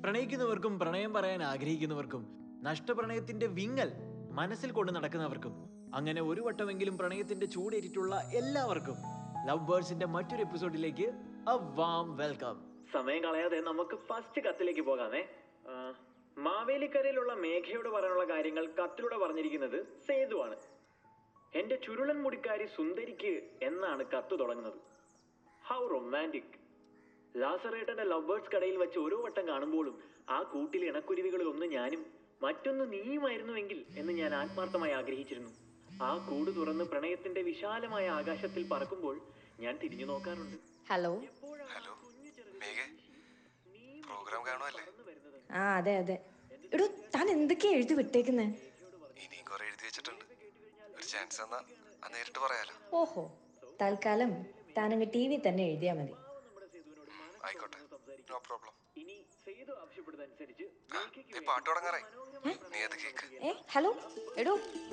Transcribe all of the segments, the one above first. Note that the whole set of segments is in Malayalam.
പ്രണയിക്കുന്നവർക്കും പ്രണയം പറയാൻ ആഗ്രഹിക്കുന്നവർക്കും നഷ്ടപ്രണയത്തിന്റെ വിങ്ങൽ മനസ്സിൽ കൊണ്ട് നടക്കുന്നവർക്കും അങ്ങനെ ഒരു വട്ടമെങ്കിലും പ്രണയത്തിന്റെ ചൂടേറ്റിട്ടുള്ള എല്ലാവർക്കും ലവ് ബേർഡ്സിന്റെ മറ്റൊരു എപ്പിസോഡിലേക്ക് a warm വെൽക്കം സമയം കളയാതെ നമുക്ക് ഫസ്റ്റ് കത്തിലേക്ക് പോകാമേ ആ, മാവേലിക്കരയിലുള്ള മേഘയോട് പറയാനുള്ള കാര്യങ്ങൾ കത്തിലൂടെ പറഞ്ഞിരിക്കുന്നത് സേതുവാണ് എന്റെ ചുരുളൻ മുടിക്കാരി സുന്ദരിക്ക് എന്നാണ് കത്ത് തുടങ്ങുന്നത് ഹൗ റൊമാൻറ്റിക് ലാസറേട്ടന്റെ ലവ് ബേർഡ്സ് കടയിൽ വെച്ച് ഓരോ വട്ടം കാണുമ്പോഴും ആ കൂട്ടിൽ ഇണക്കുരുവികളിൽ ഒന്ന് ഞാനും മറ്റൊന്ന് നീയുമായിരുന്നുവെങ്കിൽ എന്ന് ഞാൻ ആത്മാർത്ഥമായി ആഗ്രഹിച്ചിരുന്നു ആ കൂട് തുറന്ന് പ്രണയത്തിന്റെ വിശാലമായ ആകാശത്തിൽ പറക്കുമ്പോൾ ഞാൻ തിരിഞ്ഞു നോക്കാറുണ്ട് ഹലോ ഹലോ മേഘേ പ്രോഗ്രാം കാണുമല്ലേ ആ അതെ അതെ എടോ താൻ എന്തൊക്കെയാ എഴുതി വിട്ടേക്കുന്നേ ഇനിയും കുറെ എഴുതി വെച്ചിട്ടുണ്ട് ഒരു ചാൻസ് എന്നാ അത് നേരിട്ട് പറയാലോ ഓഹോ തൽക്കാലം താനങ്ങ് ടി വി തന്നെ എഴുതിയാ മതി ആയിക്കോട്ടെ നോ പ്രോബ്ലം ഇനി സേതു ആവശ്യപ്പെടുന്നതനുസരിച്ച് നീ പാട്ട് തുടങ്ങാറായി നീ അത് കേക്ക് ഏ ഹലോ എടോ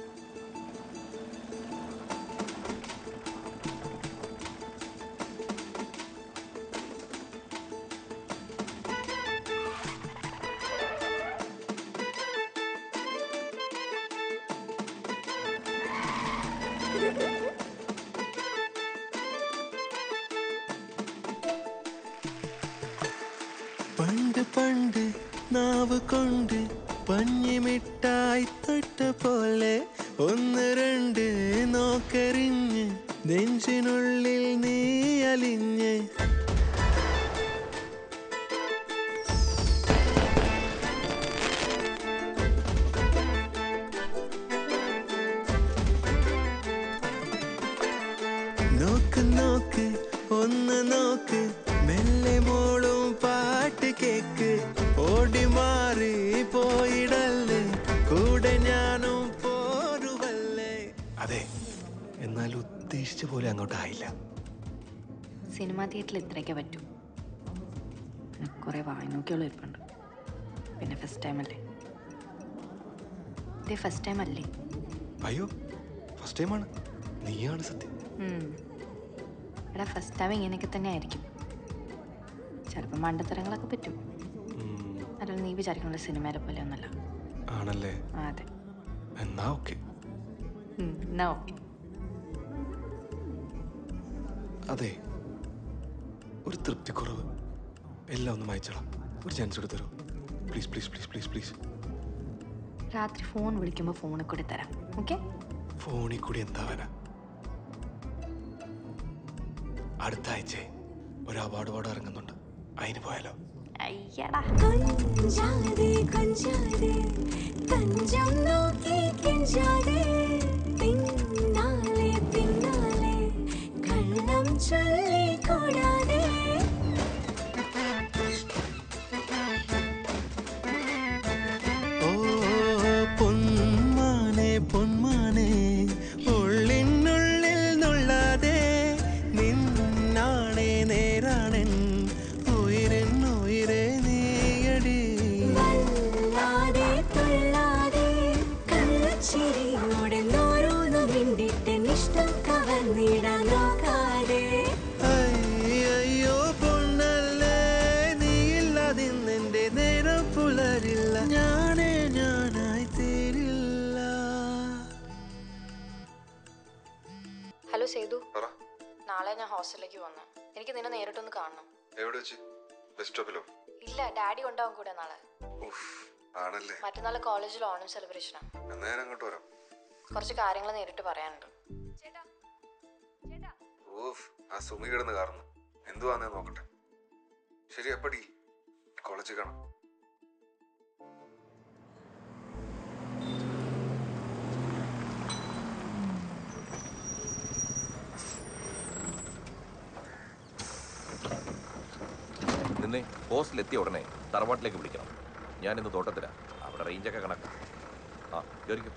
പണ്ട് പണ്ട് നാവ് കൊണ്ട് പഞ്ഞിമിട്ടായി തൊട്ട പോലെ ഒന്ന് രണ്ട് നോക്കരിഞ്ഞ് നെഞ്ചിനുള്ളിൽ നീ അലിഞ്ഞ് നോക്ക് നോക്ക് ഒന്ന് നോക്ക് മെല്ലെ മോളും പാട്ട് കേക്ക് ഓടി മാറി പോയിടല്ലേ കൂടെ ഞാനും പോരുവല്ലേ അതെ എന്നാൽ ഉദ്ദേശിച്ച പോലെ അങ്ങോട്ടായില്ല സിനിമാ തിയേറ്ററിൽ ഇത്രയൊക്കെ പറ്റൂ പിന്നെ കുറേ വായനോക്കിയുള്ള ഇരിപ്പുണ്ട് പിന്നെ ഫസ്റ്റ് ടൈം അല്ലേ ഇതേ ഫസ്റ്റ് ടൈം അല്ലേ അയ്യോ ഫസ്റ്റ് ടൈമാണ് നീയാണ് സത്യം ഉം. എടാ ഫസ്റ്റ് ടൈം ഇങ്ങനെയൊക്കെ തന്നെ ആയിരിക്കും ചിലപ്പോൾ മണ്ടത്തരങ്ങളൊക്കെ പറ്റും ഉം, അല്ല നീ വിചാരിക്കുന്ന സിനിമയിലെ പോലെ ഒന്നല്ല ആണല്ലേ ആ അതെ എന്നാ ഓക്കെ ഉം, എന്നാ ഓക്കെ അതെ ഒരു തൃപ്തിക്കുറവ് എല്ലാം ഒന്ന് വായിച്ചോളാം ഒരു ചാൻസ് എടുത്ത് തരൂ please please please please please രാത്രി ഫോൺ വിളിക്കുമ്പോൾ ഫോണിൽ കൂടി തരാം ഓക്കെ ഫോണിൽ കൂടി എന്താവാനാ അടുത്ത ആഴ്ച ഒരു അവാർഡ് വാർഡ് ഇറങ്ങുന്നുണ്ട് അതിന് പോയാലോ അയ്യടാ കൊഞ്ചാതെ കൊഞ്ചാതെ തഞ്ചം നോക്കി കെഞ്ചാതെ പിന്നാലെ പിന്നാലെ കള്ളം ചൊല്ലി കൂടാതെ ഓ പൊന്മാനെ പൊന്മാനെ ഉള്ളിനുള്ളിൽ നുള്ളാതെ നിന്നാണേ നേരാണൻ ഉയരൻ ഉയരെ നീയടി വല്ലാതെ തുള്ളാതെ കള്ളച്ചിരിയോടെ ഓരോന്ന് മിണ്ടിട്ട് ഇഷ്ടം കവർന്നിടാൻ നോക്കാതെ അയ്യോ പൊന്നല്ലേ നീയില്ലാതിന്നെന്റെ നേരം പുലരില്ല ഞാനേ ഞാനായി തീരില്ല ഹലോ സേതു പറ നാളെ ഞാൻ ഹോസ്റ്റലിലേക്ക് വന്നു എനിക്ക് നിന്നെ നേരിട്ടൊന്ന് കാണണം എവിടെ വെച്ച് ബസ് സ്റ്റോപ്പിലോ ഇല്ല ഡാഡി ഉണ്ടാവും കൂടെ നാളെ ആണല്ലേ മറ്റന്നാൾ കോളേജിൽ ഓണം സെലിബ്രേഷനാണ് എന്നാ ഞാൻ അങ്ങോട്ട് വരാം കുറച്ച് കാര്യങ്ങൾ നേരിട്ട് പറയാനുണ്ട് ഓഫ് ആ സുമി കിടന്ന് കാരണം എന്തുവാന്നേ നോക്കട്ടെ ശരി എപ്പടി കോളേജിൽ കാണാം നിന്നെ ഹോസ്റ്റലെത്തിയ ഉടനെ തറവാട്ടിലേക്ക് വിളിക്കണം ഞാനിന്ന് തോട്ടത്തിലാ അവിടെ റേഞ്ചൊക്കെ കണക്കാ ആ കയറിക്കും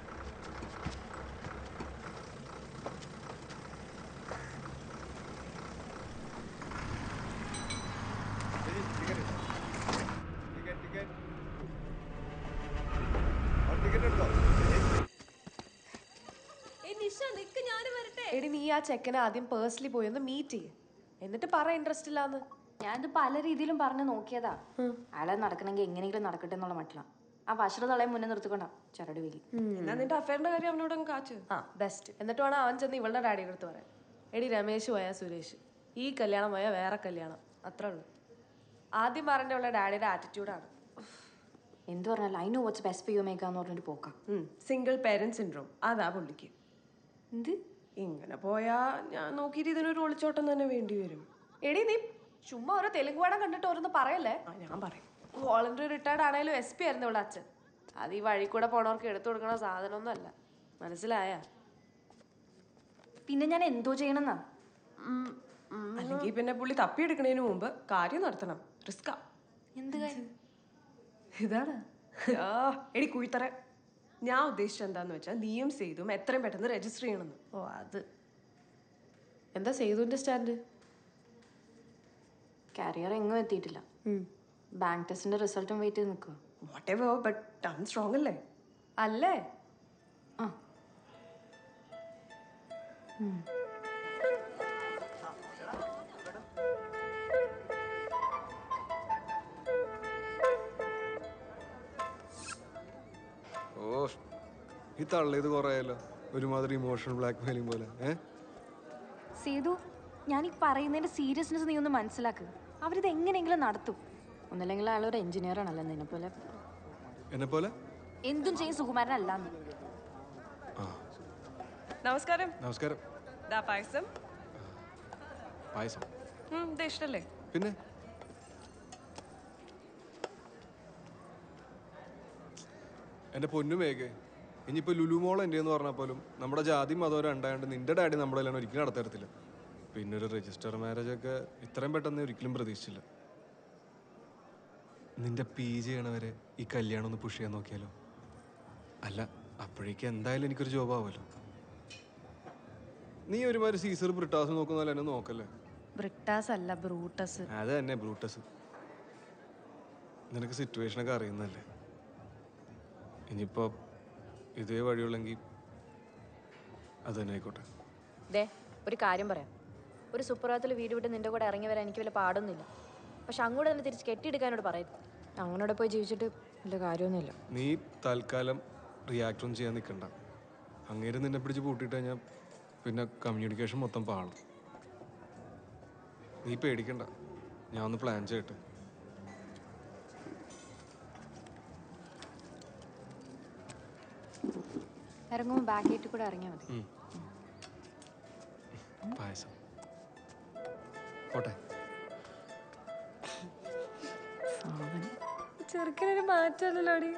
എടി നീ ആ ചെക്കനെ ആദ്യം പേഴ്സണലി പോയി ഒന്ന് മീറ്റ് ചെയ്യ് എന്നിട്ട് പറ ഇൻട്രസ്റ്റ് ഇല്ലാന്ന് ഞാനിത് പല രീതിയിലും പറഞ്ഞു നോക്കിയതാ അയാളെ നടക്കണമെങ്കിൽ എങ്ങനെയെങ്കിലും നടക്കട്ടെ എന്നുള്ള മട്ടില ആ വഷള തളയെ മുന്നേ നിർത്തിക്കൊണ്ട ചരട് വീലി എന്നാ നിന്റെ അഫയറിന്റെ കാര്യം അവനോട് അങ്ങ് കാച്ചു ആ ബെസ്റ്റ് എന്നിട്ട് വേണം അവൻ ചെന്ന് ഇവളുടെ ഡാഡിയുടെ അടുത്ത് പറയാൻ എടി രമേശ് പോയാൽ സുരേഷ് ഈ കല്യാണം പോയാൽ വേറെ കല്യാണം അത്രേ ഉള്ളൂ ആദ്യം പറഞ്ഞ അവളുടെ ഡാഡിയുടെ ആറ്റിറ്റ്യൂഡാണ് എന്ത് പറഞ്ഞാലും I know what's best for you മേക്കാന്ന് പറഞ്ഞിട്ട് പോക്കാം സിംഗിൾ പേരന്റ് സിൻഡ്രോം അതാ പുള്ളിക്ക് എന്ത് ഇങ്ങനെ പോയാ ഞാൻ നോക്കിയിട്ട് ഇതിനൊരു ഒളിച്ചോട്ടം തന്നെ വേണ്ടി വരും എടി നീ ചുമ്മാ ഓരോ തെലുങ്ക് പടം കണ്ടിട്ട് ഓരോന്ന് പറയല്ലേ ആ ഞാൻ പറയും വോളണ്ടറി റിട്ടയർഡ് ആണെങ്കിലും എസ് പി ആയിരുന്നു ഇവിടെ അച്ഛൻ അത് ഈ വഴി കൂടെ പോണവർക്ക് എടുത്തു കൊടുക്കണ സാധനമൊന്നും അല്ല മനസ്സിലായ പിന്നെ ഞാൻ എന്തോ ചെയ്യണമെന്നാ അല്ലെങ്കിൽ പിന്നെ പുള്ളി തപ്പിയെടുക്കണതിന് മുമ്പ് കാര്യം നടത്തണം റിസ്കാ എന്ത് കാര്യം ഇതാണ് ആ എടി കുഴിത്തറ ഞാൻ ഉദ്ദേശിച്ചത് എന്താന്ന് വെച്ചാൽ നീയും സേതും എത്രയും പെട്ടെന്ന് രജിസ്റ്റർ ചെയ്യണമെന്ന് ഓ അത് എന്താ സേതുവിന്റെ സ്റ്റാൻഡ് കരിയർ എങ്ങും എത്തിയിട്ടില്ല ബാങ്ക് ടെസ്റ്റിന്റെ റിസൾട്ടും വെയിറ്റ് ചെയ്ത് നിൽക്കുക വാട്ട് എവർ ബട്ട് ടൺ സ്ട്രോങ് അല്ലേ അല്ലേ ആ ഓ ഈ തള്ളിയത് കുറേയല്ലോ ഒരുമാതിരി ഇമോഷണൽ ബ്ലാക്ക് മെയിലിംഗ് പോലെ ഏ സേതു ഞാൻ ഈ പറയുന്നതിന്റെ സീരിയസ്നെസ് നീ ഒന്ന് മനസ്സിലാക്ക് അവരിത് എങ്ങനെയെങ്കിലും നടത്തും ഒന്നല്ലെങ്കിൽ അയാൾ ഒരു എഞ്ചിനീയർ ആണല്ലോ നിന്നെ പോലെ എന്നെ പോലെ എന്തും ചെയ്യും സുകുമാരനല്ലാന്ന് നമസ്കാരം നമസ്കാരം ദാ പായസം പായസം ഉം, ഇത് ഇഷ്ടല്ലേ പിന്നെ എൻ്റെ പൊന്നു മേഘേ ഇനിയിപ്പോൾ ലുലുമോൾ എൻ്റെ എന്ന് പറഞ്ഞാൽ പോലും നമ്മുടെ ജാതി മതം രണ്ടായതുകൊണ്ട് നിന്റെ ഡാഡി നമ്മുടെ എല്ലാം ഒരിക്കലും നടത്തരത്തില്ല പിന്നെ ഒരു രജിസ്റ്റർ മാരേജ് ഒക്കെ ഇത്രയും പെട്ടെന്ന് ഒരിക്കലും പ്രതീക്ഷിച്ചില്ല നിന്റെ പി ജി ചെയ്യണവരെ ഈ കല്യാണം ഒന്ന് പുഷ് ചെയ്യാൻ നോക്കിയാലോ അല്ല അപ്പോഴേക്ക് എന്തായാലും എനിക്കൊരു ജോബ് ആവുമല്ലോ നീ ഒരുമാതിരി സീസർ ബ്രിട്ടാസ് നോക്കുന്ന പോലെ എന്നെ നോക്കല്ലേ ബ്രിട്ടാസ് അല്ല ബ്രൂട്ടസ് അത് തന്നെ ബ്രൂട്ടസ് നിനക്ക് സിറ്റുവേഷനൊക്കെ അറിയുന്നല്ലേ ഇനിയിപ്പോ ഇതേ വഴിയുള്ളെങ്കിൽ അത് തന്നെ ആയിക്കോട്ടെ ദേ ഒരു കാര്യം പറയാം ഒരു സുപ്രഭാതത്തിൽ വീട് വിട്ട് നിന്റെ കൂടെ ഇറങ്ങി വരാൻ എനിക്ക് വല്ല പാടൊന്നുമില്ല പക്ഷെ അങ്ങോട്ട് തന്നെ തിരിച്ച് കെട്ടിയെടുക്കാനോട് പറയരുത് അങ്ങോട്ട് പോയി ജീവിച്ചിട്ട് വലിയ കാര്യമൊന്നുമില്ല നീ തൽക്കാലം റിയാക്ട് ഒന്നും ചെയ്യാൻ നിൽക്കണ്ട അങ്ങേര് നിന്നെ പിടിച്ച് പൂട്ടിയിട്ട് കഴിഞ്ഞാൽ പിന്നെ കമ്മ്യൂണിക്കേഷൻ മൊത്തം പാളും നീ പേടിക്കണ്ട ഞാൻ ഒന്ന് പ്ലാൻ ചെയ്യട്ടെ ഇറങ്ങുമ്പോൾ ബാക്ക് ഗേറ്റിൽ കൂടെ ഇറങ്ങിയാൽ മതി പായസം പോട്ടെ ചെറുക്കനൊരു മാറ്റമല്ലല്ലോടി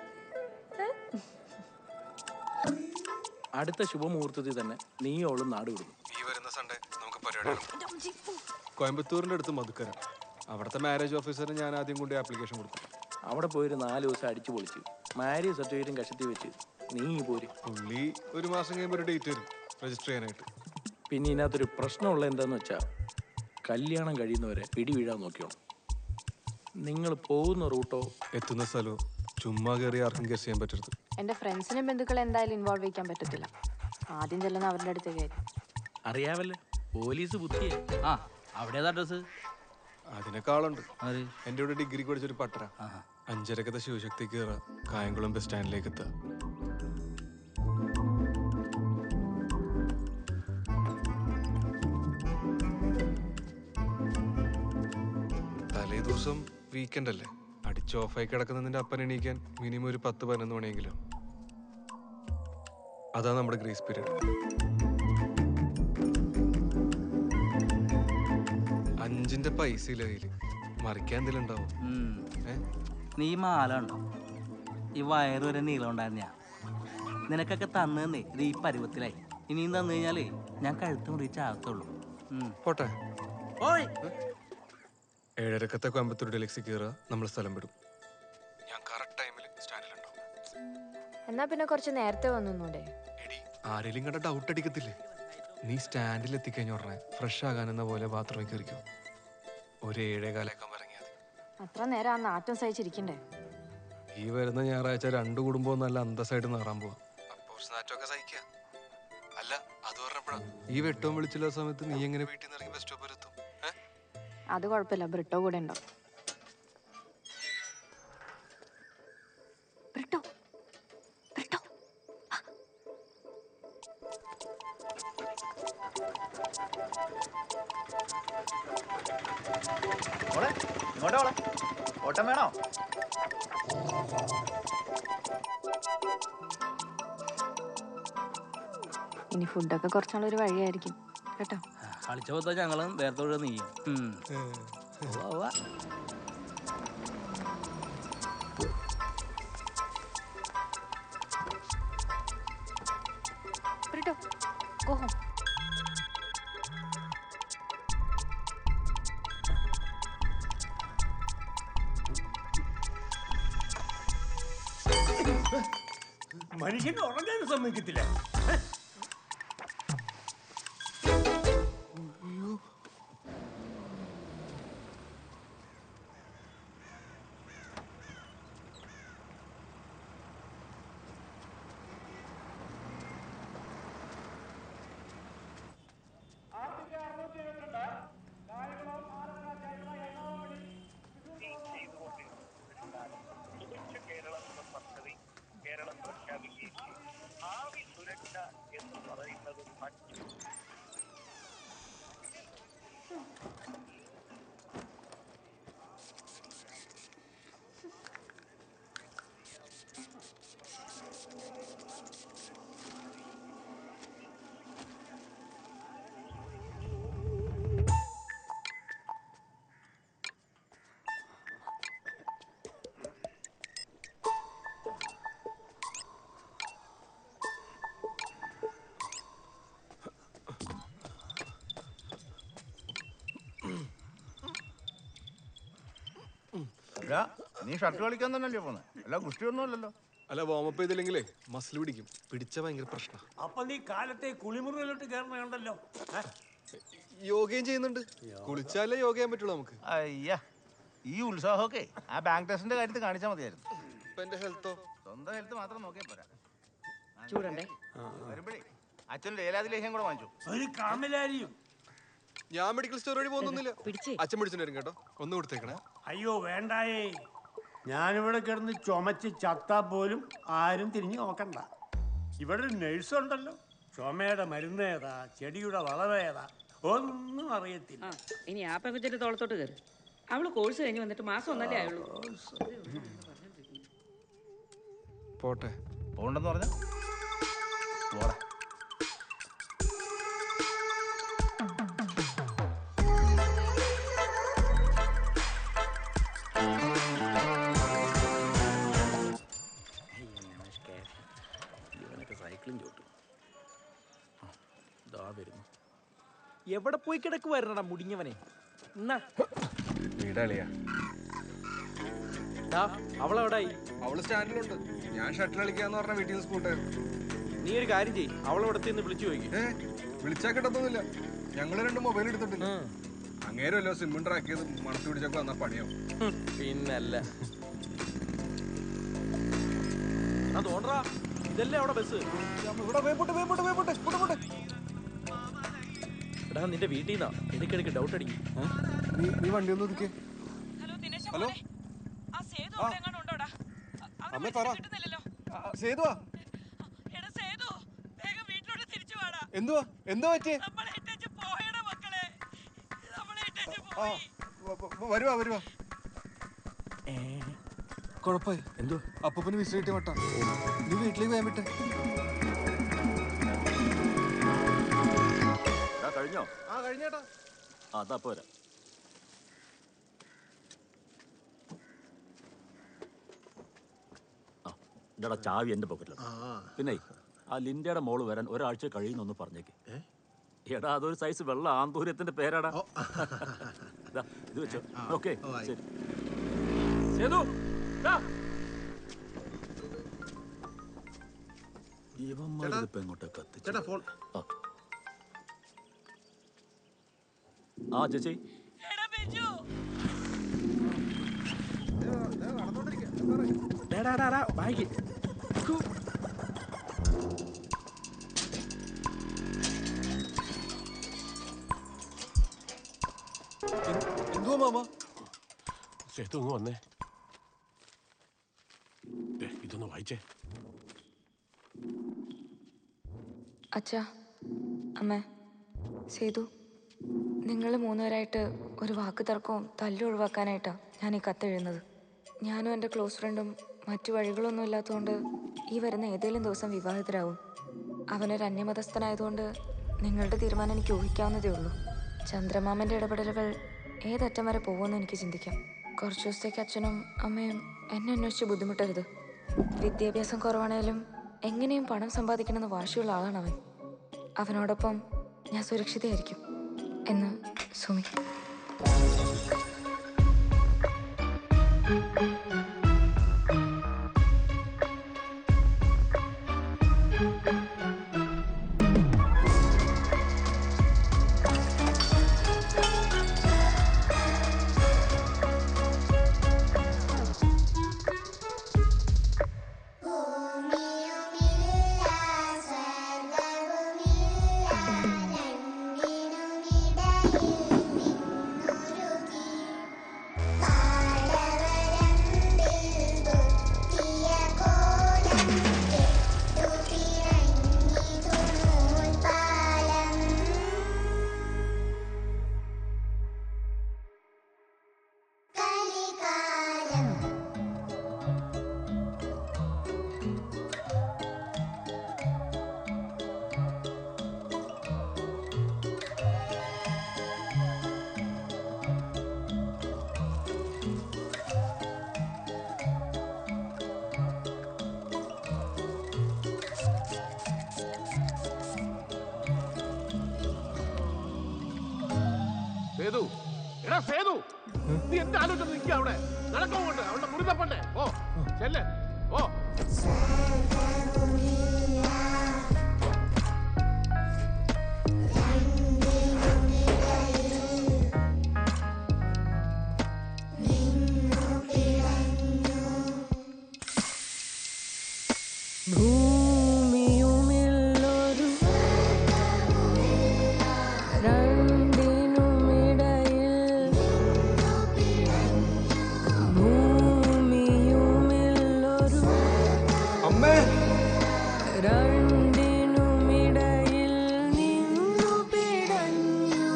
അടുത്ത ശുഭമുഹൂർത്തത്തിൽ തന്നെ നീയോളും നാട് വിടുന്നു ഈ വരുന്ന സൺഡേ നമുക്ക് പരിപാടി കോയമ്പത്തൂരിൻ്റെ അടുത്ത് മധുക്കര അവിടുത്തെ മാരേജ് ഓഫീസറിന് ഞാൻ ആദ്യം കൊണ്ട് ആപ്ലിക്കേഷൻ കൊടുത്തു അവിടെ പോയൊരു നാല് ദിവസം അടിച്ചു പൊളിച്ച് മാരേജ് സർട്ടിഫിക്കറ്റും കഷത്തി വെച്ച് നീ പോര് പുള്ളി ഒരു മാസം കഴിയുമ്പോൾ ഒരു ഡേറ്റ് വരും രജിസ്റ്റർ ചെയ്യാനായിട്ട് പിന്നെ ഇതിനകത്തൊരു പ്രശ്നമുള്ള എന്താന്ന് വെച്ചാൽ കല്യാണം കഴിയുന്നവരെ പിടി വീഴാൻ നോക്കിയോണം നിങ്ങൾ പോകുന്ന റൂട്ടോ എത്തുന്ന സ്ഥലവും ചുമ്മാ കയറി ആർക്കും ഗസ് ചെയ്യാൻ പറ്റരുത് എൻ്റെ ഫ്രണ്ട്സിനും ബന്ധുക്കളെ എന്തായാലും ഇൻവോൾവ് ചെയ്യാൻ പറ്റത്തില്ല ആദ്യം ചെല്ലുന്ന അവരുടെ അടുത്തേക്ക് ആയിരിക്കും അറിയാവല്ലേ പോലീസ് ബുദ്ധിയെ ആ അവിടെ അഡ്രസ് അതിനേക്കാളുണ്ട് എൻ്റെ കൂടെ ഡിഗ്രിക്ക് പഠിച്ചൊരു പട്ടര അഞ്ചരക്കത്തെ ശിവശക്തി കയറുക കായംകുളം ബസ് സ്റ്റാൻഡിലേക്ക് എത്തുക തലേ ദിവസം വീക്കെൻഡ് അല്ലേ അടിച്ച് ഓഫായി കിടക്കുന്ന നിന്റെ അപ്പൻ എണീക്കാൻ മിനിമം ഒരു പത്ത് പതിനൊന്ന് മണിയെങ്കിലും അതാ നമ്മുടെ ഗ്രേസ് പീരീഡ് അഞ്ചിന്റെ പൈസ ഇല്ല കയ്യില് മറിക്കാൻ എന്തെങ്കിലും ഉണ്ടാവും ഏ നീ മാല ഉണ്ടോ ഈ വയറ് വരെ നീളം ഉണ്ടായിരുന്ന നിനക്കൊക്കെ തന്നേ ഇത് ഈ പരുവത്തിലായി ഇനിയും തന്നു കഴിഞ്ഞാലേ ഞാൻ കഴുത്ത് മുറിച്ച് ആകത്തുള്ളൂ പോട്ടെ ഓയ് ഏഴരക്കത്തെ കോയമ്പത്തൂർ ഡെലക്സി കയറുക നമ്മൾ സ്ഥലം വിടും ഞാൻ കറക്റ്റ് ടൈമിൽ സ്റ്റാൻഡിലുണ്ടാവും എന്നാ പിന്നെ കുറച്ച് നേരത്തെ വന്നൂടെ എടി ആരെങ്കിലും കണ്ട ഡൗട്ട് അടിക്കത്തില്ലേ നീ സ്റ്റാൻഡിൽ എത്തിക്കഴിഞ്ഞ ഉടനെ ഫ്രഷ് ആകാനെന്ന പോലെ ബാത്റൂമിൽ കയറിക്കോ ഒരു ഏഴേ കാലൊക്കെ ഇറങ്ങിയാൽ മതി അത്ര നേരം ആ നാറ്റം സഹിച്ചിരിക്കണ്ടേ ഈ വരുന്ന ഞായറാഴ്ച രണ്ട് കുടുംബവും നല്ല അന്തസ്സായിട്ട് നാറാൻ പോവാ അപ്പോൾ സ്നാറ്റൊക്കെ സഹിക്കുക അല്ല അത് പറഞ്ഞപ്പോഴാ ഈ വെട്ടവും വിളിച്ചില്ല സമയത്ത് നീ എങ്ങനെ വീട്ടിൽ നിന്ന് ഇറങ്ങി ബസ് സ്റ്റോപ്പ് എത്തും ഏ? അത് കുഴപ്പമില്ല ബ്രിട്ടോ കൂടെ ഉണ്ടോ ബ്രിട്ടോ ബ്രിട്ടോ മോളെ ഇങ്ങോട്ടാ മോളെ ഓട്ടം വേണോ ഇനി ഫുഡൊക്കെ കുറച്ചാളൊരു വഴിയായിരിക്കും കേട്ടോ കളിച്ച പോത്ത ഞങ്ങളും നേരത്തോടെ നീയും ഉം. ഉവ്വ, ഉവ്വ. ബ്രിട്ടോ ഗോ ഹോം മനുഷ്യന് ഉറങ്ങാൻ സമ്മതിക്കത്തില്ല നീ ഷർട്ട് കളിക്കാൻ തന്നെയല്ലേ പോന്നെ അല്ല കുഷ്ടിയൊന്നും അല്ലല്ലോ അല്ല വാമപ്പ് ചെയ്തില്ലെങ്കിലേ മസിൽ പിടിക്കും പിടിച്ച ഭയങ്കര പ്രശ്നം അപ്പൊ നീ കാലത്തെ കുളിമുറിയിലോട്ട് കയറണ കണ്ടല്ലോ ഏ? യോഗയും ചെയ്യുന്നുണ്ട് കുളിച്ചാലേ യോഗ ചെയ്യാൻ പറ്റുള്ളൂ നമുക്ക് അയ്യ ഈ ഉത്സാഹമൊക്കെ ആ ബാങ്ക് ടെസ്റ്റിന്റെ കാര്യത്തിൽ കാണിച്ചാൽ മതിയായിരുന്നു ഇപ്പൊ എന്റെ ഹെൽത്തോ സ്വന്തം ഹെൽത്ത് മാത്രം നോക്കിയാൽ പോരാ ചൂടണ്ടേ വരുമ്പോഴേ അച്ഛൻ ലേലാതി ലേഹ്യം കൂടെ വാങ്ങിച്ചു ഒരു കാമലാരിയും ഞാൻ മെഡിക്കൽ സ്റ്റോർ വഴി പോകുന്നൊന്നുമില്ല അച്ഛൻ പിടിച്ചിട്ട് വരും കേട്ടോ ഒന്ന് കൊടുത്തേക്കണേ അയ്യോ വേണ്ടായേ ഞാനിവിടെ കിടന്ന് ചുമച്ച് ചത്താ പോലും ആരും തിരിഞ്ഞു നോക്കണ്ട ഇവിടെ ഒരു നഴ്സ് ഉണ്ടല്ലോ ചുമയുടെ മരുന്ന് ഏതാ ചെടിയുടെ വളവേതാ ഒന്നും അറിയത്തില്ല ഇനി ആ പെങ്കുച്ചിന്റെ തോളത്തോട്ട് കയറി അവള് കോഴ്സ് കഴിഞ്ഞ് വന്നിട്ട് മാസം ഒന്നല്ലേ ആയുള്ളൂ പോട്ടെ പോകണ്ടെന്ന് പറഞ്ഞ പോടാ ഇവനൊക്കെ സൈക്കിളും ചോട്ടും ഇതാ വരുന്നു എവിടെ പോയി കിടക്കുവായിരുന്നടാ മുടിഞ്ഞവനെ എന്നാ വീടാളിയാ ഡാ അവളെവിടായി അവള് സ്റ്റാൻഡിലുണ്ട് ഞാൻ ഷട്ടിൽ കളിക്കാന്ന് പറഞ്ഞ വീട്ടിൽ നിന്ന് സ്കൂട്ടായിരുന്നു നീ ഒരു കാര്യം ചെയ്യ് അവളവിടെ നിന്ന് വിളിച്ചു നോക്കി ഏ വിളിച്ചാ കിട്ടത്തൊന്നുമില്ല ഞങ്ങള് രണ്ട് മൊബൈൽ എടുത്തിട്ടില്ല അങ്ങേരല്ലോ സിമ്മിൻ ട്രാക്ക് ചെയ്ത് മണത്തി പിടിച്ചൊക്കെ വന്ന പണിയാവും പിന്നല്ല ആ തോന്നറാ ഇതല്ലേ അവിടെ ബസ് എടാ നിന്റെ വീട്ടിൽ നിന്നാ ഇടയ്ക്കിടയ്ക്ക് ഡൗട്ട് അടിക്കും നീ വണ്ടി ഒന്ന് ഒതുക്കേ ഹലോ ആ സേതു ആ. അവിടെ എങ്ങാനും ഉണ്ടോടാ അമ്മ പറ കിട്ടുന്നില്ലല്ലോ ആ, സേതുവാ എടാ സേതു വേഗം വീട്ടിലോട്ട് തിരിച്ചു വാടാ എന്തുവാ എന്താ പറ്റിയേ നമ്മളെ ഇട്ടേച്ച് പോയടാ മക്കളെ നമ്മളെ ഇട്ടേച്ച് ആ വ- വ- വരുവാ വരുവാ കുഴപ്പമായി എന്തോ അപ്പൂപ്പന് വിസ കിട്ടിയ വട്ട നീ വീട്ടിലേക്ക് പോയാൻ വിട്ടെ കഴിഞ്ഞോ ആ കഴിഞ്ഞേട്ടാ ആ അതാ പോരാ ആ ഇതാ ചാവി എൻ്റെ പോക്കറ്റിലാണ് പിന്നെ ആ ലിൻഡയുടെ മോള് വരാൻ ഒരാഴ്ച കഴിയുന്നൊന്ന് പറഞ്ഞേക്ക് എടാ അതൊരു സൈസ് വെള്ള ആന്തൂര്യത്തിന്റെ പേരാടാ ദാ, ഇത് വെച്ചോ ഓക്കെ ശരി സേതു ഡാ. ഇവന്മാരിതിപ്പോ എങ്ങോട്ടാ കത്തിച്ചു ചേട്ടാ ഫോൺ ആ. ആ ചേച്ചി എടാ ബിജു ബാഗ് എന്തുവാ മാമ സേതു ഒന്ന് വന്നേ ദേ, ഇതൊന്ന് വായിച്ചേ അച്ഛാ അമ്മ സേതു നിങ്ങൾ മൂന്നുപേരായിട്ട് ഒരു വാക്ക് തർക്കവും തല്ലും ഒഴിവാക്കാനായിട്ടാണ് ഞാൻ ഈ കത്തെഴുതുന്നത് ഞാനും എൻ്റെ ക്ലോസ് ഫ്രണ്ടും മറ്റു വഴികളൊന്നും ഇല്ലാത്തതുകൊണ്ട് ഈ വരുന്ന ഏതെങ്കിലും ദിവസം വിവാഹിതരാകും അവനൊരു അന്യമതസ്ഥനായതുകൊണ്ട് നിങ്ങളുടെ തീരുമാനം എനിക്ക് ഊഹിക്കാവുന്നതേ ഉള്ളൂ ചന്ദ്രമാമൻ്റെ ഇടപെടലുകൾ ഏതറ്റം വരെ പോകുമെന്ന് എനിക്ക് ചിന്തിക്കാം കുറച്ച് ദിവസത്തേക്ക് അച്ഛനും അമ്മയും എന്നെ അന്വേഷിച്ച് ബുദ്ധിമുട്ടരുത് വിദ്യാഭ്യാസം കുറവാണേലും എങ്ങനെയും പണം സമ്പാദിക്കണമെന്ന് വാശിയുള്ള ആളാണ് അവൻ അവനോടൊപ്പം ഞാൻ സുരക്ഷിതയായിരിക്കും എന്ന് സുമി സേതു എടാ സേതു നീ എന്താ ആലോചിച്ച് നിൽക്കുക അവിടെ നടക്കോ കൊണ്ട് അവളുടെ മുറി തപ്പണ്ടേ ഓ ചെല്ലേ ഓ ഭൂമിയുമില്ലൊരു രണ്ടിനുമിടയിൽ ഭൂമിയുമില്ലൊരു അമ്മേ രണ്ടിനുമിടയിൽ നിന്നു പിടഞ്ഞു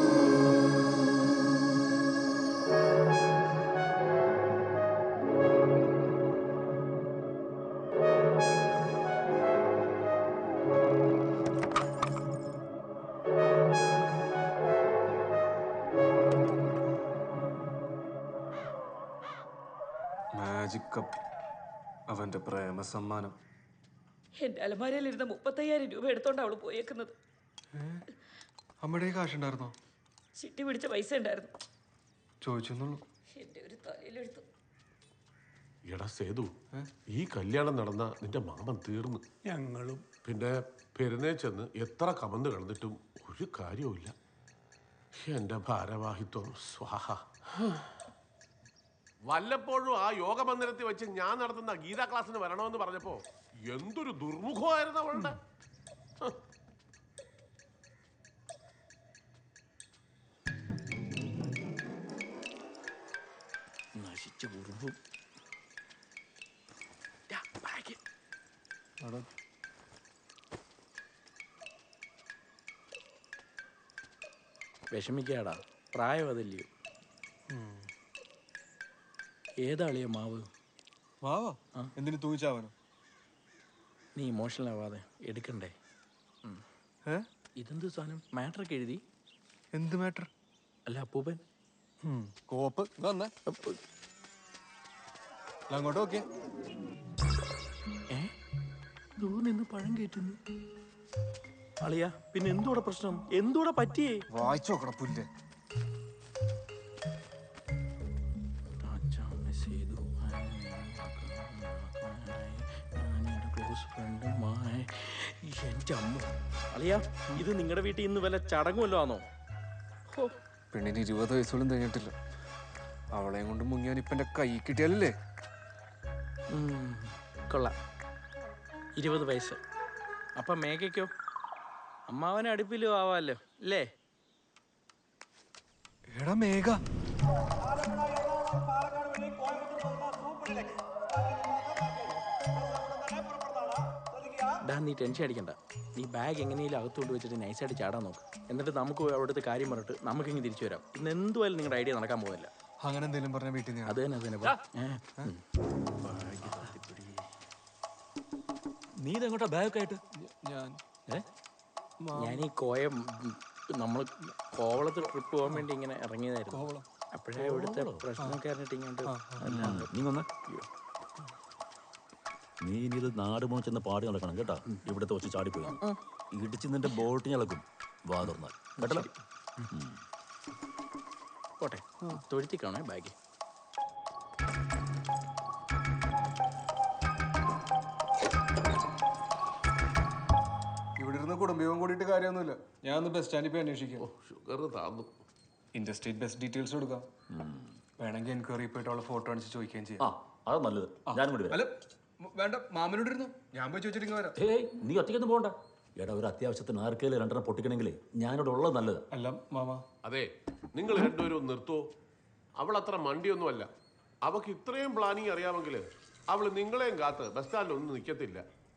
മാജിക് കപ്പ് അവന്റെ പ്രേമ സമ്മാനം എന്റെ അലമാരയിലിരുന്ന മുപ്പത്തയ്യായിരം രൂപ എടുത്തോണ്ട് അവള് പോയേക്കുന്നത് അമ്മയുടെ കയ്യിൽ കാശുണ്ടായിരുന്നോ ചിട്ടി പിടിച്ച പൈസ ഉണ്ടായിരുന്നു ചോദിച്ചെന്നുള്ളൂ എന്റെ ഒരു തലയിലെടുത്തു എടാ സേതു ഈ കല്യാണം നടന്ന നിന്റെ മാമൻ തീർന്നു ഞങ്ങളും പിന്നെ പെരുന്നേ ചെന്ന് എത്ര കമന്ന് കിടന്നിട്ടും ഒരു കാര്യവുമില്ല എന്റെ ഭാരവാഹിത്വം സ്വാഹ വല്ലപ്പോഴും ആ യോഗ മന്ദിരത്തിൽ വെച്ച് ഞാൻ നടത്തുന്ന ഗീതാ ക്ലാസ്സിന് വരണമെന്ന് പറഞ്ഞപ്പോ എന്തൊരു ദുർമുഖമായിരുന്നു അവളുടെ ഹ്. നശിച്ച ഉറുമ്പും വിഷമിക്കാടാ പ്രായം അതല്ലയോ ഏതാളിയ മാവ് മാവാ എന്തിനു തൂങ്ങിച്ചാവാനോ നീ ഇമോഷണൽ ആവാതെ എടുക്കണ്ടേ ഉം. ഇതെന്ത് സാധനം മാറ്ററൊക്കെ എഴുതി എന്ത് മാറ്റർ അല്ല അപ്പൂപ്പൻ കോപ്പ് ഇങ്ങ് വന്നേ അല്ല, അങ്ങോട്ട് നോക്കിയേ ഏ ദൂ നിന്ന് പഴം കയറ്റുന്നു അളിയ പിന്നെ എന്തൂടെ പ്രശ്നം എന്തൂടെ പറ്റിയേ വായിച്ചു നോക്കണം പുല്ല് ക്ലോസ് ഫ്രണ്ടുമായി എൻ്റെ അമ്മ അളിയ ഇത് നിങ്ങളുടെ വീട്ടിൽ ഇന്ന് വല്ല ചടങ്ങുമല്ലോ ആണോ ഹോ പെണ്ണിന് ഇരുപത് വയസ്സോളം തികഞ്ഞിട്ടില്ല അവളെയും കൊണ്ട് മുങ്ങിയാൻ ഇപ്പൊ എന്റെ കൈ കിട്ടിയാലല്ലേ ഉം, കൊള്ളാം ഇരുപത് വയസ്സ് അപ്പം മേഘയ്ക്കോ അമ്മാവനെ അടുപ്പിലും ആവാമല്ലോ അല്ലേ എടാ മേഘ ഡാ നീ ടെൻഷൻ അടിക്കണ്ട നീ ബാഗ് എങ്ങനെയും അകത്തോണ്ട് വെച്ചിട്ട് നൈസായിട്ട് ചാടാൻ നോക്ക് എന്നിട്ട് നമുക്ക് പോയി അവിടുത്തെ കാര്യം പറഞ്ഞിട്ട് നമുക്കിങ്ങ് തിരിച്ചു വരാം ഇന്ന് എന്തുമായാലും നിങ്ങളുടെ ഐഡിയ നടക്കാൻ പോകുന്നില്ല അങ്ങനെ എന്തെങ്കിലും പറഞ്ഞ വീട്ടിൽ നിന്ന് അത് തന്നെ അത് തന്നെ പോ. ഏ, ഉം. നീ ഇതെങ്ങോട്ടാ ബാഗ് ആയിട്ട് ഞാൻ ഏ ഞാൻ ഈ കോയം നമ്മൾ കോവളത്ത് ട്രിപ്പ് പോകാൻ വേണ്ടി ഇങ്ങനെ ഇറങ്ങിയതായിരുന്നു അപ്പോഴേ ഇവിടുത്തെ പ്രശ്നമൊക്കെ അറിഞ്ഞിട്ട് ഇങ്ങോട്ട് അല്ലാണ്ട് നീ വന്ന് നീ ഇനി ഇത് നാട് മുഴുവൻ ചെന്ന് പാടി നടക്കണം കേട്ടാ ഇവിടുത്തെ വെച്ച് ചാടിപ്പോയി ഇടിച്ച് നിന്റെ ബോട്ട് ഞളക്കും വാ തുറന്നാൽ കേട്ടല്ലോ ഉം. പോട്ടെ തൊഴുത്തിക്കാണേ ബാഗ് ഇവിടെ ഇരുന്ന് കുടുംബവും കൂടിയിട്ട് കാര്യമൊന്നുമില്ല ഞാൻ ഒന്ന് ബസ് സ്റ്റാൻഡിൽ പോയി അന്വേഷിക്കാം ഷുഗർ താന്നു ഇൻഡസ്ട്രീറ്റ് ബസ് ഡീറ്റെയിൽസ് കൊടുക്കാം വേണമെങ്കിൽ എൻക്വയറി പോയിട്ട് അവളെ ഫോട്ടോ അടിച്ച് ചോദിക്കുകയും ആ ചെയ്യാം അത് നല്ലത് ഞാനും കൂടി അല്ല വരാം മ- വേണ്ട മാമനോട് ഇരുന്നു ഞാൻ പോയി ചോദിച്ചിട്ട് വരാം ഏയ് നീ ഒറ്റയ്ക്കൊന്നും പോകണ്ട എടാ ഒരു അത്യാവശ്യത്തിന് ആർക്കേലും രണ്ടെണ്ണം പൊട്ടിക്കണമെങ്കിലേ ഞാനിവിടെ ഉള്ളത് നല്ലത് അല്ല മാമ അതെ നിങ്ങൾ രണ്ടുപേരും ഒന്ന് നിർത്തുവോ അവൾ അത്ര മണ്ടിയൊന്നുമല്ല അവക്ക് ഇത്രയും പ്ലാനിങ് അറിയാമെങ്കിൽ അവൾ നിങ്ങളെയും കാത്ത് ബസ് സ്റ്റാൻഡിൽ ഒന്നും നിൽക്കത്തില്ല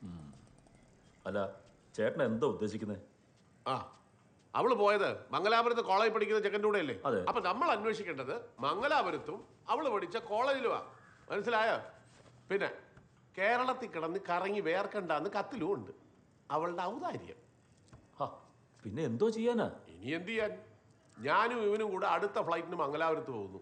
അല്ല ചേട്ടൻ എന്താ ഉദ്ദേശിക്കുന്നത് ആ അവള് പോയത് മംഗലാപുരത്ത് കോളേജിൽ പഠിക്കുന്ന ചെക്കൻ്റെ കൂടെ അല്ലേ അതെ. അപ്പൊ നമ്മൾ അന്വേഷിക്കേണ്ടത് മംഗലാപുരത്തും അവള് പഠിച്ച കോളേജിലുമാ മനസ്സിലായോ പിന്നെ കേരളത്തിൽ കിടന്ന് കറങ്ങി വേർക്കണ്ടെന്ന് കത്തിലും ഉണ്ട് അവളുടെ ഔദാര്യം പിന്നെ എന്തോ ചെയ്യാനാ ഇനി എന്ത് ചെയ്യാൻ ഞാനും ഇവനും കൂടെ അടുത്ത ഫ്ലൈറ്റിന് മംഗലാപുരത്ത് പോകുന്നു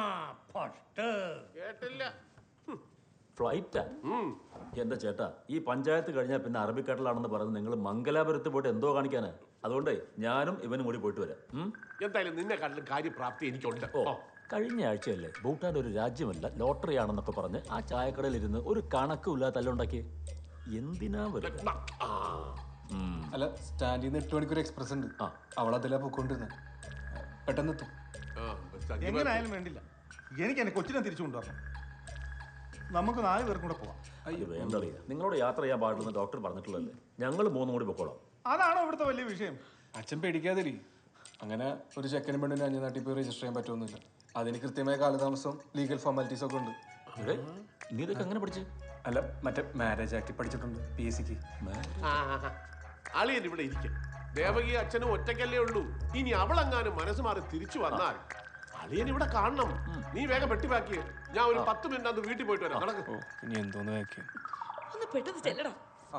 കേട്ടില്ല ഫ്ലൈറ്റാ എന്റെ ചേട്ടാ ഈ പഞ്ചായത്ത് കഴിഞ്ഞാൽ പിന്നെ അറബിക്കടലാണെന്ന് പറഞ്ഞ് നിങ്ങൾ മംഗലാപുരത്ത് പോയിട്ട് എന്തോ കാണിക്കാനാ അതുകൊണ്ട് ഞാനും ഇവനും കൂടി പോയിട്ട് വരാം ഉം? എന്തായാലും നിന്നെ കണ്ടിലും കാര്യപ്രാപ്തി എനിക്കുണ്ട് ഓ കഴിഞ്ഞ ആഴ്ചയല്ലേ ഭൂട്ടാൻ ഒരു രാജ്യമല്ല ലോട്ടറി ആണെന്നൊക്കെ പറഞ്ഞ് ആ ചായക്കടയിൽ ഇരുന്ന് ഒരു കണക്കുമില്ലാതെ തല്ലുണ്ടാക്കി എന്തിനാ വെറുതെ ഉം. അല്ല സ്റ്റാൻഡിൽ നിന്ന് എട്ട് മണിക്കൂർ എക്സ്പ്രസ് ഉണ്ട് അവൾ അതിലാ പൊക്കോണ്ടിരുന്നത് പെട്ടെന്ന് എത്തും എങ്ങനെയായാലും വേണ്ടില്ല എനിക്ക് എന്നെ കൊച്ചിനെ തിരിച്ചു കൊണ്ടുവരണം നമുക്ക് നാല് പേർക്കും കൂടെ പോവാം അയ്യോ വേണ്ടറിയ നിങ്ങളോട് യാത്ര ചെയ്യാൻ പാടില്ലെന്ന് ഡോക്ടർ പറഞ്ഞിട്ടുള്ളതല്ലേ ഞങ്ങൾ മൂന്നും കൂടി പൊക്കോളാം അതാണോ ഇവിടുത്തെ വലിയ വിഷയം അച്ഛൻ പേടിക്കാതിരി അങ്ങനെ ഒരു ചെക്കനും പെണ്ണിന് അന്യനാട്ടിൽ പോയി രജിസ്റ്റർ ചെയ്യാൻ പറ്റുമൊന്നുമില്ല അതിന് കൃത്യമായ കാലതാമസവും ലീഗൽ ഫോർമാലിറ്റീസ് ഒക്കെ ഉണ്ട് എടേ, നീ ഇതൊക്കെ അങ്ങനെ പഠിച്ച് അല്ല മറ്റേ മാരേജ് ആക്ട് പഠിച്ചിട്ടുണ്ട് പി എസ് സിക്ക് ആ, ആ, ആ. അളിയൻ ഇവിടെ ഇരിക്കും ദേവകി അച്ഛനും ഒറ്റയ്ക്കല്ലേ ഉള്ളൂ ഇനി അവളെങ്ങാനും മനസ്സ് മാറി തിരിച്ചു വന്നാൽ അളിയൻ ഇവിടെ കാണണം നീ വേഗം വെട്ടിപ്പാക്കിയേ ഞാൻ ഒരു പത്ത് മിനിറ്റ് അത് വീട്ടിൽ പോയിട്ട് വരാം നടക്ക് ഇനി എന്തോന്ന് വെക്കാം ഒന്ന് പെട്ടെന്ന് ചെല്ലടാ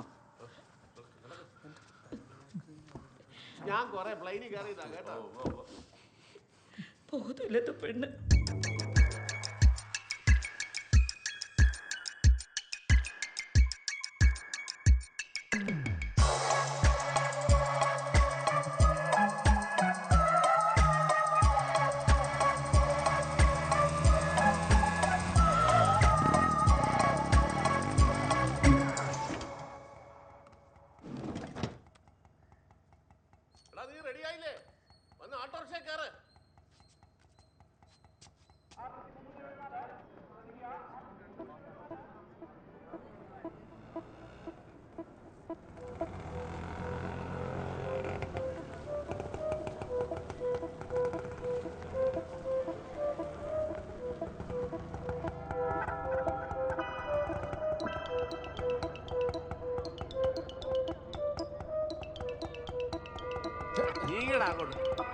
ഞാൻ കൊറേ പ്ലെയിനിൽ കയറിയതാ കേട്ടോ ബോധമില്ലാത്ത പെണ്ണ് എടാ നീ റെഡി ആയില്ലേ വന്ന് ഓട്ടോറിക്ഷ കയറ് നീങ്ങടാ അങ്ങോട്ട്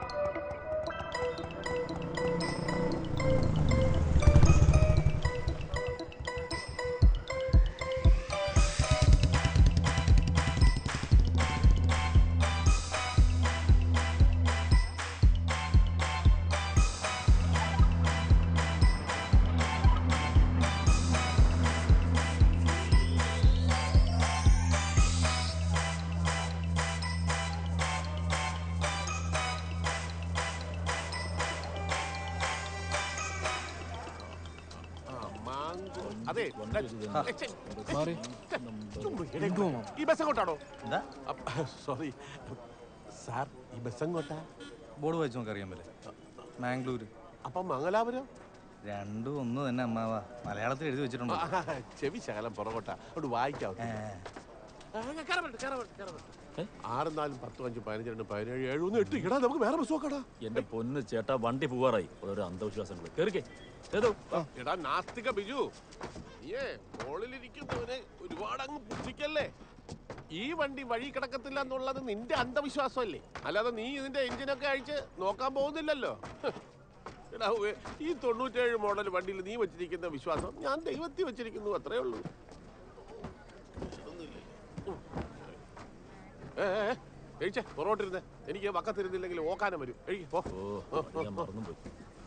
ആ, മാങ്കോ. അതെ ഏ, ഛെ, മാറി. ചുമ്മാ ഇടയിൽ ഈ ബസ് എങ്ങോട്ടാണോ സോറി സാർ ഈ ബസ് എങ്ങോട്ടാ ബോർഡ് വായിച്ച് നമുക്ക് അറിയാൻ പറ്റില്ല മാംഗ്ലൂര് അപ്പം മംഗലാപുരം രണ്ടും ഒന്ന് തന്നെ അമ്മാവ മലയാളത്തിൽ എഴുതി വെച്ചിട്ടുണ്ട് ആ, ചെവി ശകലം പുറകോട്ടാ അവിടെ വായിക്കാം കയറ ആറ് നാലും പത്തും അഞ്ചും പതിനഞ്ച് രണ്ട് പതിനേഴ് ഏഴ് ഒന്ന് എട്ട് ഇടാ നമുക്ക് വേറെ ബസ് നോക്കടാ എന്റെ പൊന്ന് ചേട്ടാ വണ്ടി പോവാറായി ഓരോ അന്ധവിശ്വാസങ്ങൾ കേറിക്കേ ഏതോ എടാ നാസ്തിക ബിജു നീയേ മോളിലിരിക്കുന്നവനെ ഒരുപാട് അങ്ങ് പുച്ഛിക്കല്ലേ ഈ വണ്ടി വഴി കിടക്കത്തില്ല എന്നുള്ളത് നിന്റെ അന്ധവിശ്വാസമല്ലേ അല്ലാതെ നീ ഇതിന്റെ എഞ്ചിനൊക്കെ അഴിച്ച് നോക്കാൻ പോകുന്നില്ലല്ലോ എടാ ഉവ്വേ, ഈ തൊണ്ണൂറ്റേഴ് മോഡൽ വണ്ടിയിൽ നീ വെച്ചിരിക്കുന്ന വിശ്വാസം ഞാൻ ദൈവത്തിൽ വെച്ചിരിക്കുന്നു അത്രേ ഉള്ളൂ ഒന്നുമില്ല. ഉം. ഏ ഏ, ഏ, കഴിച്ചേ പുറകോട്ടിരുന്നേ എനിക്ക് വക്കത്തിരുന്നില്ലെങ്കിൽ ഓക്കാനം വരും എഴുതി പോ ഓ ഞാൻ മറന്നുപോയി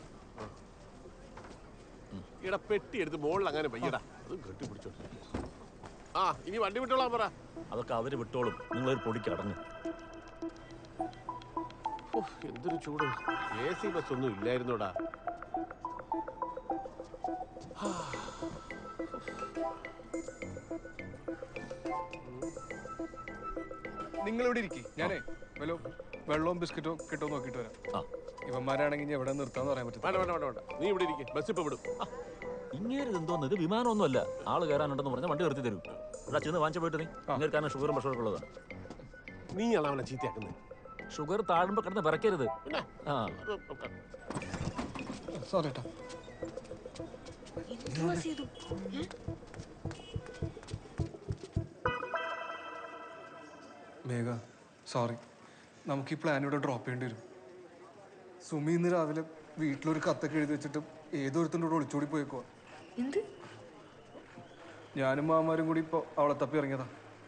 ഇട പെട്ടി എടുത്ത് മുകളിൽ അങ്ങനെ വയ്യടാ അത് കെട്ടിപ്പിടിച്ചോട്ടെ ആ ഇനി വണ്ടി വിട്ടോളാൻ പറ അതൊക്കെ അവര് വിട്ടോളും നിങ്ങളൊരു പൊടിക്ക് അടങ്ങ് ഉഫ്, എന്തൊരു ചൂട് എ സി ബസ് ഒന്നും ഇല്ലായിരുന്നോടാ നിങ്ങൾ ഇവിടെ ഇരിക്കി ഞാനേ വല്ലോ വെള്ളവും ബിസ്ക്കറ്റോ കിട്ടോ നോക്കിയിട്ട് വരാം ഇവന്മാരാണെങ്കിൽ ഇനി എവിടെ നിർത്താന്ന് പറയാൻ പറ്റും വേണ്ട വേണ്ട വേണ്ട വേണ്ട നീ ഇവിടെ ഇരിക്കും ബസ് ഇപ്പൊ വിടും ഇങ്ങനെ എന്തോന്ന് ഇത് വിമാനമൊന്നുമല്ല ആള് കയറാനുണ്ടെന്ന് പറഞ്ഞാൽ വണ്ടി നിർത്തി തരും ഇവിടെ ചെന്ന് വാങ്ങിച്ചു പോയിട്ട് നീ ഇങ്ങനെ കാരണം ഷുഗറും പ്രഷറൊക്കെ ഉള്ളതാണ് നീയാണ് അവനെ ചീത്തയാക്കുന്നത് ഷുഗർ താഴുമ്പോ കിടന്ന് വിറയ്ക്കരുത് ആ സോറി ഏട്ടാ മേഘ സോറി നമുക്ക് ഈ പ്ലാൻ ഇവിടെ ഡ്രോപ്പ് ചെയ്യേണ്ടി വരും സുമി ഇന്ന് രാവിലെ വീട്ടിലൊരു കത്തൊക്കെ എഴുതി വെച്ചിട്ട് ഏതൊരുത്തിൻ്റെ കൂടെ ഒളിച്ചോടി പോയേക്കോ എന്ത് ഞാനും മാമാരും കൂടി ഇപ്പോൾ അവളെ തപ്പി ഇറങ്ങിയതാ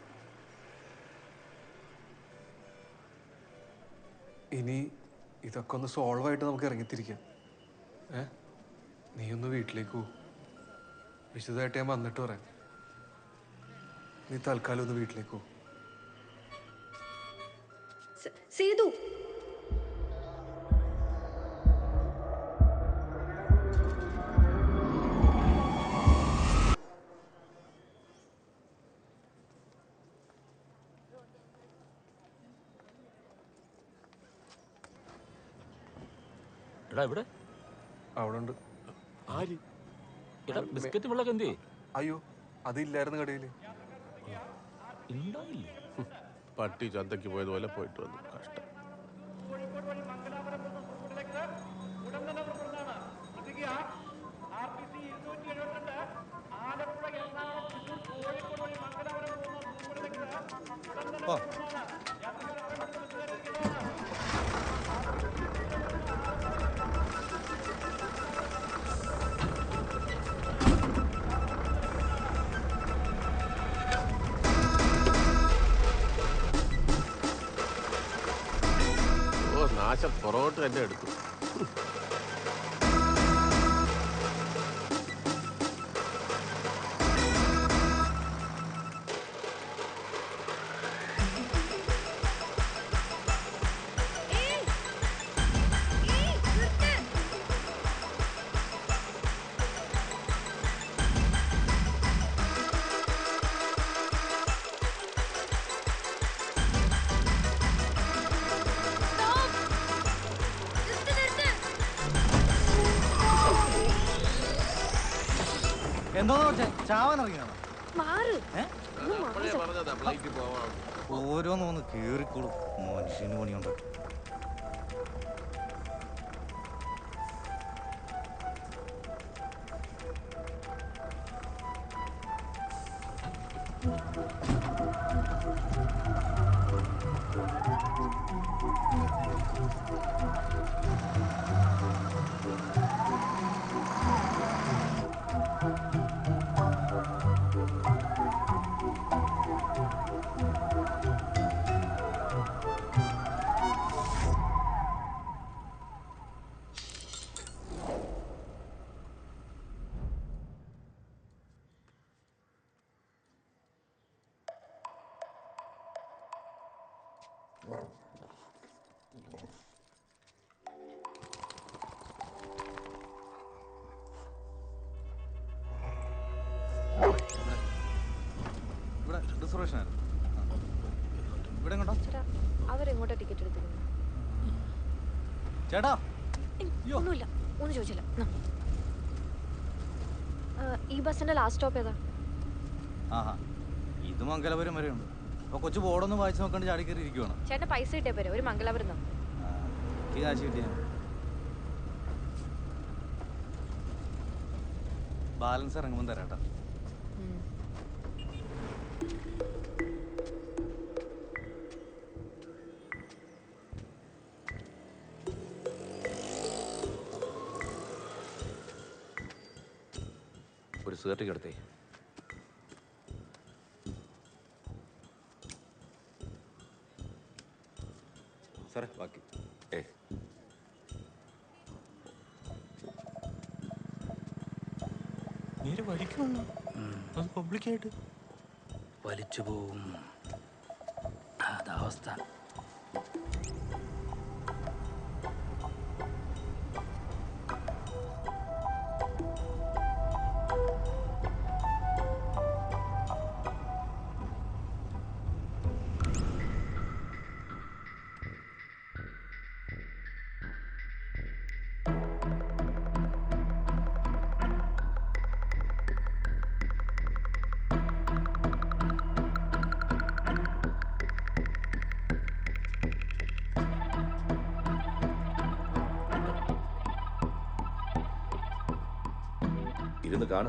ഇനി ഇതൊക്കെ ഒന്ന് സോൾവ് ആയിട്ട് നമുക്ക് ഇറങ്ങിത്തിരിക്കാം ഏ നീ ഒന്ന് വീട്ടിലേക്ക് പോ വിശദമായിട്ട് ഞാൻ വന്നിട്ട് പറയാം നീ തൽക്കാലം ഒന്ന് വീട്ടിലേക്ക് പോ സ- സേതു എടാ ഇവിടെ അവിടെ ഉണ്ട് ആര് എടാ ബിസ്ക്കറ്റ് വെള്ളമൊക്കെ എന്തേ അയ്യോ അതില്ലായിരുന്നു കടയിൽ ഉണ്ടായില്ല പട്ടി ചന്തയ്ക്ക് പോയതുപോലെ പോയിട്ട് വന്നു കഷ്ടം ഓ ഓ നാശം പുറകോട്ട് തന്നെ എടുത്തു എന്തോന്ന് വെച്ചേ ചാവാൻ ഇറങ്ങിയാണോ മാറ് അപ്പോഴേ പറഞ്ഞതാ ഫ്ലൈറ്റ് പോവാം ഓരോന്നോന്ന് കേറിക്കോളും മനുഷ്യന് പണിയുണ്ട് ഇവിടെ റിസർവേഷൻ ആയിരുന്നു ഇവിടെ എങ്ങോട്ടാ ചേട്ടാ അവരെങ്ങോട്ടാ ടിക്കറ്റ് എടുത്തിരുന്നത് ചേട്ടാ ഒന്നുമില്ല ഒന്നും ചോദിച്ചില്ല നാ. ആ, ഈ ബസ്സിന്റെ ലാസ്റ്റ് സ്റ്റോപ്പ് ഏതാ ആഹാ ഇത് മംഗലപുരം വരെ ഉണ്ട് അപ്പൊ കൊച്ചു ബോർഡൊന്നും വായിച്ചു നോക്കാണ്ട് ചാടി കയറി ഇരിക്കുവാണ് ചേട്ടൻ പൈസ കിട്ടിയ പോരെ ഒരു മംഗലാപുരം തന്നു ഈ കാശ് കിട്ടിയ ബാലൻസ് ഇറങ്ങുമ്പോൾ തരാട്ടാ ഒരു സിഗരറ്റ് എടുത്തേ സാറേ ബാക്കി ഏ നേരെ വലിക്കണം അത് പബ്ലിക്കായിട്ട് വലിച്ചു പോവും അതാ അവസ്ഥ ഇരുന്ന് കാണു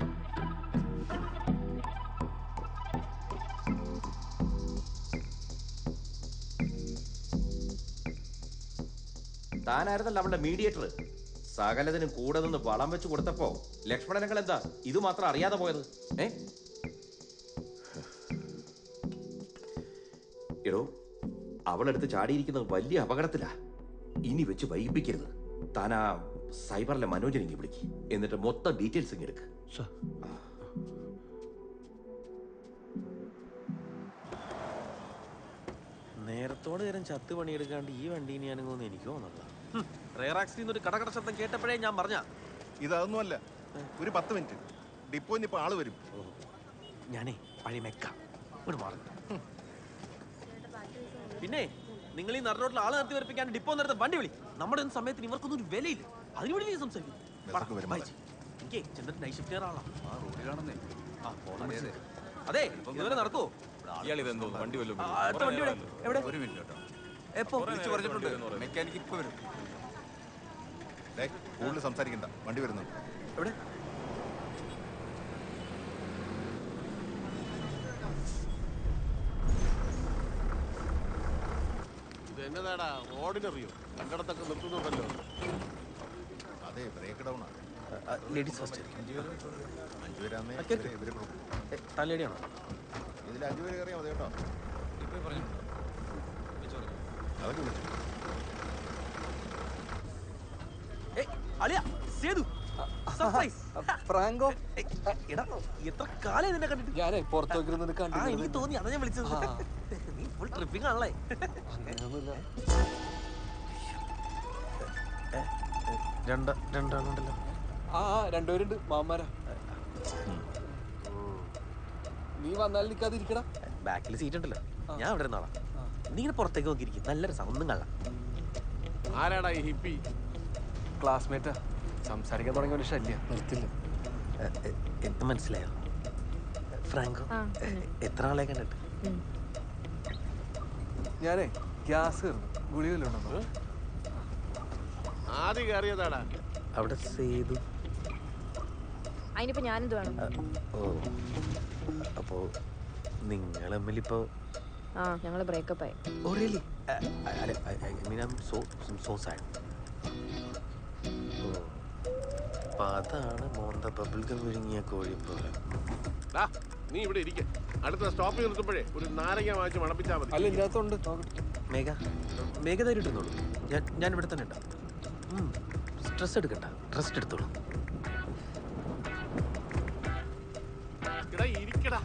താനായിരുന്നല്ലോ അവളുടെ മീഡിയേറ്റർ സകലതിനും കൂടെ നിന്ന് വളം വെച്ച് കൊടുത്തപ്പോ ലക്ഷ്മണനങ്ങൾ എന്താ ഇത് മാത്രം അറിയാതെ പോയത് ഏ എടോ അവളെടുത്ത് ചാടിയിരിക്കുന്നത് വലിയ അപകടത്തിലാ ഇനി വെച്ച് വൈകിപ്പിക്കരുത് താൻ ആ സൈബറിലെ മനോജനെങ്കിൽ വിളിക്ക് എന്നിട്ട് മൊത്തം ഡീറ്റെയിൽസ് ഇങ്ങ് എടുക്ക് നേരത്തോട് നേരം ചത്ത് പണിയെടുക്കാണ്ട് ഈ വണ്ടീന് ഞാനങ്ങോന്ന് എനിക്ക് തോന്നല്ല റേറാക്സിൽ ഒരു കടകട ശബ്ദം കേട്ടപ്പോഴേ ഞാൻ പറഞ്ഞ ഇതൊന്നുമല്ല ഒരു പത്ത് മിനിറ്റ് ഡിപ്പോന്ന് ഇപ്പൊ ആള് വരും ഞാനേ പഴയ മെക്ക ഒരു മാറി പിന്നെ നിങ്ങൾ ഈ നടുറോട്ടിൽ ആള് നിർത്തി വരപ്പിക്കാൻ ഡിപ്പോ നിർത്ത വണ്ടി വിളി നമ്മുടെ ഒന്നും സമയത്തിന് ഇവർക്കൊന്നും ഒരു വിലയില്ല അതിന് വേണ്ടി നീ സംസാരിക്കും ബസ്സൊക്കെ വരും, മോളെ. എനിക്ക് ചെന്നിട്ട് നൈറ്റ് ഷിഫ്റ്റ് കയറാളാ ആ റോഡിൽ കാണുന്നേ ആ പോണം അതെ ഇതുവരെ നടക്കുവോ ഇയാൾ ഇതെന്തോ വണ്ടി വല്ലതും ആ, അടുത്ത വണ്ടി എവിടെ? എവിടെ? ഒരു മിനിറ്റ് കേട്ടോ എപ്പോ വിളിച്ചു പറഞ്ഞിട്ടുണ്ട് മെക്കാനിക്ക് ഇപ്പൊ വരും ഡേ കൂടുതൽ സംസാരിക്കണ്ട വണ്ടി വരുന്നുണ്ട് എവിടെ ഇത് എന്നതാടാ ഓർഡിനറിയോ കണ്ടിടത്തൊക്കെ നിർത്തുന്നുണ്ടല്ലോ അതെ ബ്രേക്ക് ഡൗൺ ആണ് ലേഡീസ് ഫസ്റ്റ് അഞ്ചു പേരാന്നേ ആ, കേൾക്ക്. ഇവര് കൊടുക്കും തലയടിയാണോ ഇതിൽ അഞ്ചു പേര് കയറിയാൽ മതി കേട്ടോ അതൊക്കെ വിളിച്ചു അളിയ സേതു സർപ്രൈസ് ഫ്രാങ്കോ എടാ എത്ര കാലം നിന്നെ കണ്ടിട്ട് ഞാനേ പുറത്തേക്ക് ഇരുന്നിട്ട് ആ എനിക്ക് കണ്ടിരുന്നു തോന്നി അതാ ഞാൻ വിളിച്ചത് നീ ഫുൾ ട്രിപ്പിംഗ് ആണല്ലേ രണ്ട് രണ്ടാളുണ്ടല്ലോ ആ ആ, രണ്ടുപേരുണ്ട് മാമാരാ നീ വന്നാൽ നിൽക്കാതിരിക്കടാ ബാക്കിൽ സീറ്റ് ഉണ്ടല്ലോ ഞാൻ അവിടെ ഇരുന്നോളാം നീ ഇങ്ങനെ പുറത്തേക്ക് നോക്കിയിരിക്കും നല്ല രസം ഒന്നും കള്ള ആരാടാ ഈ ഹിപ്പി ക്ലാസ്മേറ്റാ സംസാരിക്കാൻ തുടങ്ങിയ ഒരു ശല്യം നിർത്തില്ല എന്ത് മനസ്സിലായോ ഫ്രാങ്കോ ആ, എത്ര ആളെ കണ്ടിട്ട് ഞാനേ ഗ്യാസ് തീർന്നു ഗുളി വല്ലതും ഉണ്ടോ ആദ്യം കയറിയതാടാ അവിടെ സേതു അതിനിപ്പോ ഞാനെന്ത് വേണം ഓ അപ്പോ നിങ്ങൾ തമ്മിലിപ്പോ ആ ഞങ്ങള് ബ്രേക്കപ്പ് ആയി oh really I mean I so so sad ഓ അപ്പൊ അതാണ് മോന്ത ബബിൾഗം വിഴുങ്ങിയ കോഴി പോലെ ഡാ നീ ഇവിടെ ഇരിക്ക അടുത്ത സ്റ്റോപ്പിൽ നിർത്തുമ്പോഴേ ഒരു നാരങ്ങ വാങ്ങിച്ച് മണപ്പിച്ചാൽ മതി അല്ല ഇതിനകത്തുണ്ട് നോക്കട്ടെ മേഘ മേഘ ധൈര്യം ഇട്ടുന്നോളൂ ഞാൻ ഞാൻ ഇവിടെ തന്നെ ഉണ്ടാവും സ്ട്രെസ് എടുക്കണ്ട റെസ്റ്റ് എടുത്തോളൂ എടാ ഇരിക്കടാ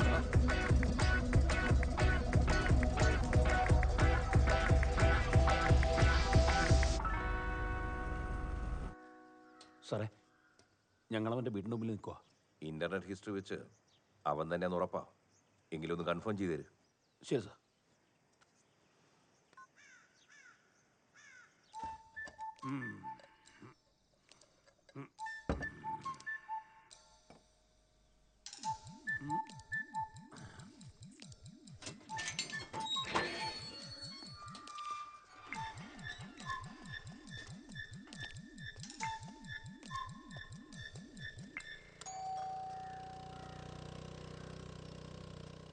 സാറേ ഞങ്ങൾ അവൻ്റെ വീടിൻ്റെ മുമ്പിൽ നിൽക്കുക ഇന്റർനെറ്റ് ഹിസ്റ്ററി വെച്ച് അവൻ തന്നെ ഉറപ്പാ എങ്കിലും ഒന്ന് കൺഫേം ചെയ്തു തരും ശരി സാർ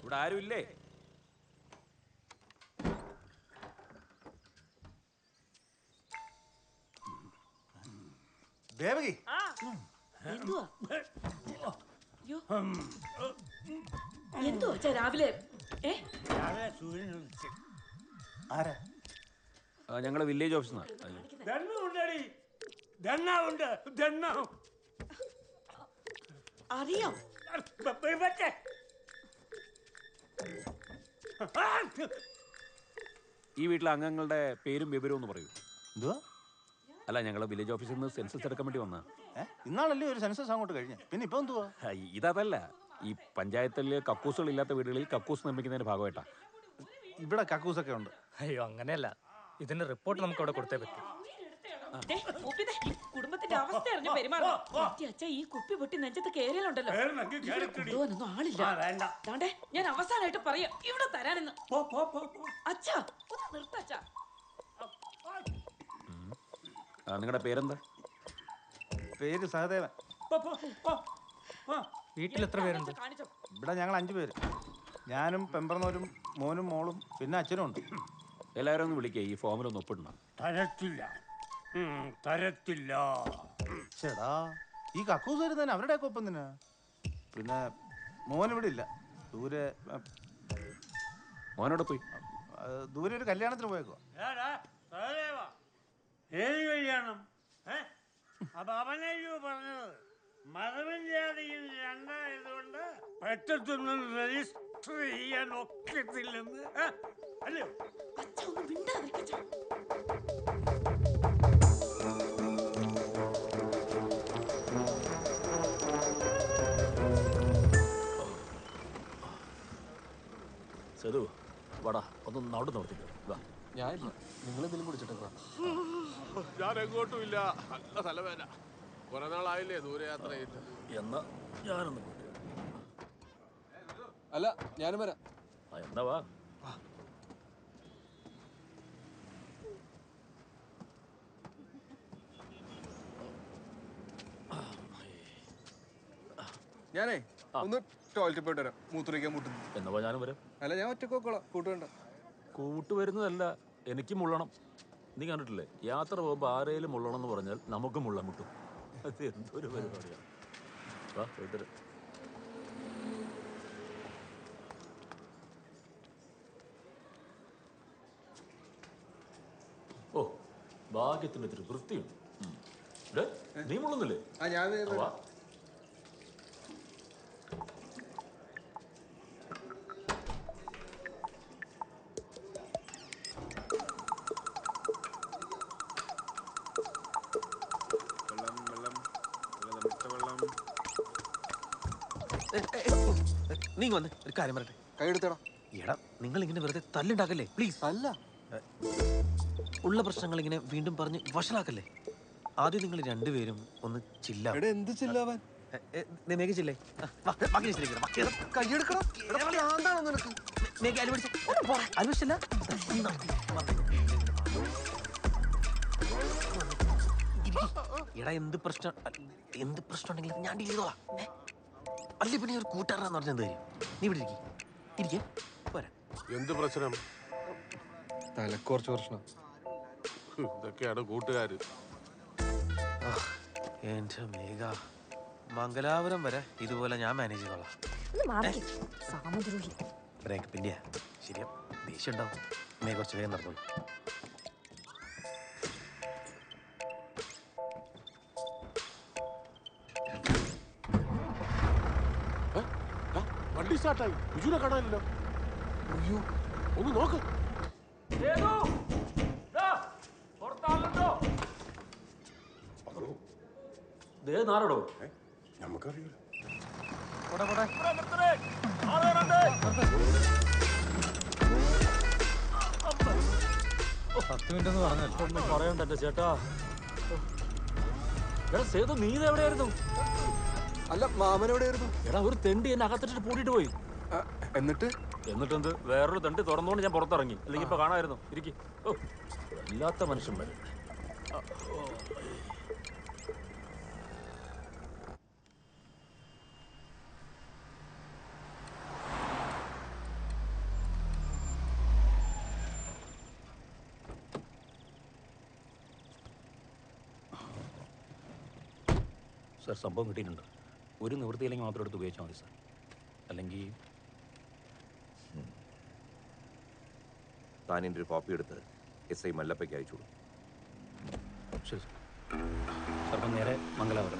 ഇവിടെ ആരും ഇല്ലേ ദേവകി എന്തുവാ അയ്യോ എന്തുവാ അച്ഛാ രാവിലെ ഏ രാവിലെ സൂര്യൻ ഉദിച്ച്. ആരാ ഞങ്ങളെ വില്ലേജ് ഓഫീസിൽ ദണ്ണം ഉണ്ടടി ദണ്ണം ഉണ്ട് ദണ്ണം അറിയാം ബ- ബ- ബറ്റെ. ആ! ഈ വീട്ടിലെ അംഗങ്ങളുടെ പേരും വിവരവും ഒന്ന് പറയൂ എന്തുവാ അല്ല ഞങ്ങളെ വില്ലേജ് ഓഫീസിൽ നിന്ന് സെൻസസ് എടുക്കാൻ വേണ്ടി വന്നാ ഏ ഇന്നാളല്ലേ ഒരു സെൻസസ് അങ്ങോട്ട് കഴിഞ്ഞ പിന്നെ ഇപ്പൊ എന്തുവാ ഇതല്ല ഈ പഞ്ചായത്തിൽ കക്കൂസുകൾ ഇല്ലാത്ത വീടുകളിൽ കക്കൂസ് നിർമ്മിക്കുന്നതിന്റെ ഭാഗമായിട്ടാ ഇവിടെ കക്കൂസൊക്കെ ഉണ്ട് അയ്യോ അങ്ങനെയല്ല ഇതിന്റെ റിപ്പോർട്ട് നമുക്ക് അവിടെ കൊടുത്തേ പറ്റൂ ദേ, ഒപ്പിതേ, കുടുംബത്തിന്റെ അവസ്ഥ അറിഞ്ഞ് പെരുമാറണം എന്റെ അച്ഛാ ഈ കുപ്പി പൊട്ടി നെഞ്ചത്ത് കേറിയാലുണ്ടല്ലോ കേറണമെങ്കിൽ ഇവിടെ കേറിക്കടി. കൊണ്ടുപോകാനൊന്നും ആളില്ല ആ, വേണ്ട. ദാണ്ടേ ഞാൻ അവസാനമായിട്ട് പറയാം ഇവിടെ തരാനെന്ന് അച്ഛാ ഒന്ന് നിർത്തച്ഛാ നിങ്ങളുടെ പേരെന്താ പേര് സഹദേവൻ വീട്ടിൽ എത്ര പേരുണ്ട് കാണിച്ചോ ഇവിടെ ഞങ്ങൾ അഞ്ചു പേര് ഞാനും പെമ്പറന്നോരും മോനും മോളും പിന്നെ അച്ഛനും ഉണ്ട് എല്ലാവരും ഒന്ന് വിളിക്കുക ഈ ഫോമിലൊന്ന് ഒപ്പിടണം തരത്തില്ല ഉം, തരത്തില്ല ചേടാ ഈ കക്കൂസ് വരുന്നതിന് അവരുടെയൊക്കെ ഒപ്പം തന്നെ പിന്നെ മോൻ ഇവിടെ ഇല്ല ദൂരെ ഏ, മോനോട് പോയി ആ, ദൂരെ ഒരു കല്യാണത്തിന് പോയേക്കോ ഏടാ, സഹദേവാ, ഏത് കല്യാണം ഏ? അപ്പൊ അവനല്ലോ പറഞ്ഞത് മതവും ജാതിയും രണ്ടായതുകൊണ്ട് പെട്ടെന്നൊന്നും രജിസ്റ്റർ ചെയ്യാൻ ഒക്കത്തില്ലെന്ന് ഏ? അല്ലയോ അച്ഛാ ഒന്ന് മിണ്ടാതിരിക്കച്ചാ സേതു വാടാ ഒന്ന് നടു നടത്തിക്കോ വാ ഞാനില്ല നിങ്ങൾ എന്തെങ്കിലും കുടിച്ചിട്ടേക്കാ ഞാൻ എങ്ങോട്ടും ഇല്ല നല്ല തലവേദന കുറെ നാളായില്ലേ ദൂരയാത്ര ചെയ്തിട്ട് എന്നാ ഞാനൊന്ന് അല്ല ഞാനും വരാം ആ, എന്നാ വാ ഞാനേ ഒന്ന് ടോയ്ലറ്റിൽ പോയിട്ട് വരാം മൂത്തൊഴിക്കാൻ മുട്ടുന്നു എന്നാ ഞാനും വരാം അല്ല ഞാൻ ഒറ്റ നോക്കോളാം കൂട്ടുവേണ്ട കൂട്ട് വരുന്നതല്ല എനിക്ക് മുള്ളണം നീ കണ്ടിട്ടില്ലേ യാത്ര പോകുമ്പോൾ ആരേലും മുള്ളണം എന്ന് പറഞ്ഞാൽ നമുക്ക് മുള്ളൻ മുട്ടും അത് എന്തൊരു പരിപാടിയാണ് വാ പോയിട്ട് വരാം. ഓ ഭാഗ്യത്തിന് ഇത്തിരി വൃത്തിയുണ്ട് ഉം. ഡേ, നീ മുള്ളുന്നില്ലേ ആ ഞാൻ ദേ ആ, വാ വെള്ളം വെള്ളം നല്ല തണുത്ത വെള്ളം നീ വന്ന് ഒരു കാര്യം പറയട്ടെ കൈ എടുത്തടാ എടാ നിങ്ങൾ ഇങ്ങനെ വെറുതെ തല്ലുണ്ടാക്കല്ലേ പ്ലീസ് അല്ല ഉള്ള പ്രശ്നങ്ങൾ ഇങ്ങനെ വീണ്ടും പറഞ്ഞ് വഷളാക്കല്ലേ ആദ്യം നിങ്ങൾ രണ്ടുപേരും ഒന്ന് ചില്ല എടാ എന്ത് ചില്ലാവാൻ മേഘ ചില്ലേ കൈയെടുക്കണം നിനക്ക് മേഘ അലു പിടിച്ച അലു പിടിച്ചില്ല എടാ എന്ത് പ്രശ്നം എന്ത് പ്രശ്നം ഉണ്ടെങ്കിലും ഞാൻ ഡീൽ ചെയ്തോളാം ഏ? അല്ലേ പിന്നെ ഒരു കൂട്ടുകാരനാന്ന് പറഞ്ഞ എന്ത് കാര്യം നീ ഇവിടെ ഇരിക്കും ഇരിക്കേ പോരാ എന്ത് പ്രശ്നം തലക്ക് കുറച്ച് പ്രശ്നം ഇതൊക്കെയാണ് കൂട്ടുകാര് ആ, എന്റെ മേഘ മംഗലാപുരം വരെ ഇതുപോലെ ഞാൻ മാനേജ് ചെയ്തോളാം ഒന്ന് മാറി സാമദ്രോഹി ബ്രേക്ക് പിന്നെയാ ശരിയാ ദേഷ്യം ഉണ്ടാവും മേ കുറച്ച് വേഗം നടന്നോളൂ വണ്ടി സ്റ്റാർട്ടായി ബിജുനെ കാണാനില്ലല്ലോ അയ്യോ ഒന്ന് നോക്ക് ദേ നാരടോ നമുക്കറിയില്ല പത്ത് മിനിറ്റ് എന്ന് പറഞ്ഞല്ലോ ഒന്നും പറയണ്ട എന്റെ ചേട്ടാ എടാ സേതു നീ ഇത് എവിടെയായിരുന്നു അല്ല മാമൻ എവിടെയായിരുന്നു എടാ ഒരു തെണ്ടി എന്നെ അകത്തിട്ട് പൂട്ടിട്ട് പോയി എന്നിട്ട് എന്നിട്ടെന്ത് വേറൊരു തെണ്ടി തുറന്നുകൊണ്ട് ഞാൻ പുറത്തിറങ്ങി അല്ലെങ്കിൽ ഇപ്പൊ കാണായിരുന്നു ഇരിക്കി ഓ വല്ലാത്ത മനുഷ്യന്മാര് സാർ സംഭവം കിട്ടിയിട്ടുണ്ട് ഒരു നിവൃത്തിയില്ലെങ്കിൽ മാത്രം എടുത്ത് ഉപയോഗിച്ചാൽ മതി സാർ അല്ലെങ്കിൽ താൻ എൻ്റെ ഒരു കോപ്പി എടുത്ത് എസ് ഐ മല്ലപ്പയ്ക്ക് അയച്ചു കൊടുക്കും ശരി സാർ സാർ അപ്പം നേരെ മംഗലാപുരം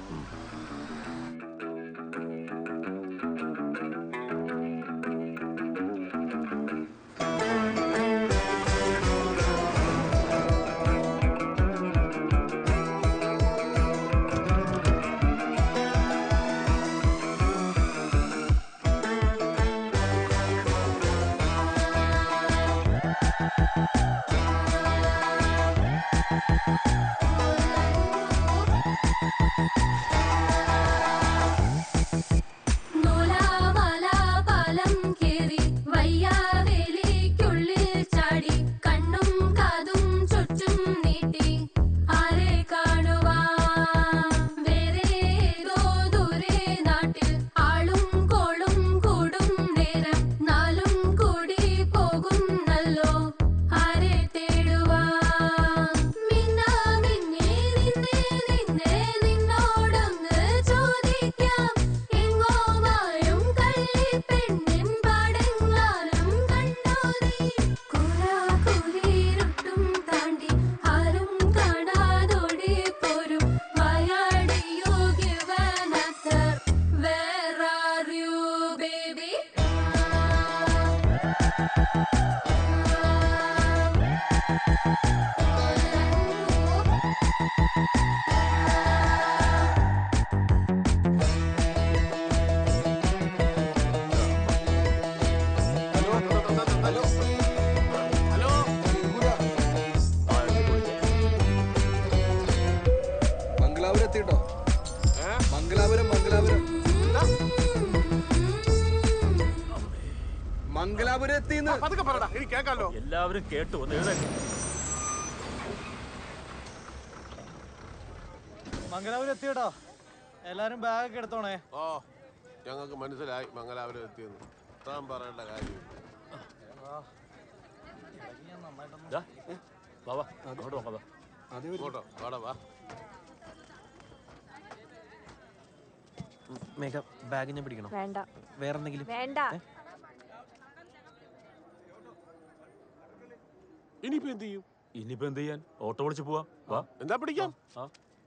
പാലം കേറി വയ്യാവേലിക്കുള്ളിൽ ചാടി കണ്ണും കാതും ചുറ്റും നീട്ടി ആരെ കാണുവാ വേറെ ഏതോ ദൂരെ നാട്ടിൽ ആളും കോളും കൂടും നേരം നാലും കൂടി പോകുന്നല്ലോ ആരെ തേടുവാ മിന്നാ മിന്നേ നിന്നെ നിന്നെ നിന്നോടൊന്ന് ചോദിക്കാം എങ്ങോ മായും കള്ളിപ്പെണ്ണിൻ പാടെങ്ങാനും കണ്ടോ നീ കുറാകുലീരുട്ടും താണ്ടി ആരും കാണാതോടി പോരും വായാടിയോ give an answer where are you baby Mangalapuram എത്തിട്ടോ Mangalapuram Mangalapuram Mangalapuram എത്തിന്ന് പതുക്കെ പറടാ എനിക്ക് കേൾക്കാലോ എല്ലാവരും കേട്ടു ഒന്ന് എഴുതേക്ക് മംഗലാപുരം എത്തിയോട്ടോ എല്ലാരും ബാഗൊക്കെ എടുത്തോണേ ഓ ഞങ്ങൾക്ക് മനസ്സിലായി മംഗലാപുരം എത്തിയെന്ന് താൻ പറയേണ്ട കാര്യം ദാ, വാ വാ അങ്ങോട്ട് നോക്കാം വാ. ഇങ്ങോട്ടോ വാടാ വാ മേഘ ബാഗ് ഞാൻ പിടിക്കണം വേണ്ട വേറെ എന്തെങ്കിലും വേണ്ട ഇനിയിപ്പോ എന്ത് ചെയ്യും ഇനിയിപ്പോ എന്ത് ചെയ്യാൻ ഓട്ടോ വിളിച്ച് പോവാ വാ എന്താ പിടിക്കാം ആ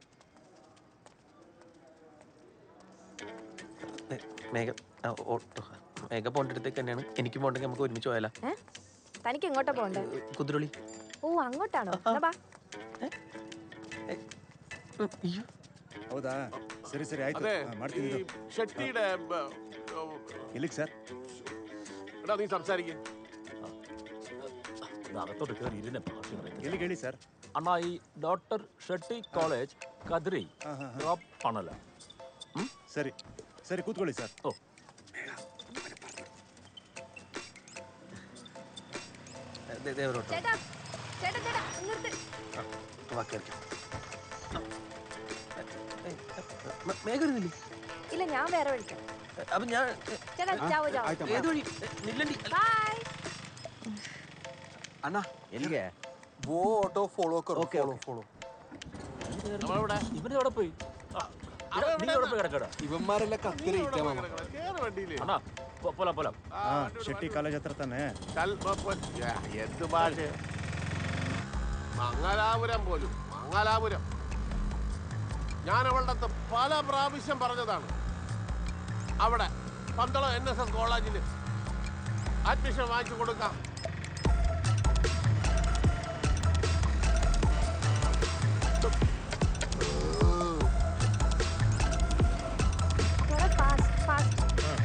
ഏ, മേഘ ആ, ഓട്ടോ മേഘ പോകേണ്ട അടുത്തേക്ക് തന്നെയാണ് എനിക്ക് പോകണ്ടെങ്കിൽ നമുക്ക് ഒരുമിച്ച് പോയാലോ ഏ? തനിക്ക് എങ്ങോട്ടാ പോണ്ടേ കുതിരൊളി ഓ അങ്ങോട്ടാണോ എന്നാ ബാ ಹೌದಾ ಸರಿ ಸರಿ ಆಯ್ತು അതെ ಹಾ, ಮಾಡ್ತೀನಿ ഈ ಇರು. ഷെട്ടിയുടെ ബ- ഓ, ಎಲ್ಲಿಗೆ ಸರ್ എടാ നീ സംസാരിക്കേ ഇത് അകത്തോട്ട് കയറി ഇരുന്ന ഭാഷ ಎಲ್ಲಿಗೆ ಹೇಳಿ ಸರ್ അണ്ണാ ഈ doctor Shetty college Kadri drop ആണല്ലോ ಸರಿ ಸರಿ ಕೂತ್ಕೊಳ್ಳಿ ಸರ್ ಓ ദേ- ദേ ഒരു ഓട്ടോ ചേട്ടാ ചേട്ടാ ചേട്ടാ നിർത്ത് വാ കയറി മേഘ വരുന്നില്ലേ ഇല്ല ഞാൻ വേറെ വിളിക്കാം അപ്പൊ ഞാൻ ചേട്ടാ ചാവോ ചാവോ ഏത് വഴി നില്ലണ്ടി ബൈ അണ്ണ ಎಲ್ಲಿಗೆ वो ऑटो फॉलो करो फॉलो फॉलो ഇവന് എവിടെ പോയി ആ, എടാ, നീ എവിടെ പോയി കിടക്കടാ ഇവന്മാരെല്ലാം കത്തിരിക്കാം മാമ കേറ് വണ്ടിയില് അണ്ണാ പോ- പോലാം പോലാം ಹಾ ಶೆಟ್ಟಿ ಕಾಲೇಜ್ ಹತ್ರ ತಾನೆ ചൽ, പോ, പോ. യാ, എന്ത് ഭാഷ മംഗലാപുരം പോലും മംഗലാപുരം ഞാൻ അവളുടെ അടുത്ത് പല പ്രാവശ്യം പറഞ്ഞതാണ് അവിടെ പന്തളം എൻ എസ് എസ് കോളേജിൽ അഡ്മിഷൻ വാങ്ങിച്ചു കൊടുക്കാം थोड़ा फास्ट फास्ट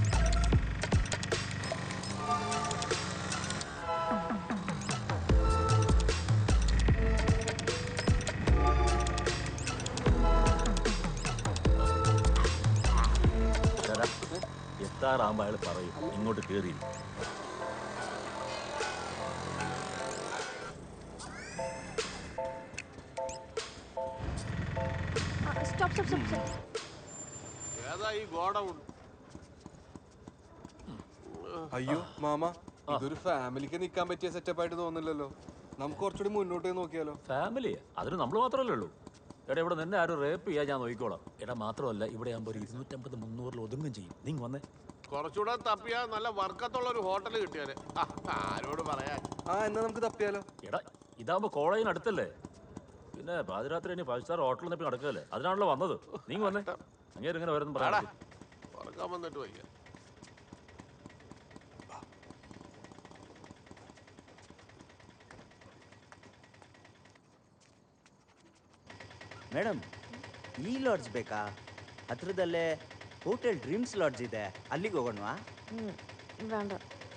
എടാ, എത്താറാകുമ്പോ അയാൾ പറയും ഇങ്ങോട്ട് കയറി स्टॉप स्टॉप स्टॉप स्टॉप ഏതാ ഈ ഗോഡൗൺ അയ്യോ മാമ ഇതൊരു ഫാമിലിക്ക് നിക്കാൻ പറ്റിയ സെറ്റപ്പ് ആയിട്ട് തോന്നില്ലല്ലോ നമുക്ക് കുറച്ചുകൂടി മുന്നോട്ട് പോയി നോക്കിയാലോ ഫാമിലി അതിന് നമ്മൾ മാത്രമല്ലേ ഉള്ളൂ എടാ ഇവിടെ നിന്നെ ആരും റേപ്പ് ചെയ്യാൻ ഞാൻ നോക്കിക്കോളാം എടാ മാത്രമല്ല ഇവിടെ ആകുമ്പോൾ ഒരു ഇരുന്നൂറ്റമ്പത് മുന്നൂറിൽ ഒതുങ്ങും ചെയ്യും നീ ഇങ്ങ് വന്നേ കുറച്ചുകൂടെ തപ്പിയാ നല്ല വർക്കത്തുള്ള ഒരു ഹോട്ടൽ കിട്ടിയാല് ആ, ആരോട് പറയാൻ ആ എന്നാ നമുക്ക് തപ്പിയാലോ എടാ ഇതാകുമ്പോൾ കോളേജിന് അടുത്തല്ലേ പിന്നെ പാതിരാത്രി ഇനി ഫൈവ് സ്റ്റാർ ഹോട്ടലിൽ നിന്ന് നടക്കല്ലേ അതിനാണല്ലോ വന്നത് നീ ഇങ്ങ് വന്നേ അങ്ങേര് ഇങ്ങനെ വരുന്നു പറയാ ഉറക്കാൻ വന്നിട്ട് വയ്യ ಮೇಡಮ್ ಈ ಲಾಡ್ಜ್ ಬೇಕಾ ಹತ್ರದಲ್ಲೇ ಹೋಟೆಲ್ ಡ್ರೀಮ್ಸ್ ಲಾಡ್ಜ್ ಇದೆ ಅಲ್ಲಿಗೆ ಹೋಗೋಣವಾ ഉം, വേണ്ട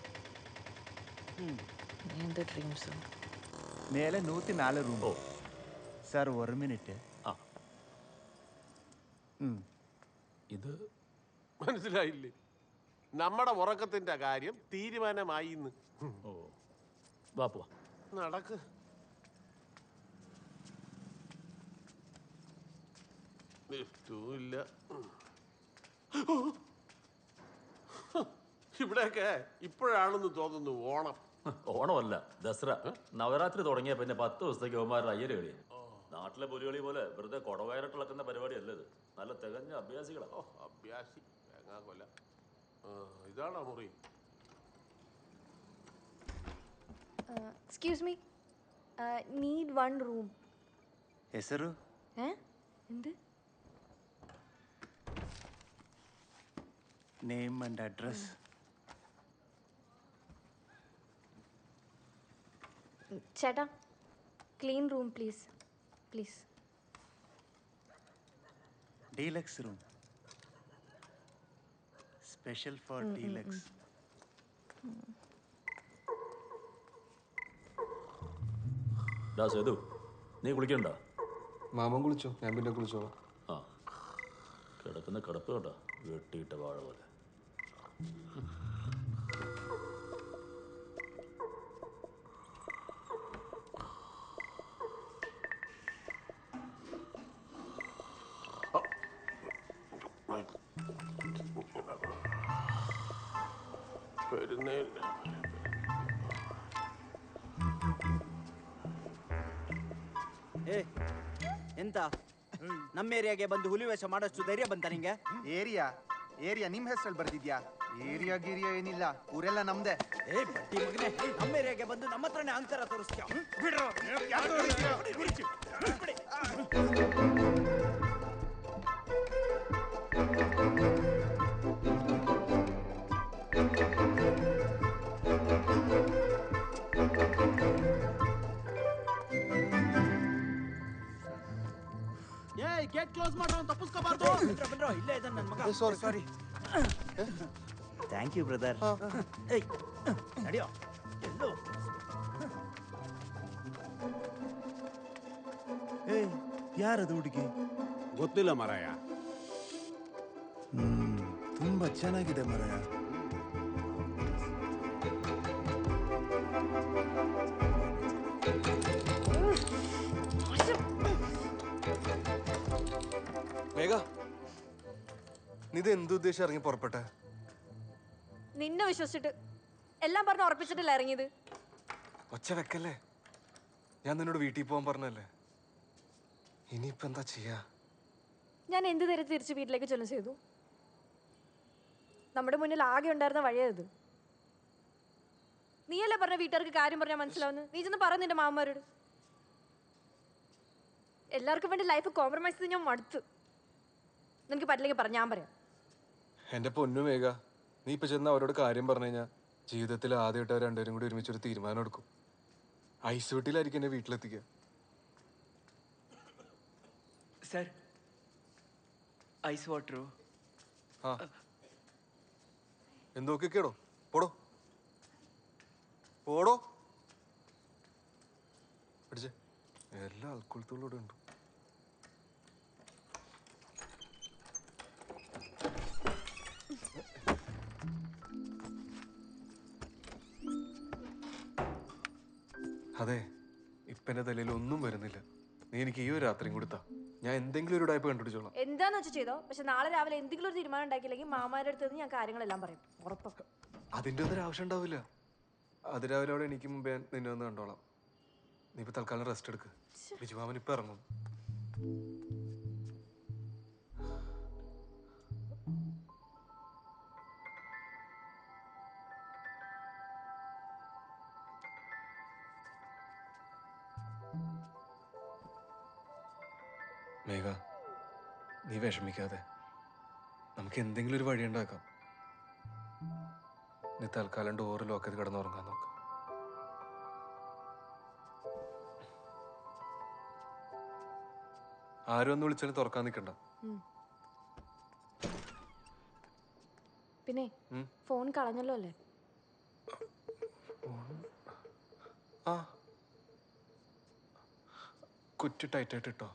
എന്ത് ഡ്രീംസ് மேலே நூற்றி நாலு ரூம் சார் ஒரு மினிட் ആ ம் ഇത് മനസ്സിലായില്ലേ നമ്മുടെ ഉറക്കത്തിന്റെ കാര്യം തീരുമാനമായി ഇന്ന് ഓ വാ പോവാ നടക്ക് ലിഫ്റ്റും ഇല്ല ഇവിടെയൊക്കെ ഇപ്പോഴാണെന്ന് തോന്നുന്നു ഓണം ഓണമല്ല ദസറ നവരാത്രി തുടങ്ങിയ പിന്നെ പത്ത് ദിവസത്തേക്ക് അവന്മാരുടെ അയ്യര് കളിയാണ് നാട്ടിലെ പുലികളി പോലെ വെറുതെ കുടവയറിട്ടിളക്കുന്ന പരിപാടിയല്ല ഇത് നല്ല തികഞ്ഞ അഭ്യാസികളാ ഓ അഭ്യാസി തേങ്ങാ കൊല ആ, ഇതാണോ മുറി excuse me need one room ಹೆಸರು ഏ എന്ത് ನೇಮ್ ಅಂಡ್ ಅಡ್ರೆಸ್ ചേട്ടാ clean room please please deluxe room special for Mm, mm, deluxe ഡാ സേതു നീ കുളിക്കണ്ട മാമൻ കുളിച്ചോ ഞാൻ പിന്നെ കുളിച്ചോളാം ആ കിടക്കുന്ന കിടപ്പ് കണ്ട വെട്ടിയിട്ട വാഴ പോലെ വരുന്നേല്ല ಏ ಎಂತ ನಮ್ಮ ಏರಿಯಾಗೆ ಬಂದು ಹುಲಿ ವೇಷ ಮಾಡೋಷ್ಟು ಧೈರ್ಯ ಬಂತ ನಿಂಗೆ ಏರಿಯಾ ಏರಿಯಾ ನಿಮ್ ಹೆಸರಲ್ಲಿ ಬರ್ದಿದ್ಯಾ ಏರಿಯಾ ಗೀರಿಯಾ ಏನಿಲ್ಲ ಊರೆಲ್ಲ ನಮ್ದೇ ಏ ಬಡ್ಡಿ ಮಗನೇ ನಮ್ಮ ಏರಿಯಾಗೆ ಬಂದು ನಮ್ಮ ಹತ್ರನೇ ಅಂತರ ತೋರಿಸ್ತೀಯ ಬಿಡ್ರೋ ಏ ಗೇಟ್ ಕ್ಲೋಸ್ ಮಾಡ್ರೋ ತಪ್ಪಿಸ್ಕೋಬಾರ್ದು ಬನ್ರೋ ಬನ್ರೋ ಇಲ್ಲೇ ಇದ್ದಾನೆ ನನ್ನ ಮಗ sorry sorry thank you brother ಏಯ್ ನಡಿಯೋ ಎಲ್ಲೋ ಏ ಯಾರದು ಹುಡುಗಿ ಗೊತ್ತಿಲ್ಲ ಮಾರಾಯ ಹ್ಮ್ ತುಂಬಾ ಚೆನ್ನಾಗಿದೆ ಮರಯ വേഗ നീ ഇത് എന്ത് ഉദ്ദേശം ഇറങ്ങി പുറപ്പെട്ടെ നിന്നെ വിശ്വസിച്ചിട്ട് എല്ലാം പറഞ്ഞ് ഉറപ്പിച്ചിട്ടല്ല ഇറങ്ങിയത് ഒച്ച വെക്കല്ലേ ഞാൻ നിന്നോട് വീട്ടിൽ പോകാൻ പറഞ്ഞല്ലേ ഇനിയിപ്പോ എന്താ ചെയ്യാ ഞാൻ എന്ത് തരത്തിൽ തിരിച്ച് വീട്ടിലേക്ക് ചെല്ലും ചെയ്തു നമ്മുടെ മുന്നിൽ ആകെ ഉണ്ടായിരുന്ന വഴിയത് നീയല്ലേ പറഞ്ഞ വീട്ടുകാർക്ക് കാര്യം പറഞ്ഞാൽ മനസ്സിലാവുന്നു നീ ചെന്ന് പറ നിന്റെ മാമന്മാരോട് എല്ലാവർക്കും വേണ്ടി ലൈഫ് കോംപ്രമൈസ് ചെയ്ത് ഞാൻ മടുത്തു നിനക്ക് പറ്റില്ലെങ്കിൽ പറ ഞാൻ പറയാം എന്റെ പൊന്നു മേഘ നീ ഇപ്പൊ ചെന്ന് അവരോട് കാര്യം പറഞ്ഞു കഴിഞ്ഞാൽ ജീവിതത്തിൽ ആദ്യമായിട്ട് അവർ രണ്ടുപേരും കൂടി ഒരുമിച്ച് ഒരു തീരുമാനം എടുക്കും ഐസ് വീട്ടിലായിരിക്കും എന്നെ വീട്ടിലെത്തിക്കുക സർ ഐസ് വാട്ടറോ ആ എന്തൊക്കെയാടോ പോടോ പോടോ പിടിച്ചേ എല്ലാ ആൾക്കുളത്തോടും ഇവിടെ ഉണ്ട് അതെ ഇപ്പൊ എന്റെ തലയിൽ ഒന്നും വരുന്നില്ല നീ എനിക്ക് ഈ ഒരു രാത്രിയും കൊടുത്താ ഞാൻ എന്തെങ്കിലും ഒരു ടൈപ്പ് കണ്ടുപിടിച്ചോളാം എന്താന്ന് വെച്ചാൽ ചെയ്തോ പക്ഷെ നാളെ രാവിലെ എന്തെങ്കിലും ഒരു തീരുമാനം ഉണ്ടാക്കിയില്ലെങ്കിൽ മാമാരുടെ അടുത്ത് നിന്ന് ഞാൻ കാര്യങ്ങളെല്ലാം പറയും ഉറപ്പാ അതിന്റെ ഒന്നും ഒരു ആവശ്യം ഉണ്ടാവില്ല അതിരാവിലെ അവിടെ എനിക്ക് മുമ്പേ ഞാൻ നിന്നെ ഒന്ന് കണ്ടോളാം നീ ഇപ്പൊ തൽക്കാലം റെസ്റ്റ് എടുക്ക് ബിജുമാമൻ ഇപ്പൊ ഇറങ്ങും മേഘ നീ വിഷമിക്കാതെ നമുക്ക് എന്തെങ്കിലും ഒരു വഴി ഉണ്ടാക്കാം നീ തൽക്കാലം ഡോറ് ലോക്ക് ചെയ്ത് കിടന്നുറങ്ങാൻ നോക്ക് ആരും ഒന്ന് വിളിച്ചാലും തുറക്കാൻ നിൽക്കണ്ട ഉം. പിന്നെ ഉം. ഫോൺ കളഞ്ഞല്ലോ അല്ലേ ആ കുറ്റി ടൈറ്റായിട്ട് ഇട്ടോ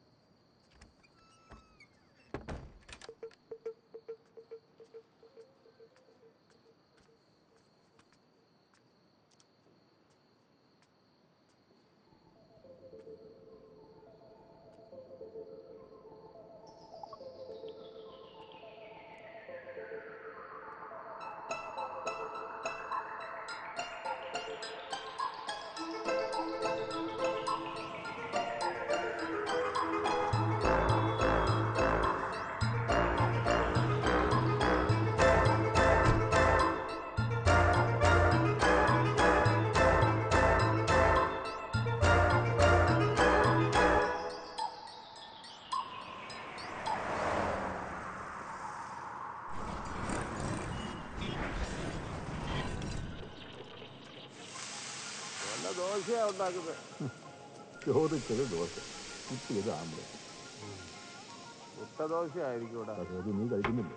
നല്ല ദോശയാ ഉണ്ടാക്കുന്നത് ചോദിച്ചത് ദോശ കിട്ടിയത് ആംബ്ലേറ്റ് മുട്ട ദോശ ആയിരിക്കും ഇവിടെ അത് നീ കഴിക്കുന്നില്ലേ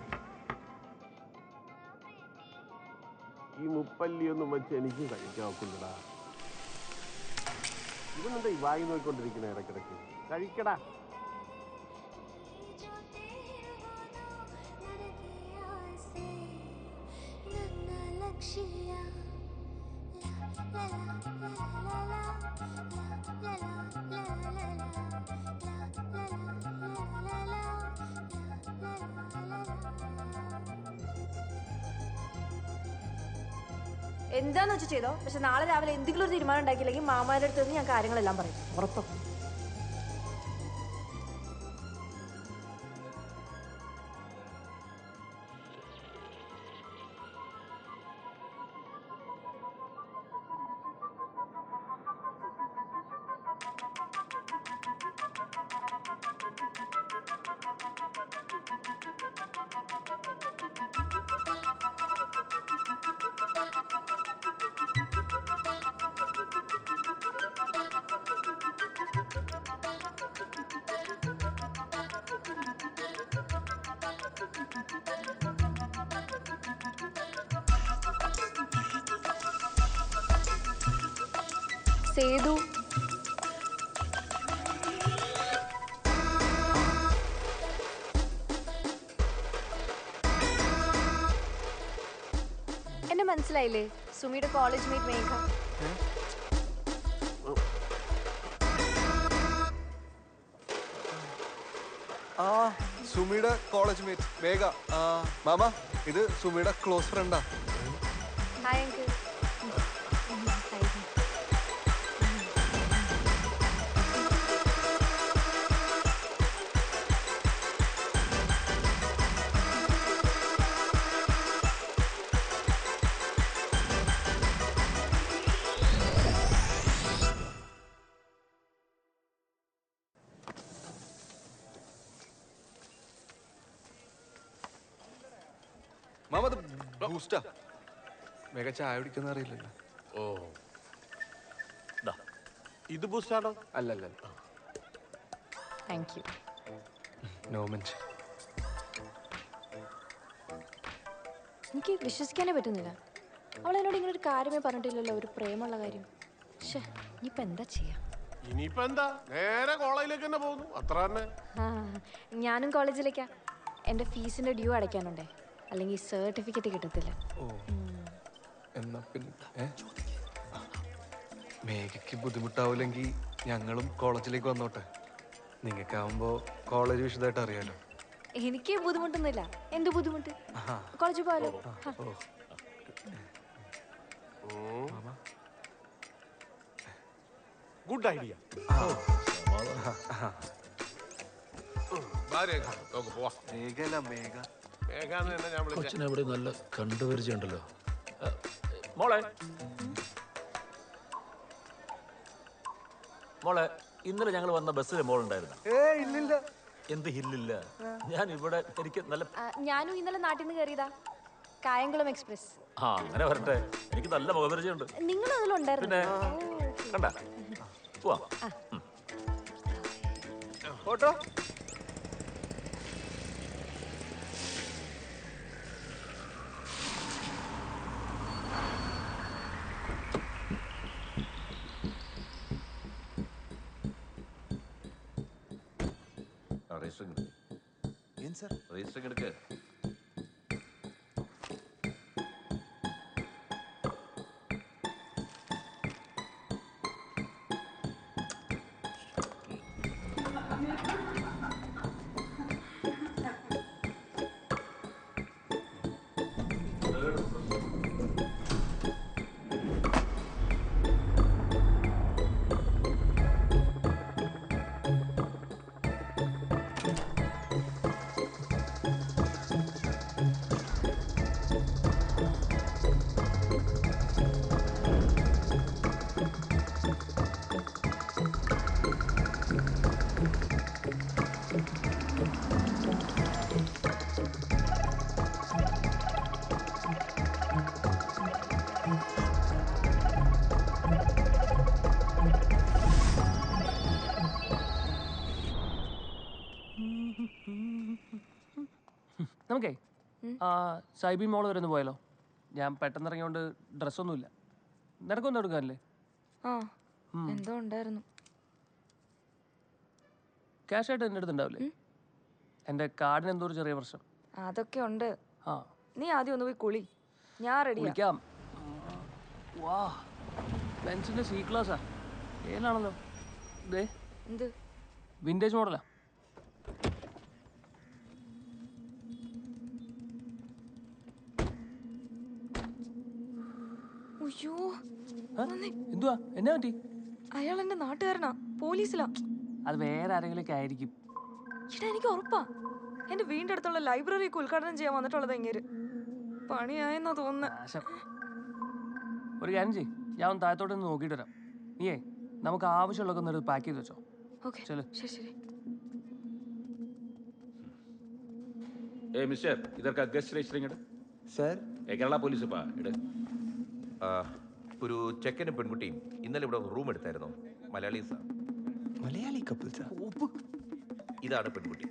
ഈ മുപ്പല്ലിയൊന്നും വെച്ച് എനിക്കും കഴിക്കാൻ ഒക്കില്ലടാ ഇവനെന്താ ഈ വായി നോക്കിക്കൊണ്ടിരിക്കണ ഇടയ്ക്കിടയ്ക്ക് കഴിക്കടാ എന്താന്ന് വെച്ചാൽ ചെയ്തോ പക്ഷെ നാളെ രാവിലെ എന്തെങ്കിലും ഒരു തീരുമാനം ഉണ്ടാക്കിയില്ലെങ്കിൽ മാമാരുടെ അടുത്ത് നിന്ന് ഞാൻ കാര്യങ്ങളെല്ലാം പറയും ഉറപ്പം സേതു എന്നെ മനസ്സിലായില്ലേ സുമിയുടെ കോളേജ് മേറ്റ് മേഘ ആ സുമിയുടെ കോളേജ് മേറ്റ് വേഗ ആ മാമ ഇത് സുമിയുടെ ക്ലോസ് ഫ്രണ്ടാ ഹായ് അങ്കിൾ മാമ അത് ബൂസ്റ്റാ വേഗ ചായ കുടിക്കുന്ന അറിയില്ലല്ലോ ഓ ഇത് ബൂസ്റ്റാണോ അല്ലല്ല താങ്ക് യു നോ മെൻഷൻ എനിക്ക് വിശ്വസിക്കാനേ പറ്റുന്നില്ല അവൾ എന്നോട് ഇങ്ങനെ ഒരു കാര്യമേ പറഞ്ഞിട്ടില്ലല്ലോ ഒരു പ്രേമുള്ള കാര്യം പക്ഷേ ഇനിയിപ്പോൾ എന്താ ചെയ്യാ ഇനിയിപ്പോ എന്താ നേരെ കോളേജിലേക്ക് തന്നെ പോകുന്നു അത്ര തന്നെ ആ ഞാനും കോളേജിലേക്കാ എൻ്റെ ഫീസിൻ്റെ ഡ്യൂ അടയ്ക്കാനുണ്ടേ അല്ലെങ്കിൽ സർട്ടിഫിക്കറ്റ് കിട്ടത്തില്ല ഓ എന്നാ പിന്നെ ഏ? മേഘയ്ക്ക് ബുദ്ധിമുട്ടാവില്ലെങ്കിൽ ഞങ്ങളും കോളേജിലേക്ക് വന്നോട്ടെ നിങ്ങൾക്കാവുമ്പോ കോളേജ് വിശദമായിട്ട് അറിയാലോ എനിക്ക് ബുദ്ധിമുട്ടൊന്നുമില്ല എന്ത് ബുദ്ധിമുട്ട് ആഹാ. കോളേജിൽ പോയാലോ ആ. ഓ ഗുഡ് ഐഡിയ വാ രേഖ നമുക്ക് പോവാം മേഘല മേഘ മേഘ എന്ന് തന്നെ ഞാൻ വിളിച്ചേ കൊച്ചിനെ ഇവിടെ നല്ല കണ്ടുപരിചയമുണ്ടല്ലോ ആ, മോളെ മോളെ ഇന്നലെ ഞങ്ങൾ വന്ന ബസ്സിൽ മോളുണ്ടായിരുന്നു ഏ ഇല്ലില്ല എന്ത് ഹില്ലില്ല ഞാൻ ഇവിടെ എനിക്ക് നല്ല ആ, ഞാനും ഇന്നലെ നാട്ടിൽ നിന്ന് കയറിയതാ കായംകുളം എക്സ്പ്രസ് ആ അങ്ങനെ വരട്ടെ എനിക്ക് നല്ല മുഖപരിചയമുണ്ട് നിങ്ങൾ അതിലുണ്ടായിരുന്നു പിന്നെ കണ്ട പോവാം ഫോട്ടോ രജിസ്റ്ററിംഗ് ಏನ್ ಸರ್ രജിസ്റ്ററിംഗ് എടുക്ക് നമുക്കേ ആ സൈബി മോൾ വരെ ഒന്ന് പോയാലോ ഞാൻ പെട്ടെന്ന് ഇറങ്ങിയോണ്ട് ഡ്രസ്സൊന്നുമില്ല നിനക്കൊന്നും എടുക്കാനല്ലേ ആ എന്തോ ഉണ്ടായിരുന്നു ക്യാഷ് ആയിട്ട് എൻ്റെ അടുത്തുണ്ടാവില്ലേ എൻ്റെ കാർഡിന് എന്തോ ഒരു ചെറിയ പ്രശ്നം അതൊക്കെ ഉണ്ട് ആ നീ ആദ്യം ഒന്ന് പോയി കുളി ഞാൻ റെഡിയാ വിളിക്കാം വാ ബെൻസിൻ്റെ സി ക്ലാസ്സാ ഏതാണല്ലോ ദേ എന്ത് വിൻറ്റേജ് മോഡലാ അയ്യോ എന്തുവാ എന്നാ പറ്റി അയാൾ എന്റെ നാട്ടുകാരനാ പോലീസിലാ അത് വേറെ ആരെങ്കിലുമൊക്കെ ആയിരിക്കും ഇടാ എനിക്ക് ഉറപ്പാ എന്റെ വീടിന്റെ അടുത്തുള്ള ലൈബ്രറിക്ക് ഉദ്ഘാടനം ചെയ്യാൻ വന്നിട്ടുള്ളത് എങ്ങേര് പണിയായെന്നാ തോന്നുന്നത് നാശം ഒരു കാര്യം ചെയ്യ് ഞാൻ ഒന്ന് താഴത്തോട്ട് നിന്ന് നോക്കിയിട്ട് വരാം നീയേ നമുക്ക് ആവശ്യമുള്ളതൊക്കെ ഒന്ന് പാക്ക് ചെയ്ത് വെച്ചോ ഓക്കെ ചെല് ശരി ശരി ഏ മിസ്റ്റർ ഇതൊക്കെ ഗസ്റ്റ് രജിസ്റ്ററിംഗ് ഇട് സർ ഏ കേരള പോലീസ് പാ ഇട് ആ, ഒരു ചെക്കനും പെൺകുട്ടിയും ഇന്നലെ ഇവിടെ റൂം എടുത്തായിരുന്നു മലയാളീസാ മലയാളി കപ്പിൾസാ ഇതാണ് പെൺകുട്ടി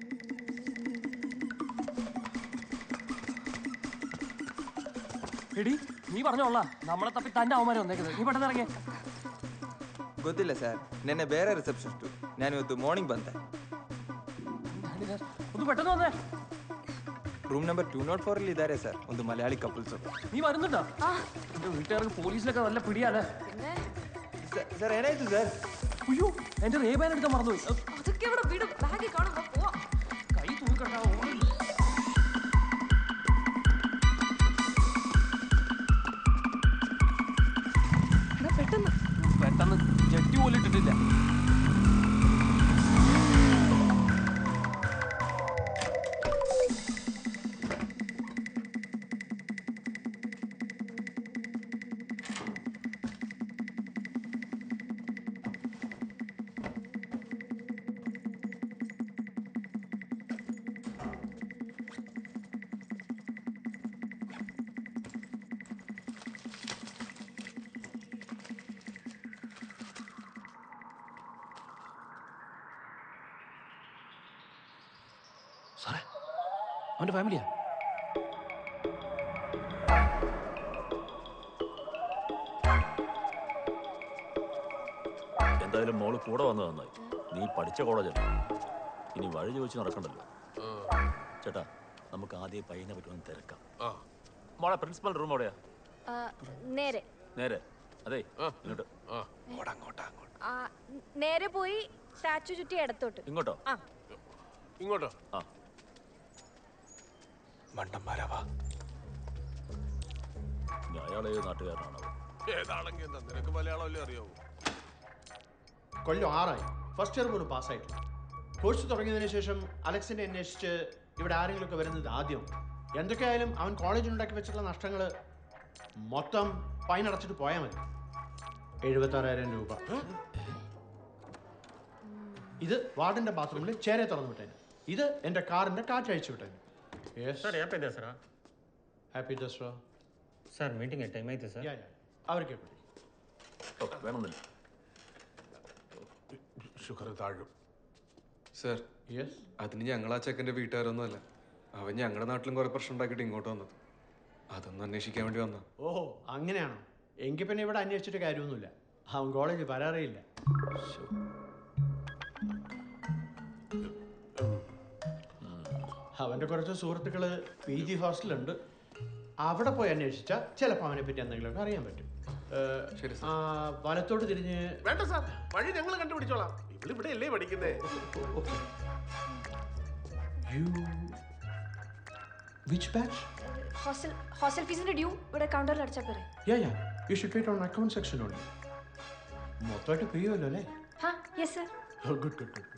എടി നീ പറഞ്ഞോളാ നമ്മളെ തപ്പി തന്റെ അവന്മാരെ വന്നേക്കുന്നത് നീ പെട്ടെന്ന് ഇറങ്ങിയേ ಗೊತ್ತಿಲ್ಲ ಸರ್ ನೆನ್ನೆ ಬೇರೆ ರಿಸೆಪ್ಷನಿಸ್ಟು ನಾನು ಇವತ್ತು ಮಾರ್ನಿಂಗ್ ಬಂದೆ ഒന്ന് പെട്ടെന്ന് വന്നേ ರೂಮ್ ನಂಬರ್ ಟೂ ನಾಟ್ ಫೋರಲ್ಲಿ ಇದ್ದಾರೆ ಸರ್ ಒಂದು ಮಲಯಾಳಿ ಕಪಲ್ಸು നീ വരുന്നുണ്ടോ എന്റെ വീട്ടുകാർക്ക് പോലീസിലൊക്കെ നല്ല പിടിയാലേ ಸರ್ ಏನಾಯ್ತು ಸರ್ അയ്യോ എന്റെ റേബാൻ എടുക്കാൻ മറന്നുപോയി അഹ്, അതൊക്കെ ഇവിടെ വീട് ബാഗിൽ കാണുമ്പോ പോവാ കൈ തൂക്കട്ടാ പെട്ടെന്ന് പെട്ടെന്ന് ജട്ടി പോലും ഇട്ടിട്ടില്ല സാറേ അവൻ്റെ ഫാമിലിയാ എന്തായാലും മോള് കൂടെ വന്നത് നന്നായി നീ പഠിച്ച കോളേജല്ല ഇനി വഴി ചോദിച്ച് നടക്കണ്ടല്ലോ ചേട്ടാ നമുക്ക് ആദ്യം പയ്യനെ പറ്റുമെന്ന് തിരക്കാം മോളെ പ്രിൻസിപ്പൽ റൂം എവിടെയാ ആ, നേരെ നേരെ അതെ ഇങ്ങോട്ട് ആ, നേരെ പോയി സ്റ്റാച്ചു ചുറ്റി ഇടത്തോട്ട് ഇങ്ങോട്ടോ ആ ഇങ്ങോട്ടോ ആ മണ്ടന്മാരാവാ ഇനി അയാൾ ഏത് നാട്ടുകാരനാണോ ഏതാണെങ്കിൽ എന്താ നിനക്ക് മലയാളം അല്ലേ അറിയാവൂ കൊല്ലം ആറായി ഫസ്റ്റ് ഇയർ പോലും പാസ്സായിട്ടില്ല കോഴ്സ് തുടങ്ങിയതിന് ശേഷം അലക്സിനെ അന്വേഷിച്ച് ഇവിടെ ആരെങ്കിലുമൊക്കെ വരുന്നത് ആദ്യം എന്തൊക്കെയായാലും അവൻ കോളേജിലുണ്ടാക്കി വെച്ചിട്ടുള്ള നഷ്ടങ്ങൾ മൊത്തം ഫൈൻ അടച്ചിട്ട് പോയാൽ മതി എഴുപത്താറായിരം രൂപ ഇത് വാർഡിന്റെ ബാത്റൂമിൽ ചേരെ തുറന്നു വിട്ടേന് ഇത് എൻ്റെ കാറിന്റെ കാറ്റ് അഴിച്ചു വിട്ടേന് sir happy Dasara happy Dasara sir meeting time ಆಯ್ತು ಸರ್ അവർക്ക് ഓ, വേണമെന്നില്ല ഷുഗർ താഴും സർ അതിന് ഞങ്ങൾ ആ ചെക്കൻ്റെ വീട്ടുകാരൊന്നും അല്ല അവൻ ഞങ്ങളുടെ നാട്ടിലും കുറെ പ്രശ്നം ഉണ്ടാക്കിയിട്ട് ഇങ്ങോട്ട് വന്നത് അതൊന്നും അന്വേഷിക്കാൻ വേണ്ടി വന്ന ഓഹോ അങ്ങനെയാണോ എങ്കിൽ പിന്നെ ഇവിടെ അന്വേഷിച്ചിട്ട് കാര്യമൊന്നുമില്ല അവൻ കോളേജിൽ വരാറേയില്ല അവൻ്റെ കുറച്ച് സുഹൃത്തുക്കൾ പി ജി ഹോസ്റ്റലുണ്ട് അവിടെ പോയി അന്വേഷിച്ചാൽ ചിലപ്പോൾ അവനെ പറ്റി എന്തെങ്കിലുമൊക്കെ അറിയാൻ പറ്റും ഏഹ്, ആ, വലത്തോട്ട് തിരിഞ്ഞ് വേണ്ട സാർ വഴി ഞങ്ങൾ കണ്ടുപിടിച്ചോളാം ഇവളിവിടെ അല്ലേ പഠിക്കുന്നേ വിച്ച് ബാച്ച് ഹോസ്റ്റൽ ഹോസ്റ്റൽ ഫീസിന്റെ ഡ്യൂ ഇവിടെ കൗണ്ടറിൽ അടച്ചാൽ പോരെ yeah yeah you should pay it on account section ഉണ്ട് മൊത്തമായിട്ട് പേ ചെയ്യുമല്ലോ അല്ലേ ഹാ yes sir good good good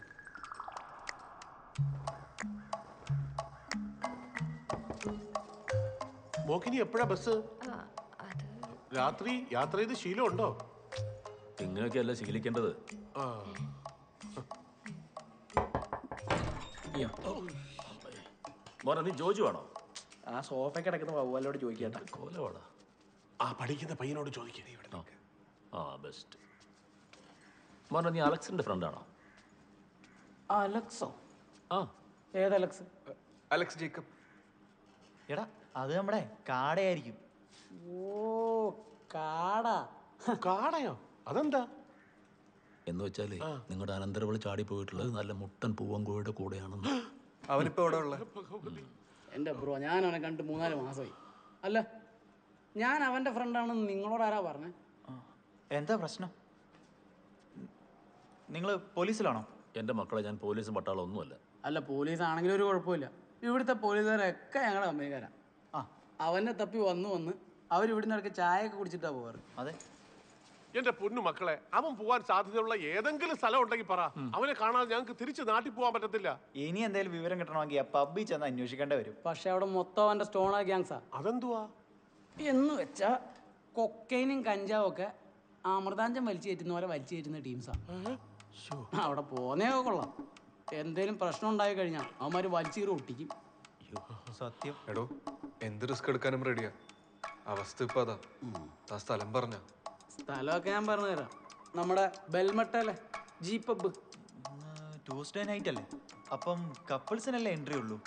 മോക്കിനി എപ്പോഴാ ബസ് രാത്രി യാത്ര ചെയ്ത് ശീലമുണ്ടോ ഇങ്ങനെയൊക്കെയല്ല ശീലിക്കേണ്ടത് ആ മോനെ നീ ജോജു ആണോ ആ സോഫ കിടക്കുന്ന വവ്വാലോട് ചോദിക്കട്ടെ കോലവാടാ ആ പഠിക്കുന്ന പയ്യനോട് ചോദിക്കേ ആ ബെസ്റ്റ് മോനെ നീ അലക്സിന്റെ ഫ്രണ്ടാണോ അലക്സോ ആ ഏത് അലക്സ് അലക്സ് ജേക്കബ് എടാ അത് നമ്മുടെ കാടയായിരിക്കും ഓ കാടാ കാടയോ അതെന്താ എന്ന് വെച്ചാലേ നിങ്ങളുടെ അനന്തരവളി ചാടി പോയിട്ടുള്ളത് നല്ല മുട്ടൻ പൂവങ്കോയുടെ കൂടെയാണെന്ന് അവനിപ്പോ എവിടെ ഉള്ള എൻ്റെ ബ്രോ ഞാൻ അവനെ കണ്ട് മൂന്നാല് മാസമായി അല്ല ഞാൻ അവൻ്റെ ഫ്രണ്ടാണെന്ന് നിങ്ങളോട് ആരാ പറഞ്ഞേ എന്താ പ്രശ്നം നിങ്ങൾ പോലീസിലാണോ എൻ്റെ മക്കളെ ഞാൻ പോലീസും പട്ടാളം ഒന്നുമല്ല അല്ല പോലീസ് ആണെങ്കിലും ഒരു കുഴപ്പമില്ല ഇവിടുത്തെ പോലീസുകാരൊക്കെ ഞങ്ങളുടെ കമ്പനിക്കാരാ ആ അവനെ തപ്പി വന്നു വന്ന് അവർ ഇവിടുന്ന് ഇടയ്ക്ക് ചായയൊക്കെ കുടിച്ചിട്ടാ പോവാറ് അതെ എന്റെ പൊന്നു മക്കളെ അവൻ പോവാൻ സാധ്യതയുള്ള ഏതെങ്കിലും സ്ഥലം ഉണ്ടെങ്കിൽ പറ അവനെ കാണാതെ ഞങ്ങൾക്ക് തിരിച്ച് നാട്ടിൽ പോകാൻ പറ്റത്തില്ല ഇനി എന്തെങ്കിലും വിവരം കിട്ടണമെങ്കിൽ ആ പബ്ബിൽ ചെന്ന് അന്വേഷിക്കേണ്ടി വരും പക്ഷെ അവിടെ മൊത്തം അവൻ്റെ സ്റ്റോണ ഗ്യാങ്സാ അതെന്തുവാ എന്ന് വെച്ചാ കൊക്കൈനും കഞ്ചാവും ഒക്കെ അമൃതാഞ്ചം വലിച്ചു കയറ്റുന്ന പോലെ വലിച്ചു കയറ്റുന്ന ടീംസാ അവിടെ പോന്നേ കൊള്ളാം എന്തേലും പ്രശ്നം ഉണ്ടായി കഴിഞ്ഞാൽ അവന്മാര് വലിച്ചു കയറി ഒട്ടിക്കും സത്യം എടോ എന്ത് റിസ്ക് എടുക്കാനും റെഡിയാ അവസ്ഥ ഇപ്പൊ അതാ ആ സ്ഥലം പറഞ്ഞ സ്ഥലമൊക്കെ ഞാൻ പറഞ്ഞു തരാം നമ്മുടെ ബെൽമട്ടല്ലേ ജി പബ് ട്യൂസ്ഡേ നൈറ്റ് അല്ലേ അപ്പം കപ്പിൾസിനല്ലേ എൻട്രി ഉള്ളൂ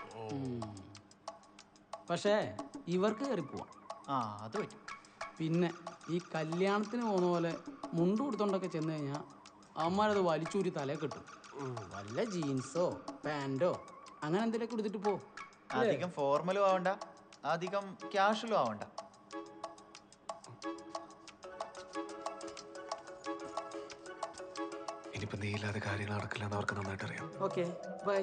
പക്ഷേ ഇവർക്ക് കയറി പോവാം ആ അത് പറ്റും പിന്നെ ഈ കല്യാണത്തിന് പോകുന്ന പോലെ മുണ്ട് കൊടുത്തോണ്ടൊക്കെ ചെന്ന് കഴിഞ്ഞാൽ അവന്മാരത് വലിച്ചൂരി തലേ കിട്ടും വല്ല ജീൻസോ പാൻറ്റോ അങ്ങനെ എന്തെങ്കിലുമൊക്കെ എടുത്തിട്ട് പോ അധികം ഫോർമലും ആവണ്ട അധികം ക്യാഷ്വലും ആവണ്ട ഇനിയിപ്പോ നീ ഇല്ലാതെ കാര്യങ്ങൾ നടക്കില്ല എന്ന് അവർക്ക് നന്നായിട്ട് അറിയാം ഓക്കെ ബൈ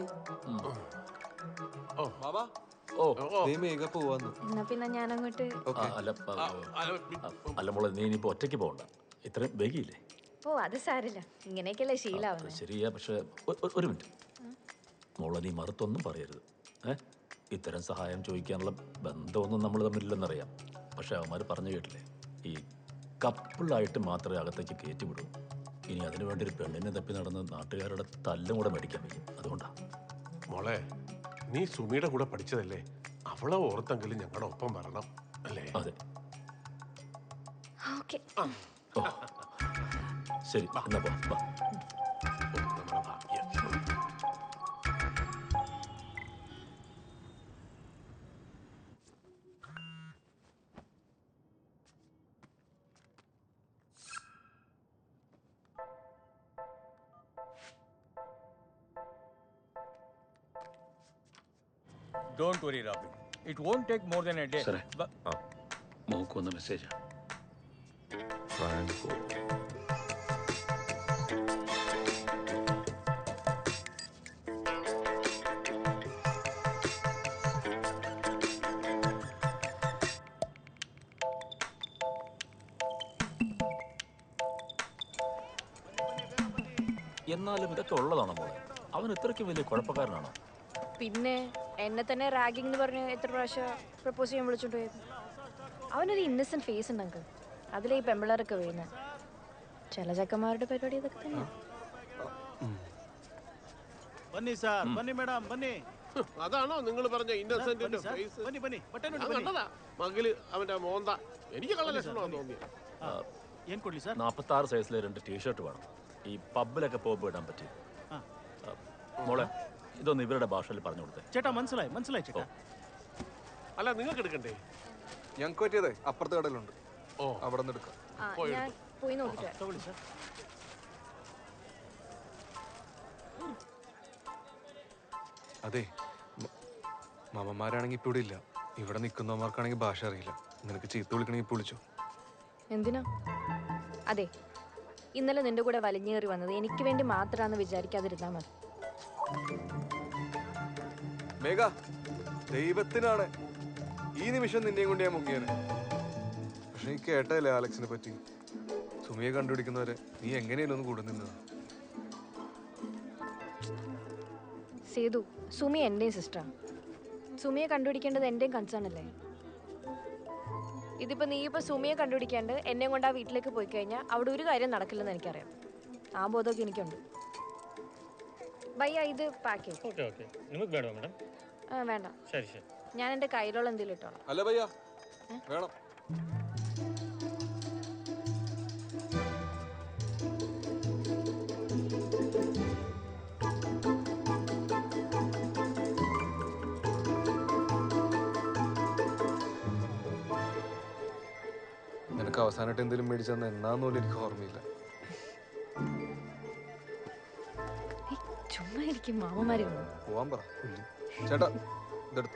ഓ ബാബാ ഓ നീ മേഘ പോവാന്ന് എന്നാ പിന്നെ ഞാൻ അങ്ങോട്ട് ആ, അല്ല പ- ആ, അല്ല മോളെ നീ ഇനിയിപ്പോ ഒറ്റയ്ക്ക് പോകണ്ട ഇത്രയും വൈകിയില്ലേ ഓ അത് സാരില്ല ഇങ്ങനെയൊക്കെയല്ലേ ശീലാവുന്നത് ശരിയാ പക്ഷെ ഒ- ഒ- ഒരു മിനിറ്റ് മോളെ നീ മറുത്തൊന്നും പറയരുത് ഏ ഇത്തരം സഹായം ചോദിക്കാനുള്ള ബന്ധമൊന്നും നമ്മൾ തമ്മിലില്ലെന്നറിയാം പക്ഷെ അവന്മാർ പറഞ്ഞു കേട്ടില്ലേ ഈ കപ്പിളായിട്ട് മാത്രമേ അകത്തേക്ക് കയറ്റി വിടൂ ഇനി അതിനു വേണ്ടി ഒരു പെണ്ണിനെ തപ്പി നടന്ന് നാട്ടുകാരുടെ തല്ലും കൂടെ മേടിക്കാൻ വയ്ക്കും അതുകൊണ്ടാ മോളെ നീ സുമിയുടെ കൂടെ പഠിച്ചതല്ലേ അവളെ ഓർത്തെങ്കിലും ഞങ്ങളുടെ ഒപ്പം വരണം അല്ലേ അതെ ഓക്കെ ഓ ശരി എന്നാ പോ വാ. നമ്മുടെ ഭാഗ്യം Don't worry, Robin. It won't take more than a day. സാറേ But ആ മോക്ക് വന്ന മെസ്സേജാ ഫ്രാങ്കോ എന്നാലും ഇതൊക്കെ ഉള്ളതാണോ മോളെ അവൻ ഇത്രയ്ക്ക് വലിയ കുഴപ്പക്കാരനാണോ പിന്നെ എന്നെ തന്നെ റാഗിംഗ് എന്ന് പറഞ്ഞ് എത്ര പ്രാവശ്യം പ്രപ്പോസ് ചെയ്യാൻ വിളിച്ചോണ്ട് പോയത് അവനൊരു ഇന്നസെന്റ് ഫേസ് ഉണ്ട് അങ്കിൾ അതിലെ ഈ പെമ്പിളറൊക്കെ വീഴുന്നത് ചില ചക്കന്മാരുടെ പരിപാടി ഇതൊക്കെ തന്നെ ಬನ್ನಿ ಸರ್ ಬನ್ನಿ ಮೇಡಮ್ ಬನ್ನಿ അതാണോ നിങ്ങൾ പറഞ്ഞ ഇന്നസെന്റിന്റെ ബന്നി സാർ, ഫേസ് ബന്നി, ബന്നി, ബട്ടൺ ഉണ്ട്, ഞാൻ ബന്നി. കണ്ടതാ മകില് അവന്റെ മോന്ത എനിക്ക് കള്ള ലക്ഷണമാണെന്ന് തോന്നി ಏನ್ ಕೊಡ್ಲಿ ಸರ್ നാൽപ്പത്തി ആറ് സൈസിലെ രണ്ട് ടീഷർട്ട് വേണം ഈ പബ്ബിലൊക്കെ പോകുമ്പോൾ ഇടാൻ പറ്റി ആ. മോളെ ഇതൊന്ന് ഇവരുടെ ഭാഷയിൽ പറഞ്ഞു കൊടുത്തേ ചേട്ടാ മനസ്സിലായി മനസ്സിലായി ചേട്ടാ അല്ല നിങ്ങൾക്ക് എടുക്കണ്ടേ ഞങ്ങൾക്ക് പറ്റിയതേ അപ്പുറത്തെ കടയിലുണ്ട് ഓ അവിടെ നിന്ന് എടുക്കാം ആ ഞാൻ പോയി നോക്കിട്ട് വരാം. ತಗೊಳ್ಳಿ ಸರ್ അതെ മ- മാമന്മാരാണെങ്കിൽ ഇപ്പോൾ ഇവിടെ ഇല്ല ഇവിടെ നിൽക്കുന്നവന്മാർക്കാണെങ്കിൽ ഭാഷ അറിയില്ല നിനക്ക് ചീത്ത വിളിക്കണമെങ്കിൽ ഇപ്പോൾ വിളിച്ചോ എന്തിനാ അതെ ഇന്നലെ നിന്റെ കൂടെ വലിഞ്ഞേറി വന്നത് എനിക്ക് വേണ്ടി മാത്രമാണെന്ന് വിചാരിക്കാതിരുന്നാൽ മതി മേഘ ദൈവത്തിനാണ് ഈ നിമിഷം നിന്നെയും കൊണ്ട് ഞാൻ മുങ്ങിയത് പക്ഷെ നീ കേട്ടല്ലേ ആലക്സിനെ പറ്റി സുമിയെ കണ്ടുപിടിക്കുന്നവരെ നീ എങ്ങനെയല്ലോ ഒന്ന് കൂടെ നിന്നത് സേതു സുമി എൻ്റെയും സിസ്റ്ററാണ് സുമിയെ കണ്ടുപിടിക്കേണ്ടത് എൻ്റെയും കൺസേൺ അല്ലേ ഇതിപ്പോൾ നീ ഇപ്പോൾ സുമിയെ കണ്ടുപിടിക്കാണ്ട് എന്നെ കൊണ്ട് ആ വീട്ടിലേക്ക് പോയി കഴിഞ്ഞാൽ അവിടെ ഒരു കാര്യം നടക്കില്ലെന്ന് എനിക്കറിയാം ആ ബോധമൊക്കെ എനിക്കുണ്ട് ഭയ്യ ഇത് പാക്ക് ചെയ്യും ಓಕೆ ಓಕೆ ನಿಮಗೆ ಬೇಡವಾ ಮೇಡಮ್ ആ, വേണ്ട ಸರಿ ಸರಿ ഞാൻ എൻ്റെ കയ്യിലുള്ള എന്തെങ്കിലും ഇട്ടോളാം അല്ല ഭയ്യ വേണം നിനക്ക് അവസാനമായിട്ട് എന്തെങ്കിലും മേടിച്ചെന്ന് എന്നാന്ന് പോലും എനിക്ക് ഓർമ്മയില്ല ചുമ്മാ എനിക്ക് മാമന്മാരെ വന്നു പോവാൻ പറ പുല്ല്. ചേട്ടാ ഇതെടുത്തു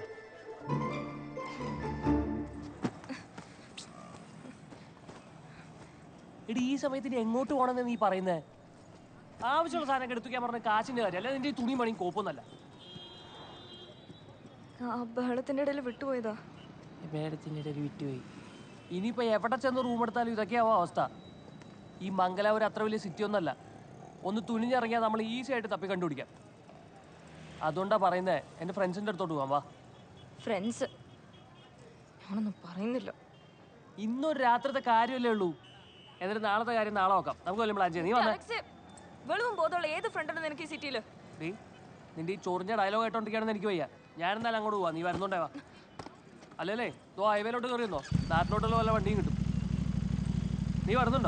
എടി ഈ സമയത്ത് ഇനി എങ്ങോട്ട് പോകണമെന്ന് നീ പറയുന്നേ ആവശ്യമുള്ള സാധനം എടുത്തുക്കാൻ പറഞ്ഞ കാശിന്റെ കാര്യം അല്ല നിന്റെ ഈ തുണി പണിയും കോപ്പൊന്നല്ല ആ ബഹളത്തിന്റെ ഇടയിൽ വിട്ടുപോയതാ മേഡത്തിൻ്റെ ഇടയിൽ വിറ്റുപോയി ഇനിയിപ്പോ എവിടെ ചെന്ന് റൂം എടുത്താലും ഇതൊക്കെയാവും അവസ്ഥ ഈ മംഗലാപുരം അത്ര വലിയ സിറ്റി ഒന്നല്ല ഒന്ന് തുനിഞ്ഞിറങ്ങിയാൽ നമ്മൾ ഈസി ആയിട്ട് തപ്പി കണ്ടുപിടിക്കാം അതുകൊണ്ടാ പറയുന്നേ എൻ്റെ ഫ്രണ്ട്സിൻ്റെ അടുത്തോട്ട് പോവാം വാ ഫ്രണ്ട്സ് ഞാനൊന്നും പറയുന്നില്ല ഇന്നൊരു രാത്രിത്തെ കാര്യമല്ലേ ഉള്ളൂ എന്നിട്ട് നാളത്തെ കാര്യം നാളെ നോക്കാം നമുക്ക് വല്ലതും പ്ലാൻ ചെയ്യാം നീ വന്നേ അലക്സേ, വെളിവും ബോധമുള്ള ഏത് ഫ്രണ്ടാണ് നിനക്ക് ഈ സിറ്റിയിൽ ഡീ നിന്റെ ഈ ചൊറിഞ്ഞ ഡയലോഗ് കേട്ടോണ്ടിരിക്കുകയാണെന്ന് എനിക്ക് വയ്യ ഞാൻ എന്തായാലും അങ്ങോട്ട് പോവാ നീ വരുന്നുണ്ടേ വാ അല്ലല്ലേ ദോ ഹൈവേലോട്ട് കയറിയെന്നോ നാട്ടിലോട്ടുള്ള വല്ല വണ്ടിയും കിട്ടും നീ വരുന്നുണ്ടോ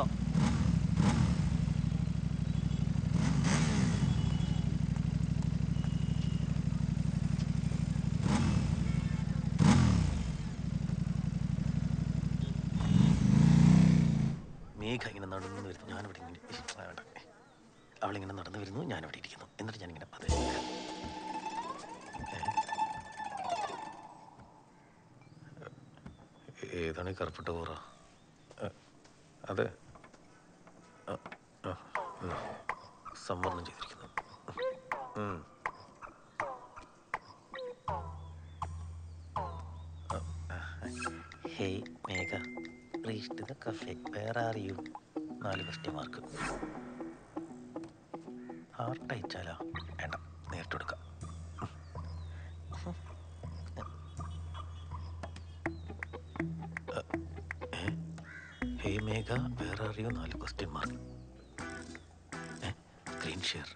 മേഘ ഇങ്ങനെ നടന്നു വരുന്നു ഞാനിവിടെ ഇങ്ങനെ ഇരി- ആ, വേണ്ട. അവളിങ്ങനെ നടന്നു വരുന്നു ഞാനിവിടെ ഇരിക്കുന്നു എന്നിട്ട് ഞാനിങ്ങനെ പതേ ഏതാണ് ഈ കറുപ്പിട്ട കൂറ ഏ, അതെ ആ, ആ, ഉം. സംവരണം ചെയ്തിരിക്കുന്നു ഉം. Hey Megha reach the cafe where are you നാല് ക്വസ്റ്റ്യൻ മാർക്ക് ഹാർട്ട് അയച്ചാലോ വേണ്ട നേരിട്ട് കൊടുക്കാം hey Megha where are you നാല് ക്വസ്റ്റ്യൻ മാർക്ക് സ്ക്രീൻ ഷെയർ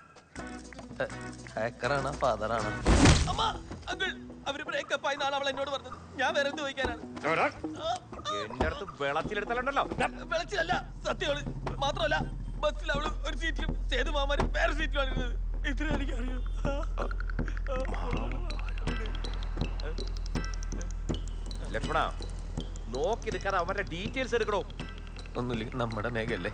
ഹാക്കറാണോ ഫാദറാണോ അവര് ബ്രേക്കപ്പ് ആയി നാളെ അവൾ എന്നോട് പറഞ്ഞത് ഞാൻ വേറെ എന്ത് ചോദിക്കാനാണ് എന്റെ അടുത്ത് വെള്ളത്തിലെടുത്തലുണ്ടല്ലോ വെളച്ചിലല്ല സത്യമാണ് മാത്രമല്ല ബസ്സിൽ അവള് ഒരു സീറ്റിലും സേതു മാമാര് വേറെ സീറ്റിലാണ് ഇരുന്നത് ഇത്ര എനിക്ക് അറിയാം ലക്ഷ്മണ നോക്കി നിൽക്കാതെ അവരുടെ ഡീറ്റെയിൽസ് എടുക്കണോ ഒന്നുമില്ല നമ്മുടെ മേഘയല്ലേ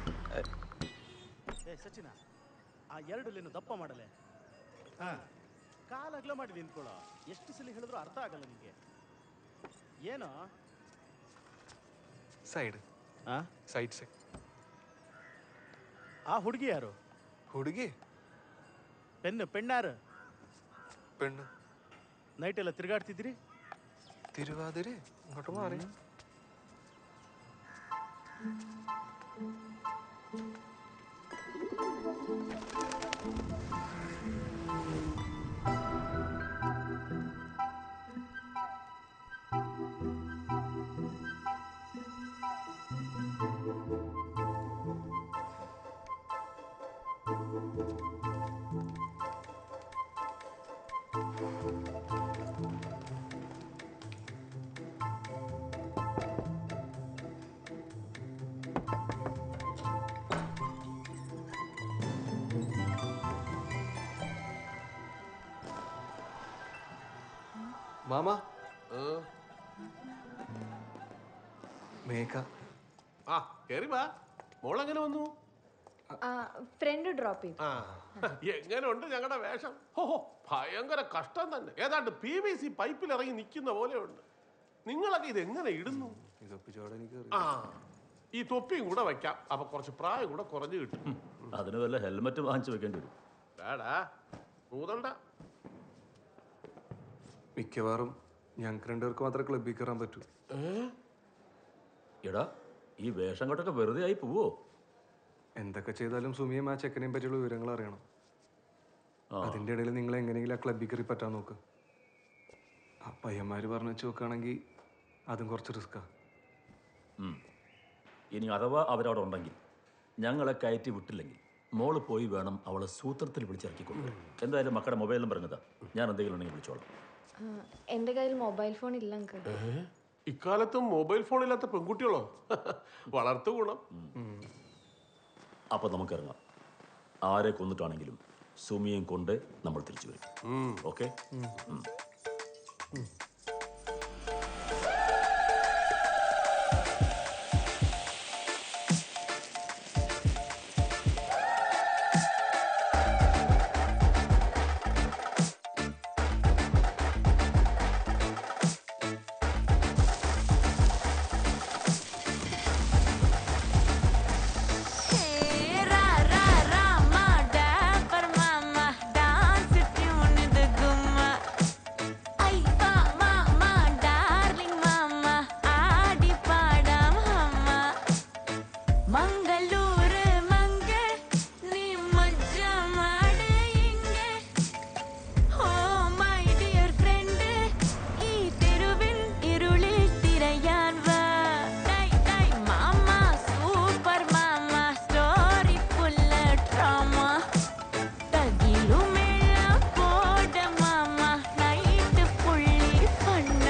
ಏ ಸಚಿನ ಆ ಎರಡು ಲೇನು ದಪ್ಪ ಮಾಡಲೆ ಕಾಲ ಅಗಲ ಮಾಡಿ ನಿಂತ್ಕೊಳ್ಳೋ ಎಷ್ಟು ಸಲ ಹೇಳಿದ್ರು ಅರ್ಥ ಆಗಲ್ಲ ನಿಂಗೆ ಏನು സൈഡ് സൈഡ് സൈഡ് ಆ ಹುಡುಗಿ ಯಾರು ಹುಡುಗಿ ಪೆನ್ನು ಪೆಣ್ಣಾರು പെണ്ണ് ನೈಟ್ ಎಲ್ಲ ತಿರುಗಾಡ್ತಿದ್ರಿ തിരുവാതിര ഇങ്ങോട്ട് മാറി മാമ മേഘ ആ കേറി വാ മോളെങ്ങനെ വന്നു ഫ്രണ്ട് ഡ്രോപ്പ് ചെയ്തു ആ എങ്ങനെ ഉണ്ട് ഞങ്ങളുടെ വേഷം ഹോ ഹോ, ഭയങ്കര കഷ്ടം തന്നെ ഏതാണ്ട് പി വി സി പൈപ്പിൽ ഇറങ്ങി നിൽക്കുന്ന പോലെയുണ്ട് നിങ്ങളൊക്കെ ഇത് എങ്ങനെ ഇടുന്നു ആ ഈ തൊപ്പിയും കൂടെ വെക്കാം അപ്പൊ കുറച്ച് പ്രായം കൂടെ കുറഞ്ഞു കിട്ടും അതിന് വല്ല ഹെൽമെറ്റ് വാങ്ങിച്ചു വെക്കേണ്ടി വരും വേടാ ഊതണ്ട മിക്കവാറും ഞങ്ങൾക്ക് രണ്ടുപേർക്ക് മാത്രമേ ക്ലബിൽ കയറാൻ പറ്റൂ എടാ ഈ വേഷം കൊണ്ടൊക്കെ വെറുതെ ആയി പോവോ എന്തൊക്കെ ചെയ്താലും സുമിയും ആ ചെക്കനെയും പറ്റിയുള്ള വിവരങ്ങൾ അറിയണം അതിൻ്റെ ഇടയിൽ നിങ്ങൾ എങ്ങനെയെങ്കിലും ആ ക്ലബിൽ കയറി പറ്റാൻ നോക്ക് ആ പയ്യന്മാർ പറഞ്ഞു വെച്ച് നോക്കുകയാണെങ്കിൽ അതും കുറച്ച് റിസ്ക്കാ ഉം. ഇനി അഥവാ അവരവിടെ ഉണ്ടെങ്കിൽ ഞങ്ങളെ കയറ്റി വിട്ടില്ലെങ്കിൽ മോള് പോയി വേണം അവളെ സൂത്രത്തിൽ വിളിച്ചിറക്കിക്കൊണ്ട് എന്തായാലും മക്കളുടെ മൊബൈൽ നമ്പർ എന്നതാ ഞാൻ എന്തെങ്കിലും ഉണ്ടെങ്കിൽ വിളിച്ചോളാം എൻ്റെ കയ്യിൽ മൊബൈൽ ഫോൺ ഇല്ല അങ്കിൾ ഇക്കാലത്തും മൊബൈൽ ഫോൺ ഇല്ലാത്ത പെൺകുട്ടികളോ വളർത്തു ഗുണം അപ്പോൾ നമുക്ക് ഇറങ്ങാം ആരെ കൊന്നിട്ടാണെങ്കിലും സുമിയും കൊണ്ട് നമ്മൾ തിരിച്ചു വരും ഓക്കെ ಮಂಗಳೂರು ಮಂಗ ನಿಮ್ಮ ಮಾಡೆ ಹಿಂಗೆ ಓ ಮೈ ഡിയർ ഫ്രണ്ട് ഈ തെരുവിൻ ഇരുളിൽ തിരയാൻ വാ ഡൈ ഡൈ മാമ സൂപ്പർ മാമ സ്റ്റോറി ഫുള്ള് ഡ്രാമ തകിലുമെള്ള പോട മാമ നൈറ്റ് ഫുള്ളി ഫണ്ണ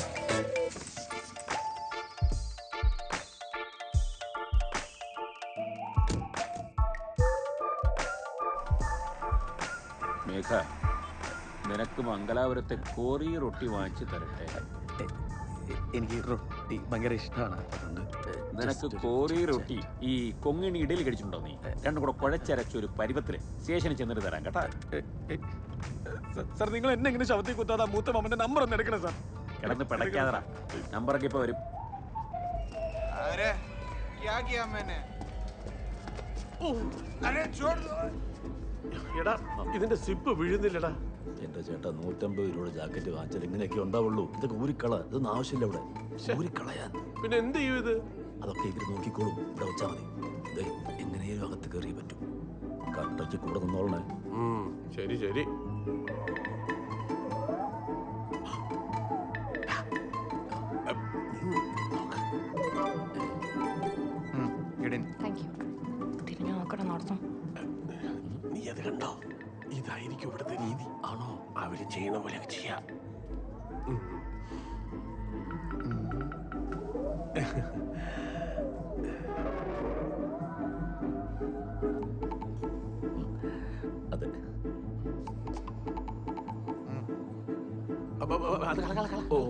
മേഘ നിനക്ക് മംഗലാപുരത്തെ കോറി റൊട്ടി വാങ്ങിച്ചു തരട്ടെ എനിക്ക് റൊട്ടി ഭയങ്കര ഇഷ്ടമാണ് അതുകൊണ്ട് നിനക്ക് കോറി റൊട്ടി ഈ കൊങ്ങിണി ഇടയിൽ കഴിച്ചിട്ടുണ്ടോ നീ രണ്ടും കൂടെ കുഴച്ചരച്ച ഒരു പരുവത്തില് സ്റ്റേഷനിൽ ചെന്നിട്ട് തരാം കേട്ടാ സർ നിങ്ങൾ എന്നെ ഇങ്ങനെ ശവത്തിൽ കുത്താതെ മൂത്ത മാമന്റെ നമ്പർ ഒന്ന് എടുക്കണേ സാർ കിടന്ന് പിടയ്ക്കാതറ നമ്പറൊക്കെ ഇപ്പൊ വരും अरे क्या किया मैंने अरे छोड़ दो എടാ ഇതിന്റെ സിപ്പ് വീഴുന്നില്ലടാ എന്റെ ചേട്ടാ നൂറ്റമ്പത് രൂപയുടെ ജാക്കറ്റ് വാങ്ങിച്ചാൽ ഇങ്ങനെയൊക്കെ ഉണ്ടാവുള്ളൂ ഇതൊക്കെ ഊരിക്കള ഇതൊന്നും ആവശ്യമില്ല ഇവിടെ ഊരിക്കളയാൻ പിന്നെ എന്ത് ചെയ്യും ഇത് അതൊക്കെ ഇവര് നോക്കിക്കോളും ഇവിടെ വെച്ചാൽ മതി ദേ, എങ്ങനെയും അകത്ത് കയറിയേ പറ്റൂ കട്ടയ്ക്ക് കൂടെ നിന്നോളണേ ഉം, ശരി ശരി താങ്ക് യു തിരിഞ്ഞു നോക്കണം നടത്തും നീ അത് കണ്ടോ ഇതായിരിക്കും ഇവിടുത്തെ രീതി ആണോ അവര് ചെയ്യണ പോലെ ചെയ്യാം ഉം. അതെ അപ്പൊ, അപ്പൊ, അത് കള, കള, കള. ഓ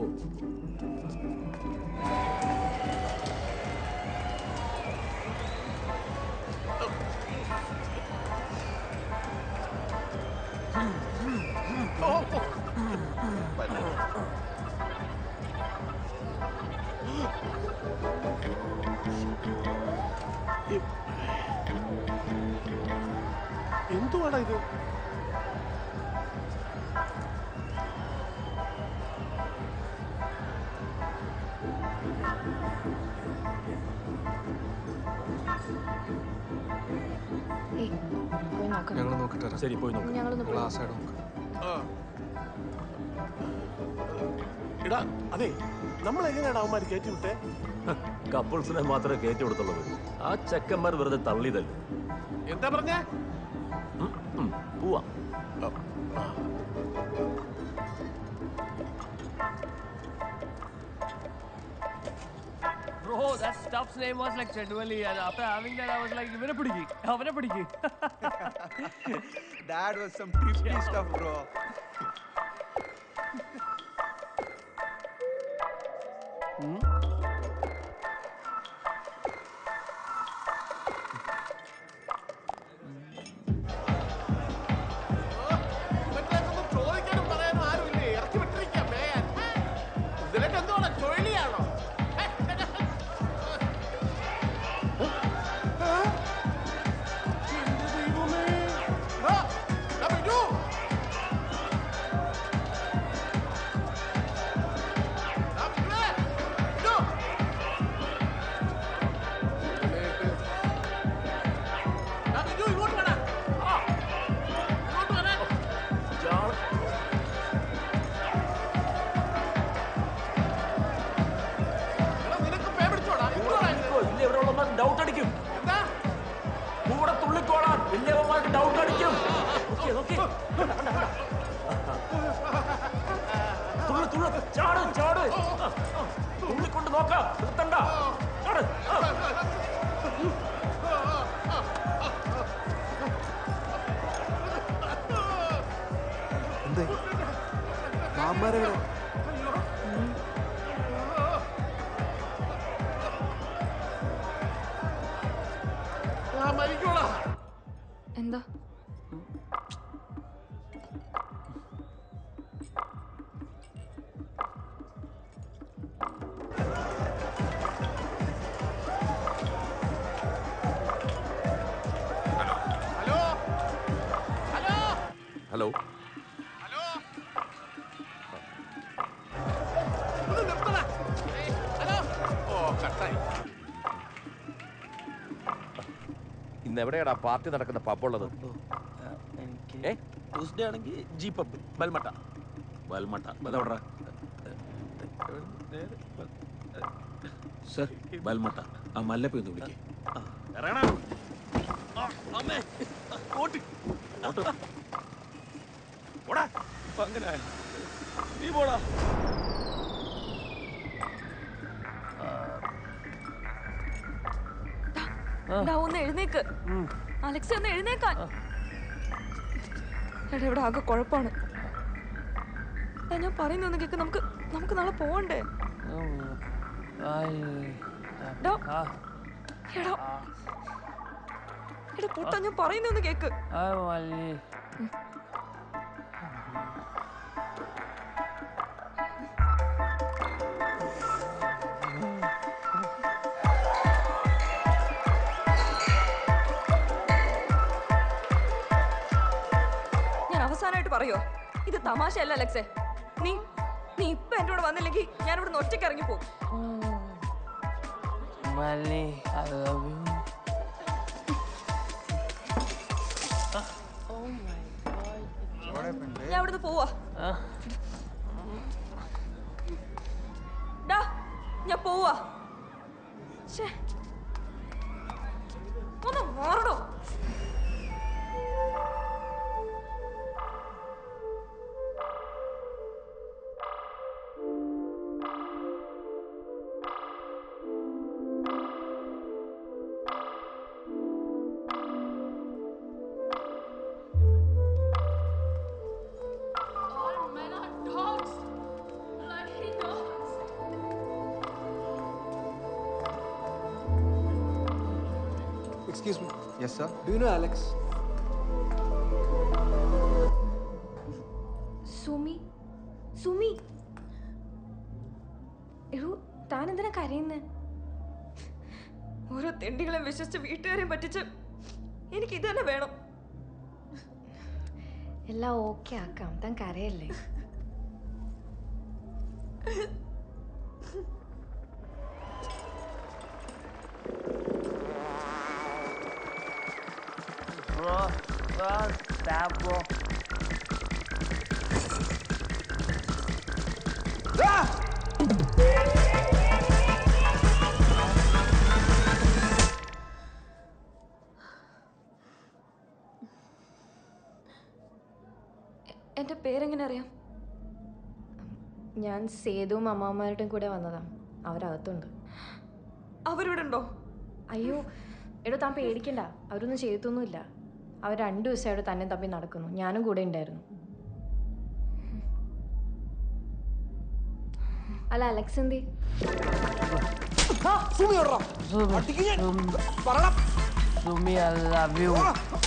എന്തുവാടാ ഇത് ഏയ് നോക്കാം ഞങ്ങൾ നോക്കിട്ട് വരാം ശരി പോയി നോക്ക് ഞങ്ങളൊന്ന് പോയി ആ സൈഡ് നോക്കാം എടാ അതെ നമ്മൾ എങ്ങനെയാണ് അവന്മാർ കയറ്റി വിട്ടേ കപ്പിൾസിനെ മാത്രമേ കയറ്റി കൊടുത്തുള്ളത് ആ ചെക്കന്മാർ വെറുതെ തള്ളിയതല്ലേ എന്താ പറഞ്ഞേ പോവാ Bro, that stuff's name was like Chandwali, and after having that, I was like, ഇവനെ പിടിക്ക് അവനെ പിടിക്ക് That was some trippy stuff, bro. ഇവറ്റേക്കൊന്നും ചോദിക്കാനും പറയാനും ആരുമില്ലേ ഇറക്കി വിട്ടിരിക്കാം മേയാൻ ഇതിനൊക്കെ എന്തുവാണ് ചുഴലിയാണോ ഇങ്ങോട്ട് വേണം ഇങ്ങോട്ട് വരാൻ ഡൗട്ട് അടിക്കും കൂടെ തുള്ളിക്കോളാൻ വലിയവന്മാർക്ക് ഡൗട്ട് അടിക്കും നോക്കിയേ, നോക്കിയേ. കണ്ട, കണ്ട, കണ്ട. തുള്ളു തുള്ളു ചാട് ചാട് ആ, ആ. തുള്ളിക്കൊണ്ട് നോക്കാം നിർത്തണ്ട ചാട് ആ. എന്തേ മാമാരെവിടെ ഞാൻ മരിക്കോളാ എന്താ ഹലോ ഒന്ന് നിർത്തടാ ഏയ്, ഹലോ ഓ കട്ടായി ഇന്ന് എവിടെയാടാ പാർട്ടി നടക്കുന്ന പബ്ബുള്ളത് ഏ ട്യൂസ്ഡേ ആണെങ്കിൽ ജി പബ് ബൽമട്ട ബൽമട്ട അതെവിടാ സർ ബൽമട്ട ആ മല്ലപ്പ ഒന്ന് വിളിക്കേ അമ്മേ ഓട്ട് പോടാ ഇപ്പൊ അങ്ങനെ ആയോ? നീ പോടാ ഡാ ഒന്ന് എഴുന്നേക്ക് അലക്സ ഒന്ന് എഴുന്നേക്കാൻ എടാ ഇവിടെ ആകെ കുഴപ്പമാണ് ഡാ, ഞാൻ പറയുന്നൊന്ന് കേക്ക് നമുക്ക് നമുക്ക് നാളെ പോവണ്ടേ ഡാ. എടാ എടാ പൊട്ടാ ഞാൻ പറയുന്നൊന്ന് കേക്ക് ഞാൻ അവസാനമായിട്ട് പറയോ ഇത് തമാശയല്ല അലക്സേ നീ നീ ഇപ്പൊ എന്റെ കൂടെ വന്നില്ലെങ്കിൽ ഞാൻ ഇവിടെ നിന്ന് ഒറ്റയ്ക്ക് ഇറങ്ങി പോകും Mali, I love you. ഞാൻ ഇവിടുന്ന് പോവാ ഡാ ഞാൻ പോവാ ശ്ശേ. ഒന്ന് മാറണോ Excuse me. Yes, sir. Do you know Alex? Sumi Sumi എടോ താൻ എന്തിനാ കരയുന്നേ ഓരോ തെണ്ടികളെ വിശ്വസിച്ച് വീട്ടുകാരെയും പറ്റിച്ച് എനിക്ക് ഇത് തന്നെ വേണം എല്ലാം ഓക്കെ ആക്കാം താൻ കരയല്ലേ Bro, Stab, bro. എന്റെ പേരെങ്ങനെ അറിയാം ഞാൻ സേതുവും അമ്മാമ്മമാരുടെയും കൂടെ വന്നതാ അവരകത്തുണ്ട് അവരിവിടെ ഉണ്ടോ അയ്യോ എടോ താൻ പേടിക്കണ്ട അവരൊന്നും ചെയ്തൊന്നുമില്ല അവർ രണ്ടു ദിവസമായിട്ട് തന്നെ തപ്പി നടക്കുന്നു ഞാനും കൂടെ ഉണ്ടായിരുന്നു അല്ല അലക്സ് എന്തി Sumi I love you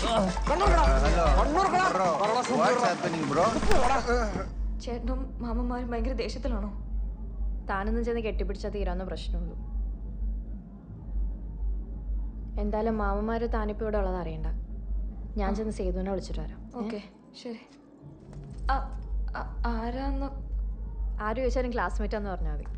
what's happening bro ചേട്ടനും മാമന്മാരും ഭയങ്കര ദേഷ്യത്തിലാണോ താനൊന്നും ചെന്ന് കെട്ടിപ്പിടിച്ചാൽ തീരാവുന്ന പ്രശ്നമുള്ളൂ എന്തായാലും മാമന്മാര് താനിപ്പോ ഇവിടെ ഉള്ളത് അറിയണ്ട ഞാൻ ചെന്ന് സേതുവിനെ വിളിച്ചിട്ട് വരാം ഓക്കെ ശരി ആ- ആ- ആരാന്ന് ആര് ചോദിച്ചാലും ക്ലാസ്മേറ്റ് ആന്ന് പറഞ്ഞാൽ മതി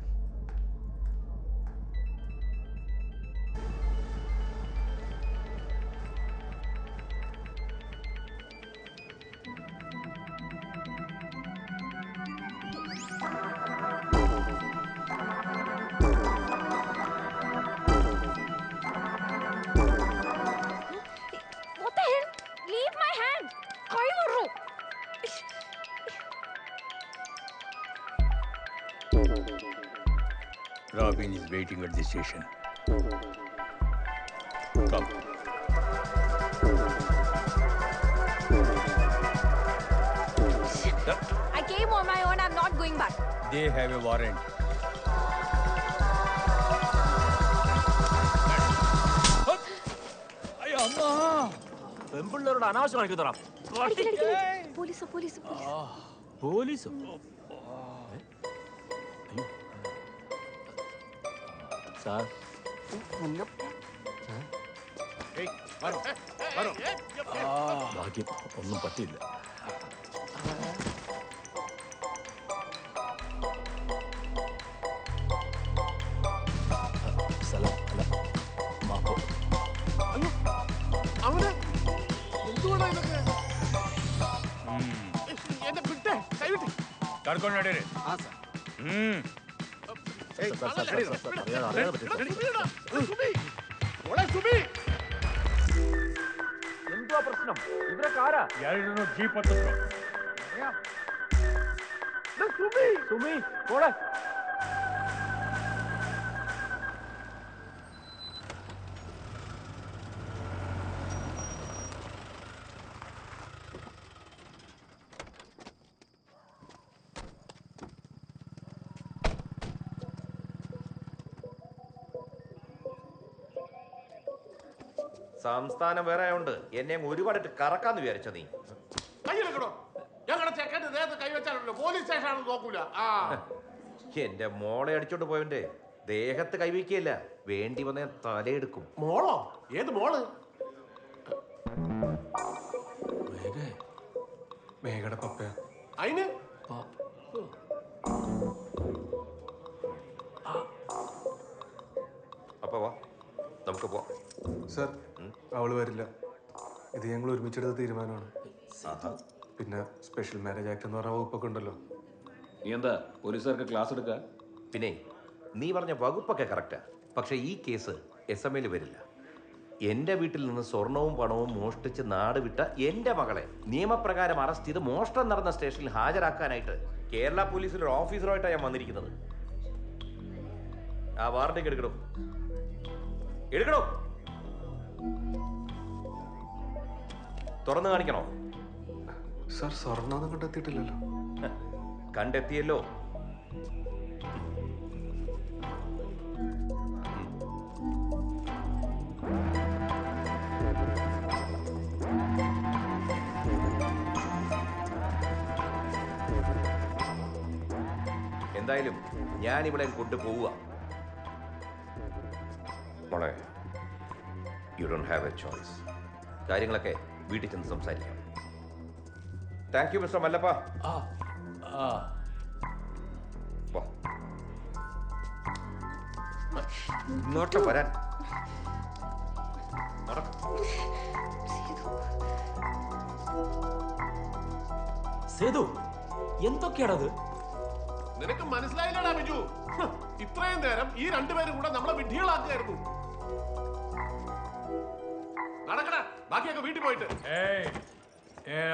What the hell? Leave my hand! കൈ വിടറോ Robin is waiting at the station. Come. I came on my own. I'm not going back. They have a warrant. അയ്യോ അമ്മ പെൺപിള്ളേരോട് അനാവശ്യം കാണിക്കുന്നതാ പോലീസ് പോലീസ് പോലീസോ സാർ ഭാഗ്യം ഒന്നും പറ്റിയില്ല സ്ഥലം അല്ല മാപ്പോ അവന് എന്തുകൊണ്ടാ ഇതൊക്കെ എന്നെ വിട്ടേ കൈവിട്ട് കർಕೊಂಡು ನಡೀರಿ ആ സാർ ಹ್ಮ್ ഏയ്, സാർ, സാർ, അടി, സാർ, സാർ, അറിയാതെ, അറിയാതെ പറ്റി, സാർ. എടാ, വീടാ. എടാ, സുബി. മോളെ സുബി എന്തുവാ പ്രശ്നം ഇവരൊക്കെ ആരാ ಎರಡನ್ನೂ ಜೀಪ್ ಹತ್ತಿದ್ರು സുബി സുമി പോടെ സംസ്ഥാനം വേറെ ആയതുകൊണ്ട് എന്നെ ഒരുപാടിട്ട് കറക്കാന്ന് വിചാരിച്ച നീ കയ്യിലെക്കണോ ഞങ്ങളുടെ ചെക്കൻ്റെ ദേഹത്ത് കൈവച്ചാലുണ്ടല്ലോ പോലീസ് സ്റ്റേഷനാണെന്ന് നോക്കൂല ആ എന്റെ മോളെ അടിച്ചോണ്ട് പോയവന്റെ ദേഹത്ത് കൈവയ്ക്കുകയില്ല വേണ്ടി വന്ന ഞാൻ തലയെടുക്കും മോളോ ഏത് മോള് മേഘയുടെ പപ്പയാ അതിന് അപ്പൊ വാ നമുക്ക് പോവാം സർ അവള് വരില്ല ഇത് ഞങ്ങൾ ഒരുമിച്ചെടുത്ത തീരുമാനമാണ് പിന്നെ സ്പെഷ്യൽ മാരേജ് ആക്ട് എന്ന് പറഞ്ഞ വകുപ്പൊക്കെ ഉണ്ടല്ലോ നീ എന്താ പോലീസുകാർക്ക് ക്ലാസ് എടുക്ക പിന്നെ നീ പറഞ്ഞ വകുപ്പൊക്കെ കറക്റ്റാ പക്ഷെ ഈ കേസ് എസ് എം എയിൽ വരില്ല എന്റെ വീട്ടിൽ നിന്ന് സ്വർണവും പണവും മോഷ്ടിച്ച് നാട് വിട്ട എന്റെ മകളെ നിയമപ്രകാരം അറസ്റ്റ് ചെയ്ത് മോഷണം നടന്ന സ്റ്റേഷനിൽ ഹാജരാക്കാനായിട്ട് കേരള പോലീസിൽ ഒരു ഓഫീസറുമായിട്ടാണ് ഞാൻ വന്നിരിക്കുന്നത് ആ വാറണ്ടിക്ക് എടുക്കണോ എടുക്കണോ തുറന്നു കാണിക്കണോ സർ സ്വർണ്ണമൊന്നും കണ്ടെത്തിയിട്ടില്ലല്ലോ കണ്ടെത്തിയല്ലോ എന്തായാലും ഞാൻ ഇവിടെ കൊണ്ടുപോവുക മോളെ you don't have a choice കാര്യങ്ങളൊക്കെ വീട്ടിൽ ചെന്ന് സംസാരിക്കാം താങ്ക് യു മിസ്റ്റർ മല്ലപ്പ വാ. ഇങ്ങോട്ട് വരാൻ നടക്ക്. സേതു എന്തൊക്കെയാണത് നിനക്ക് മനസ്സിലായില്ലടാ ബിജു ഹ്, ഇത്രയും നേരം ഈ രണ്ടുപേരും കൂടെ നമ്മളെ വിഡ്ഢികളാക്കുകയായിരുന്നു നടക്കടാ ബാക്കിയൊക്കെ വീട്ടിൽ പോയിട്ട് ಏಯ್ ಏನ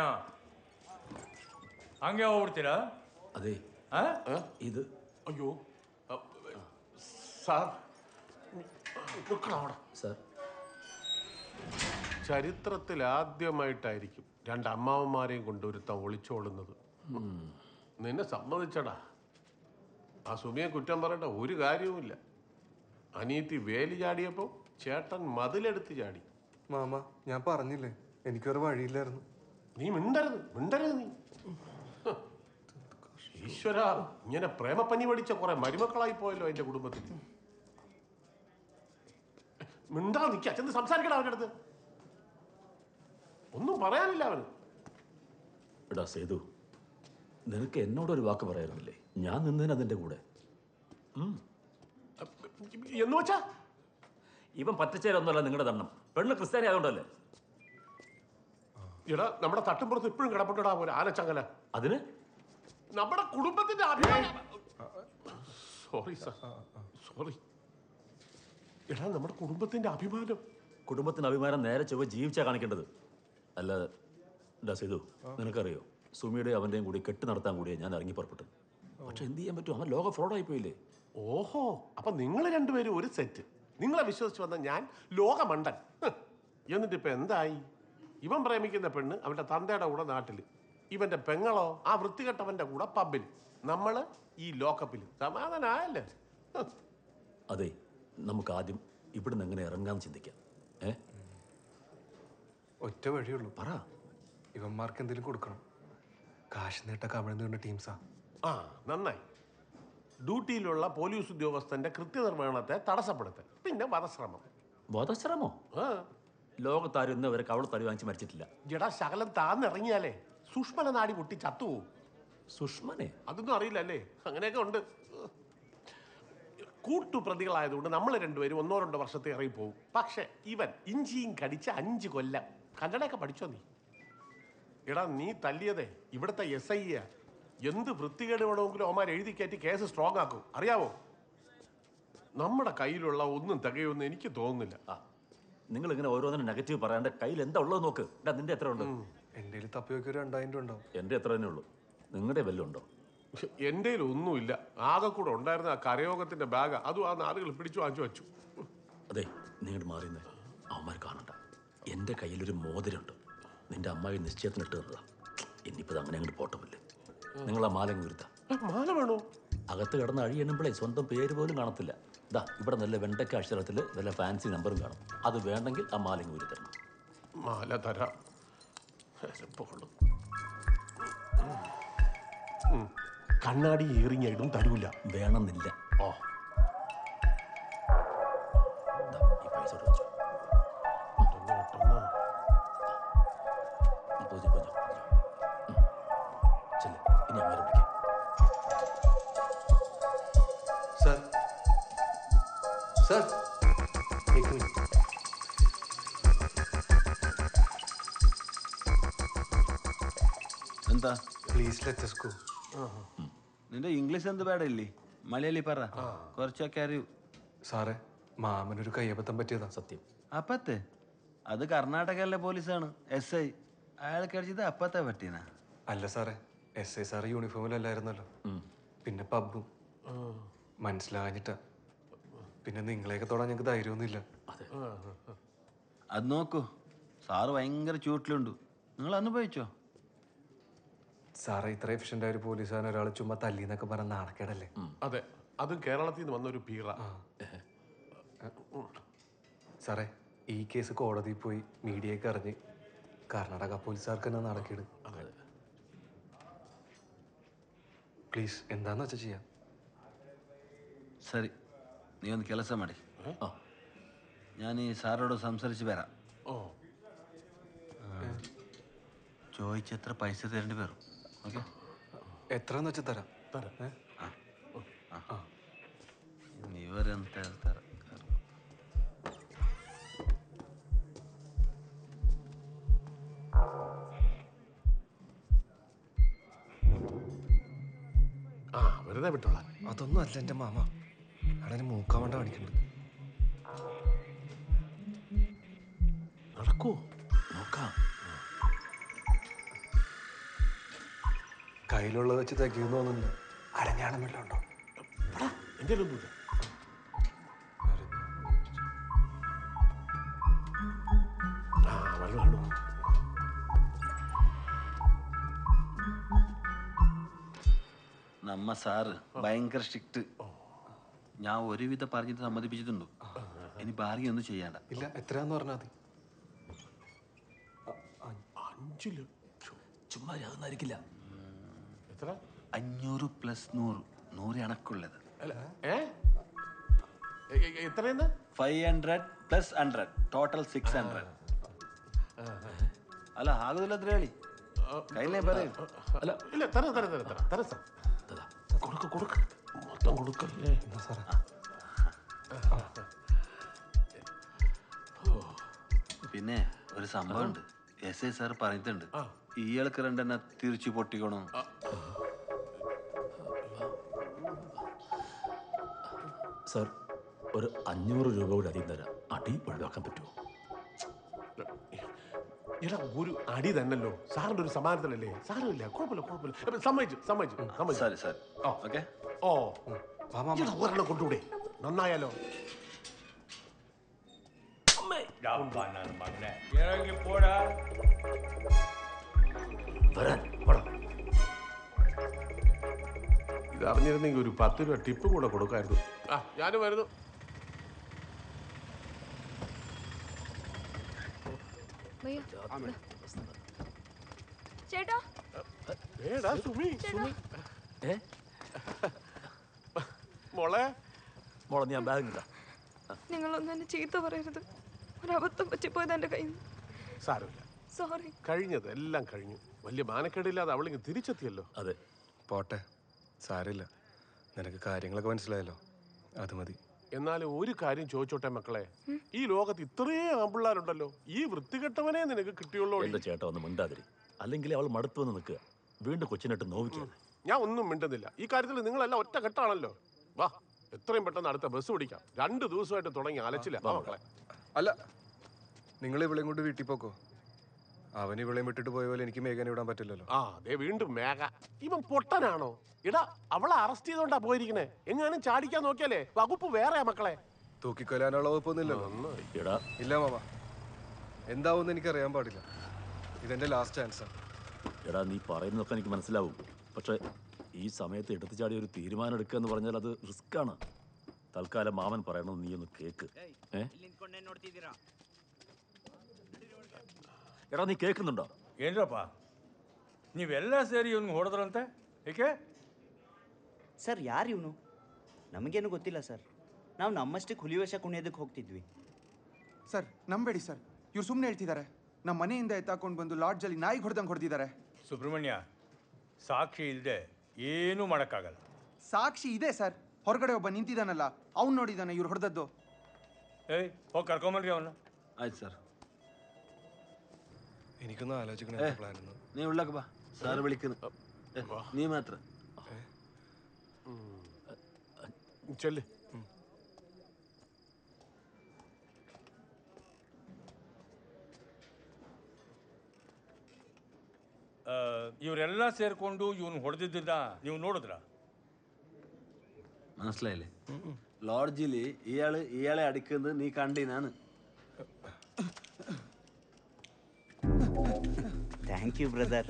ಹಂಗೆ ಹೋಗ್ಬಿಡ್ತೀರಾ അതെ ഇത് അയ്യോ സാർ നിൽക്കണം അവിടെ സാർ ചരിത്രത്തിൽ ആദ്യമായിട്ടായിരിക്കും രണ്ട് അമ്മാവന്മാരെയും കൊണ്ട് ഒരുത്തൻ ഒളിച്ചോളുന്നത് നിന്നെ സമ്മതിച്ചടാ ആ സുമിയെ കുറ്റം പറയേണ്ട ഒരു കാര്യവുമില്ല അനിയത്തി വേലി ചാടിയപ്പോൾ ചേട്ടൻ മതിലെടുത്ത് ചാടി മാമ ഞാൻ പറഞ്ഞില്ലേ എനിക്കൊരു വഴിയില്ലായിരുന്നു നീ മിണ്ടരുത് മിണ്ടരുത് നീ ഹ്. ഈശ്വര ഇങ്ങനെ പ്രേമപ്പനി പഠിച്ച കുറെ മരുമക്കളായി പോയല്ലോ എന്റെ കുടുംബത്തിൽ മിണ്ടാ നിക്ക ചെന്ന് സംസാരിക്കണം അവൻ്റെ അടുത്ത് ഒന്നും പറയാനില്ല അവന് എടാ സേതു നിനക്ക് എന്നോടൊരു വാക്ക് പറയായിരുന്നില്ലേ ഞാൻ നിന്നതിന് അതിന്റെ കൂടെ ഉം. എന്ന് വെച്ചാ ഇവൻ പറ്റച്ചേരൊന്നുമല്ല നിങ്ങളുടെ ദണ്ണം പെണ്ണ് ക്രിസ്ത്യാനി ആയതുകൊണ്ടല്ലേ എടാ നമ്മുടെ തട്ടുംപുറത്ത് ഇപ്പോഴും കിടപ്പുണ്ടടാ പോലെ ആനച്ചങ്ങല അതിന് നമ്മുടെ കുടുംബത്തിന്റെ അഭിമാനം സോറി സാർ സോറി എടാ നമ്മുടെ കുടുംബത്തിന്റെ അഭിമാനം കുടുംബത്തിന് അഭിമാനം നേരെ ചൊവ്വ ജീവിച്ചാ കാണിക്കേണ്ടത് അല്ലാതെ ഡാ സേതു നിനക്കറിയോ സുമിയുടെ അവൻ്റെയും കൂടി കെട്ട് നടത്താൻ കൂടിയാ ഞാൻ ഇറങ്ങി പുറപ്പെട്ടു പക്ഷെ എന്ത് ചെയ്യാൻ പറ്റും അവൻ ലോക ഫ്രോഡായി പോയില്ലേ ഓഹോ അപ്പൊ നിങ്ങൾ രണ്ടുപേരും ഒരു സെറ്റ് നിങ്ങളെ വിശ്വസിച്ച് വന്ന ഞാൻ ലോകമണ്ടൻ ഹ്. എന്നിട്ട് ഇപ്പൊ എന്തായി ഇവൻ പ്രേമിക്കുന്ന പെണ്ണ് അവന്റെ തന്തയുടെ കൂടെ നാട്ടില് ഇവന്റെ പെങ്ങളോ ആ വൃത്തികെട്ടവന്റെ കൂടെ പബ്ബിൽ നമ്മള് ഈ ലോക്കപ്പിൽ സമാധാനായല്ലേ ഹ്. അതെ നമുക്ക് ആദ്യം ഇവിടുന്ന് എങ്ങനെ ഇറങ്ങാന്ന് ചിന്തിക്കാം ഏ ഒറ്റ വഴിയുള്ളൂ പറ ഇവന്മാർക്ക് എന്തെങ്കിലും കൊടുക്കണം കാശ് നേട്ട കമിഴ്ന്നു ടീംസാ ആ നന്നായി ഡ്യൂട്ടിയിലുള്ള പോലീസ് ഉദ്യോഗസ്ഥന്റെ കൃത്യനിർവഹണത്തെ തടസ്സപ്പെടുത്തൽ പിന്നെ വധശ്രമം വധശ്രമോ ആ ലോകത്താരും ഇന്ന് വരെ കവള തടി വാങ്ങിച്ച് മരിച്ചിട്ടില്ല ജടാ ശകലം താന്നിറങ്ങിയാലേ സുഷ്മന നാടി പൊട്ടി ചത്തുപോകും സുഷ്മനെ അതൊന്നും അറിയില്ലല്ലേ അങ്ങനെയൊക്കെ ഉണ്ട് കൂട്ടുപ്രതികളായതുകൊണ്ട് നമ്മൾ രണ്ടുപേരും ഒന്നോ രണ്ടോ വർഷത്തെ ഇറങ്ങിപ്പോവും പക്ഷെ ഇവൻ ഇഞ്ചിയും കടിച്ച് അഞ്ച് കൊല്ലം കന്നഡയൊക്കെ പഠിച്ചോ നീ എടാ നീ തല്ലിയതേ ഇവിടുത്തെ എസ് ഐ എന്ത് വൃത്തികേട് വേണമെങ്കിലും അവന്മാർ എഴുതി കയറ്റി കേസ് സ്ട്രോങ് ആക്കും അറിയാവോ നമ്മുടെ കയ്യിലുള്ള ഒന്നും തികയുമെന്ന് എനിക്ക് തോന്നുന്നില്ല നിങ്ങൾ ഇങ്ങനെ ഓരോന്നിനും നെഗറ്റീവ് പറയാണ്ട് കയ്യിൽ എന്താ ഉള്ളത് നോക്ക് എടാ നിന്റെ എത്ര ഉണ്ട് എൻ്റെ തപ്പി നോക്കി ഒരു രണ്ടായിരം രൂപ ഉണ്ടാവും എൻ്റെ എത്ര തന്നെ ഉള്ളൂ നിങ്ങളുടെ വല്ലതും ഉണ്ടോ എൻ്റെ ഒന്നുമില്ല ആകെ കൂടെ ഉണ്ടായിരുന്ന ആ കരയോഗത്തിന്റെ ബാഗ് അതും ആ നാളുകൾ പിടിച്ചു വാങ്ങിച്ചു വെച്ചു അതെ നീങ്ങോട്ട് മാറിയുന്നേ അവന്മാർ കാണണ്ട എൻ്റെ കയ്യിലൊരു മോതിരമുണ്ട് നിന്റെ അമ്മായി നിശ്ചയത്തിന് ഇട്ട് തന്നതാ ഇനിയിപ്പോൾ അങ്ങനെ അങ്ങോട്ട് പോട്ടമില്ലേ നിങ്ങൾ ആ മാല ഉയർത്താം മാല വേണോ അകത്ത് കിടന്ന് അഴിയണുമ്പോഴേ സ്വന്തം പേര് പോലും കാണത്തില്ല ഇതാ ഇവിടെ നല്ല വെണ്ടക്ക അക്ഷരത്തിൽ നല്ല ഫാൻസി നമ്പറും കാണും അത് വേണ്ടെങ്കിൽ ആ മാല ഊരി തരണം മാല തരാം എരപ്പോളും. ഉം. കണ്ണാടി ഏറിങ് ഇടും തരൂല വേണമെന്നില്ല ഓ ഈ പൈസ ഇവിടെ വെച്ചോ. പോയി, പോയി, പോയി. ഉം. ചെല്ല്. ഇനി അങ്ങനെ വിളിക്കാം सर सर एक मिनट എന്താ പ്ലീസ് ലെറ്റ് us go നിന്റെ ഇംഗ്ലീഷ് എന്ത് പേടല്ലേ മലയാളി പറ കുറച്ചൊക്കെ അറിയൂ സാറേ മാമനൊരു കയ്യബദ്ധം പറ്റിയതാ സത്യം അപ്പത്തെ അത് കർണാടകയിലെ പോലീസാണ് എസ് ഐ അയാൾക്ക് അടിച്ചത് അപ്പത്തെ പറ്റീന അല്ല സാറേ എസ് ഐ സാറ് യൂണിഫോമിലല്ലായിരുന്നല്ലോ പിന്നെ പബ്ബും മനസ്സിലാഞ്ഞിട്ടാ പിന്നെ നിങ്ങളെയൊക്കെ തൊടാൻ ഞങ്ങൾക്ക് ധൈര്യമൊന്നുമില്ല അത് നോക്കൂ സാറ് ഭയങ്കര ചൂട്ടിലുണ്ട് നിങ്ങൾ അനുഭവിച്ചോ സാറേ ഇത്ര എഫിഷ്യൻ്റ് ആയ ഒരു പോലീസുകാരൻ ഒരാൾ ചുമ്മാ തല്ലിന്നൊക്കെ പറഞ്ഞ നാണക്കേടല്ലേ അതെ അതും കേരളത്തിൽ നിന്ന് വന്ന ഒരു പീറ സാറേ ഈ കേസ് കോടതിയിൽ പോയി മീഡിയയൊക്കെ അറിഞ്ഞ് കർണാടക പോലീസുകാർക്ക് തന്നെ നടക്കേട് പ്ലീസ് എന്താന്ന് വെച്ചാൽ ചെയ്യാം ಸರಿ ನೀವೊಂದು ಕೆಲಸ ಮಾಡಿ ഞാൻ ഈ സാറോട് സംസാരിച്ച് വരാം ഓ ചോദിച്ചെത്ര പൈസ തരേണ്ടി വരും ഓക്കെ എത്രയെന്ന് വെച്ചാൽ തരാം തരാം ಇವರೆಂತ ಹೇಳ್ತಾರೆ വെറുതെ വിട്ടോളാം അതൊന്നും അല്ല എൻ്റെ മാമ അവിടെ മൂക്കാൻ വേണ്ട കാണിക്കുന്നത് നടക്കൂ നോക്കാം കയ്യിലുള്ളത് വെച്ച് തികയുന്നു തോന്നുന്നില്ല അരഞ്ഞാണം വല്ലതും ഉണ്ടോ എൻ്റെ ഒന്നുമില്ല ആ വെള്ളം വെള്ളം നമ്മ സാറ് ഭയങ്കര സ്ട്രിക്റ്റ് ഞാൻ ഒരുവിധം പറഞ്ഞിട്ട് സമ്മതിപ്പിച്ചിട്ടുണ്ട് ഇനി ബാർഗി ഒന്നും ചെയ്യണ്ട ഇല്ല എത്രയാന്ന് പറഞ്ഞാൽ മതി അഞ്ചു ലക്ഷം ചുമ്മാ അതൊന്നായിരിക്കില്ല എത്ര അഞ്ഞൂറ് പ്ലസ് നൂറ് നൂറ് കണക്കുള്ളത് അല്ല ഏ എ- എ- എത്രയെന്ന് five hundred plus hundred total six hundred അല്ല ആകുന്നില്ല എത്ര കളി കയ്യിലേ പറയൂ അല്ല ഇല്ല തരാം തരാം തരാം തരാം തരാം സാർ കൊടുക്ക കൊടുക്ക മൊത്തം കൊടുക്കല്ലേ പിന്നെ ഒരു സംഭവം ഉണ്ട് എസ് ഐ സാർ പറഞ്ഞിട്ടുണ്ട് ഇയാൾക്ക് രണ്ടെണ്ണ തിരിച്ചു പൊട്ടിക്കണോ സർ ഒരു അഞ്ഞൂറ് രൂപ കൂടി അധികം തരാം അടി ഒഴിവാക്കാൻ പറ്റുമോ എടാ ഒരു അടി തന്നല്ലോ സാറിന്റെ ഒരു സമാനത്തിലല്ലേ സാരമില്ല കുഴപ്പമില്ല കുഴപ്പമില്ല അപ്പൊ സമ്മതിച്ചു സമ്മതിച്ചു സമ്മതിച്ചു സരി സരി ഓക്കെ ഓ എടാ, ഒരെണ്ണം കൊണ്ടുകൂടെ നന്നായാലോ മകനെ ഇറങ്ങി പോടാ ഇത് അറിഞ്ഞിരുന്നെങ്കിൽ ഒരു പത്ത് രൂപ ടിപ്പ് കൂടെ കൊടുക്കായിരുന്നു ആ ഞാനും വരുന്നു ചേട്ടാ ഏടാ സുമി ചേട്ടാ ഏ മോളെ മോളെ ഞാൻ ബാഗ് ഇടാം നിങ്ങളൊന്നും എന്നെ ചീത്ത പറയരുത് ഒരബദ്ധം പറ്റിപ്പോയത് എൻ്റെ കയ്യിൽ നിന്ന് സാരമില്ല സോറി കഴിഞ്ഞത് എല്ലാം കഴിഞ്ഞു വലിയ മാനക്കേടില്ലാതെ അവളിങ്ങ് തിരിച്ചെത്തിയല്ലോ അതെ പോട്ടെ സാരമില്ല നിനക്ക് കാര്യങ്ങളൊക്കെ മനസ്സിലായല്ലോ അത് മതി എന്നാലും ഒരു കാര്യം ചോദിച്ചോട്ടെ മക്കളെ ഈ ലോകത്ത് ഇത്രയും ആമ്പിള്ളാരുണ്ടല്ലോ ഈ വൃത്തികെട്ടവനെ നിനക്ക് കിട്ടിയുള്ളൂ എന്റെ ചേട്ട ഒന്ന് മിണ്ടാതിരി അല്ലെങ്കിൽ അവൾ മടുത്തു വന്ന് നിൽക്കുക വീണ്ടും കൊച്ചിനിട്ട് നോവിക്കരുത് ഞാൻ ഒന്നും മിണ്ടുന്നില്ല ഈ കാര്യത്തിൽ നിങ്ങളെല്ലാം ഒറ്റ കെട്ടാണല്ലോ വാ എത്രയും പെട്ടെന്ന് അടുത്ത ബസ് പിടിക്കാം രണ്ട് ദിവസമായിട്ട് തുടങ്ങി അലച്ചില്ല വാ മക്കളെ അല്ല നിങ്ങൾ ഇവളെയും കൊണ്ട് വീട്ടിൽ പോക്കോ അവൻ ഇവളെയും വിട്ടിട്ട് പോയ പോലെ എനിക്ക് മേഘനെ വിടാൻ പറ്റില്ലല്ലോ ആ ദേ വീണ്ടും മേഘ ഇവൻ പൊട്ടനാണോ എടാ അവളെ അറസ്റ്റ് ചെയ്തോണ്ടാ പോയിരിക്കണേ എങ്ങാനും ചാടിക്കാൻ നോക്കിയാലേ വകുപ്പ് വേറെയാ മക്കളെ തൂക്കിക്കൊല്ലാനുള്ള വകുപ്പൊന്നുമില്ലല്ലോ എടാ ഇല്ല മാമ എന്താവുമെന്ന് എനിക്ക് അറിയാൻ പാടില്ല ഇതെന്റെ ലാസ്റ്റ് ചാൻസാണ് എടാ നീ പറയുന്നതൊക്കെ എനിക്ക് മനസ്സിലാവും പക്ഷെ ഈ സമയത്ത് എടുത്തു ചാടി ഒരു തീരുമാനം എടുക്കുക എന്ന് പറഞ്ഞാൽ അത് റിസ്ക് ആണ് തൽക്കാലം മാമൻ പറയണത് നീ ഒന്ന് കേക്ക് ഏ എടാ നീ കേൾക്കുന്നുണ്ടോ ಏನ್ರಪ್ಪ ನೀವೆಲ್ಲ ಸೇರಿ ಇವ್ನಿಗೆ ಹೊಡೆದ್ರಂತೆ ಏಕೆ ಸರ್ ಯಾರು ಇವನು ನಮಗೇನು ಗೊತ್ತಿಲ್ಲ ಸರ್ ನಾವು ನಮ್ಮಷ್ಟಕ್ಕೆ ಹುಲಿ ವೇಷ ಕುಣಿಯೋದಕ್ಕೆ ಹೋಗ್ತಿದ್ವಿ ಸರ್ ನಂಬೇಡಿ ಸರ್ ಇವ್ರು ಸುಮ್ಮನೆ ಹೇಳ್ತಿದ್ದಾರೆ ನಮ್ಮ ಮನೆಯಿಂದ ಎತ್ತಾಕೊಂಡು ಬಂದು ಲಾಡ್ಜಲ್ಲಿ ನಾಯಿಗೆ ಹೊಡೆದಂಗೆ ಹೊಡೆದಿದ್ದಾರೆ ಸುಬ್ರಹ್ಮಣ್ಯ ಸಾಕ್ಷಿ ಇಲ್ಲದೆ ಏನೂ ಮಾಡೋಕ್ಕಾಗಲ್ಲ ಸಾಕ್ಷಿ ಇದೆ ಸರ್ ಹೊರಗಡೆ ಒಬ್ಬ ನಿಂತಿದ್ದಾನಲ್ಲ ಅವ್ನು ನೋಡಿದ್ದಾನೆ ಇವ್ರು ಹೊಡೆದದ್ದು ಏಯ್ ಹೋಗಿ ಕರ್ಕೊಂಬನ್ರಿ ಅವನ್ನ ಆಯ್ತು ಸರ್ എനിക്കൊന്ന് ആലോചിക്കണം ഏ, എന്താ പ്ലാൻ എന്ന് നീ ഉള്ളക്ക് ബാ സാറ് വിളിക്കുന്നു ഏ, നീ മാത്രം ചെല്ല് ಆ, ಇವರೆಲ್ಲ ಸೇರಿಕೊಂಡು ಇವನು ಹೊಡೆದಿದ್ದ ನೀವು ನೋಡಿದ್ರಾ മനസ്സിലായില്ലേ ലോഡ്ജിൽ ഇയാള് ഇയാളെ അടിക്കുന്നത് നീ കണ്ടിനാണ് ಥ್ಯಾಂಕ್ ಯು ಬ್ರದರ್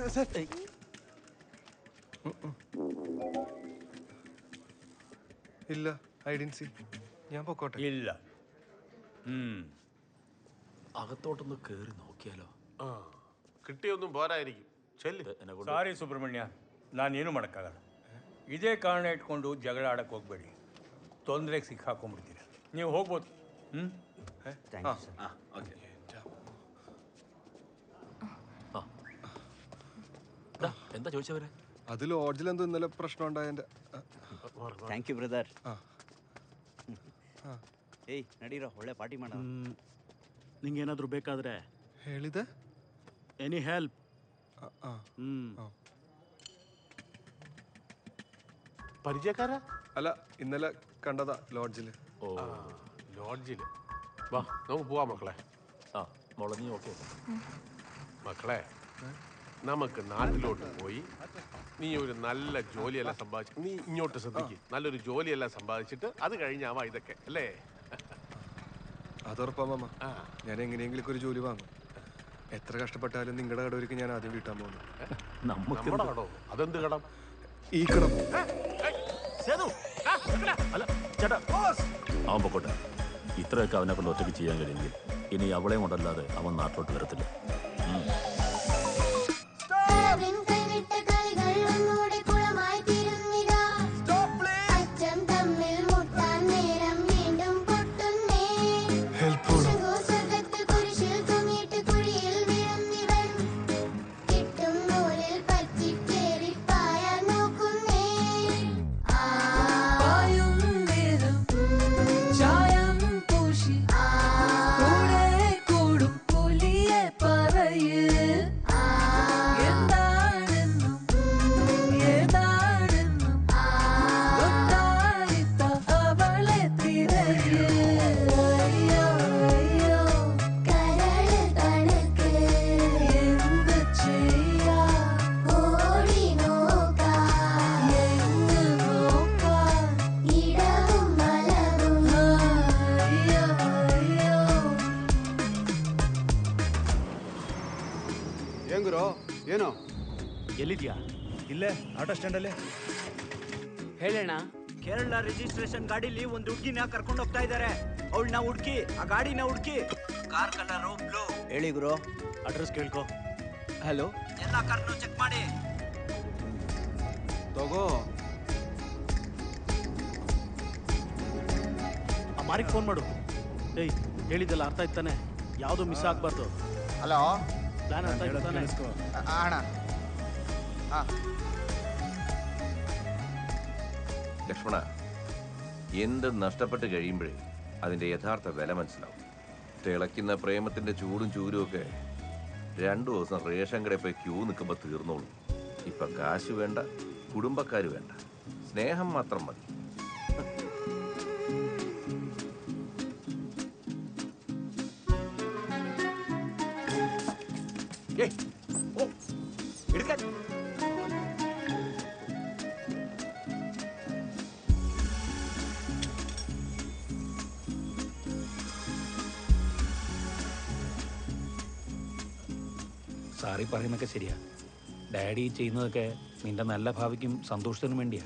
ഇല്ല ഐഡൻസി ഞാൻ പൊക്കോട്ടെ ഇല്ല അകത്തോട്ടൊന്ന് കേറി നോക്കിയാലോ ആ കിട്ടിയൊന്നും പോരായിരിക്കും ചെല്ല് ಸಾರಿ ಸುಬ್ರಹ್ಮಣ್ಯ ನಾನೇನು ಮಾಡೋಕ್ಕಾಗಲ್ಲ ಇದೇ ಕಾರಣ ಇಟ್ಕೊಂಡು ಜಗಳ ಆಡಕ್ಕೆ ಹೋಗ್ಬೇಡಿ ತೊಂದರೆಗೆ ಸಿಕ್ಕಾಕೊಂಡ್ಬಿಡ್ತೀರ ನೀವು ಹೋಗ್ಬೋದು ಹ್ಞೂ ಥ್ಯಾಂಕ್ ಯು ಸರ್ ഓക്കെ എടാ, എന്താ ചോദിച്ചവരെ അത് ലോഡ്ജിൽ എന്തോ ഇന്നലെ പ്രശ്നം ഉണ്ടായതിന്റെ ಥ್ಯಾಂಕ್ ಯು ಬ್ರದರ್ ആ. ആ. ಏಯ್ ನಡೀರೋ ಒಳ್ಳೆ ಪಾರ್ಟಿ ಮಾಡೋಣ ನಿಂಗೆ ಏನಾದರೂ ಬೇಕಾದ್ರೆ ಹೇಳಿದೆ ಎನಿ ಹೆಲ್ಪ್ ആ ಹ್ಮ್ ആ. പരിചയക്കാരാ അല്ല ഇന്നലെ കണ്ടതാ ലോഡ്ജിൽ ഓ ലോഡ്ജിൽ വാ നമുക്ക് പോവാം മക്കളെ ആ മോളെ നീ ഓക്കെ മക്കളെ നമുക്ക് നാട്ടിലോട്ട് പോയി നീ ഒരു നല്ല ജോലിയെല്ലാം സമ്പാദിച്ചു നീ ഇങ്ങോട്ട് ശ്രദ്ധിക്കും നല്ലൊരു ജോലിയെല്ലാം സമ്പാദിച്ചിട്ട് അത് കഴിഞ്ഞാവാ ഇതൊക്കെ അല്ലേ അതുറപ്പാ മാമ ഞാൻ എങ്ങനെയെങ്കിലും ഒരു ജോലി വാങ്ങും എത്ര കഷ്ടപ്പെട്ടാലും നിങ്ങളുടെ കടവർക്ക് ഞാൻ ആദ്യം വീട്ടാൻ പോകുന്നു നമ്മുടെ കടോ അതെന്ത് കടം ഈ കടം അല്ല ചേട്ടാ അവൻ പൊക്കോട്ടെ ഇത്രയൊക്കെ അവനെ കൊണ്ട് ഒറ്റയ്ക്ക് ചെയ്യാൻ കഴിയുമെങ്കിൽ ഇനി അവളെയും കൊണ്ടല്ലാതെ അവൻ നാട്ടിലോട്ട് വരത്തില്ല ഉം. ചായം പൂശി കൂടെ കൂടും പുലിയെ പറയ് എന്താണെന്നും ഏതാണെന്നും ഒത്തായിത്ത അവളെ തിരയ് അയ്യോ അയ്യോ കരള് തണുക്ക് എന്ത് ചെയ്യാ ഓടി നോക്കാം എങ്ങ് നോക്കാം ഇടവും വലവും അയ്യോ അയ്യോ ಏನ್ ಗುರು ಏನು ಎಲ್ಲಿದ್ಯಾ ಇಲ್ಲೇ ಆಟೋ ಸ್ಟ್ಯಾಂಡಲ್ಲೇ ಹೇಳೋಣ ಕೇರಳ ರಿಜಿಸ್ಟ್ರೇಷನ್ ಗಾಡಿಲಿ ಒಂದು ಹುಡುಗಿನ ಕರ್ಕೊಂಡು ಹೋಗ್ತಾ ಇದ್ದಾರೆ ಅವಳನ್ನ ಹುಡುಕಿ ಆ ಗಾಡಿನ ಹುಡುಕಿ ಕಾರ್ ಕಲರ್ ಬ್ಲೂ ಹೇಳಿ ಗುರು ಅಡ್ರೆಸ್ ಕೇಳ್ಕೊ ಹಲೋ ಎಲ್ಲ ಕಾರ್ನು ಚೆಕ್ ಮಾಡಿ ತಗೋ ಆ ಮಾರಿಗೆ ಫೋನ್ ಮಾಡು ಏಯ್ ಹೇಳಿದ್ದಲ್ಲ ಅರ್ಥ ಆಯ್ತು ತಾನೆ ಯಾವುದು ಮಿಸ್ ಆಗ್ಬಾರ್ದು ಹಲೋ ಪ್ಲಾನ್ ಅರ್ಥ ಆಯ್ತು ತಾನೆ ಅಣ್ಣ ಹಾಂ ലക്ഷ്മണ എന്ത് നഷ്ടപ്പെട്ട് കഴിയുമ്പോഴേ അതിൻ്റെ യഥാർത്ഥ വില മനസ്സിലാവും തിളയ്ക്കുന്ന പ്രേമത്തിൻ്റെ ചൂടും ചൂരും ഒക്കെ രണ്ടു ദിവസം റേഷൻ കടയിൽ പോയി ക്യൂ നിൽക്കുമ്പോൾ തീർന്നോളൂ ഇപ്പം കാശ് വേണ്ട കുടുംബക്കാർ വേണ്ട സ്നേഹം മാത്രം മതി ഏയ് ഓ എടുക്കാൻ സാറി പറയുന്നതൊക്കെ ശരിയാ ഡാഡി ചെയ്യുന്നതൊക്കെ നിന്റെ നല്ല ഭാവിക്കും സന്തോഷത്തിനും വേണ്ടിയാ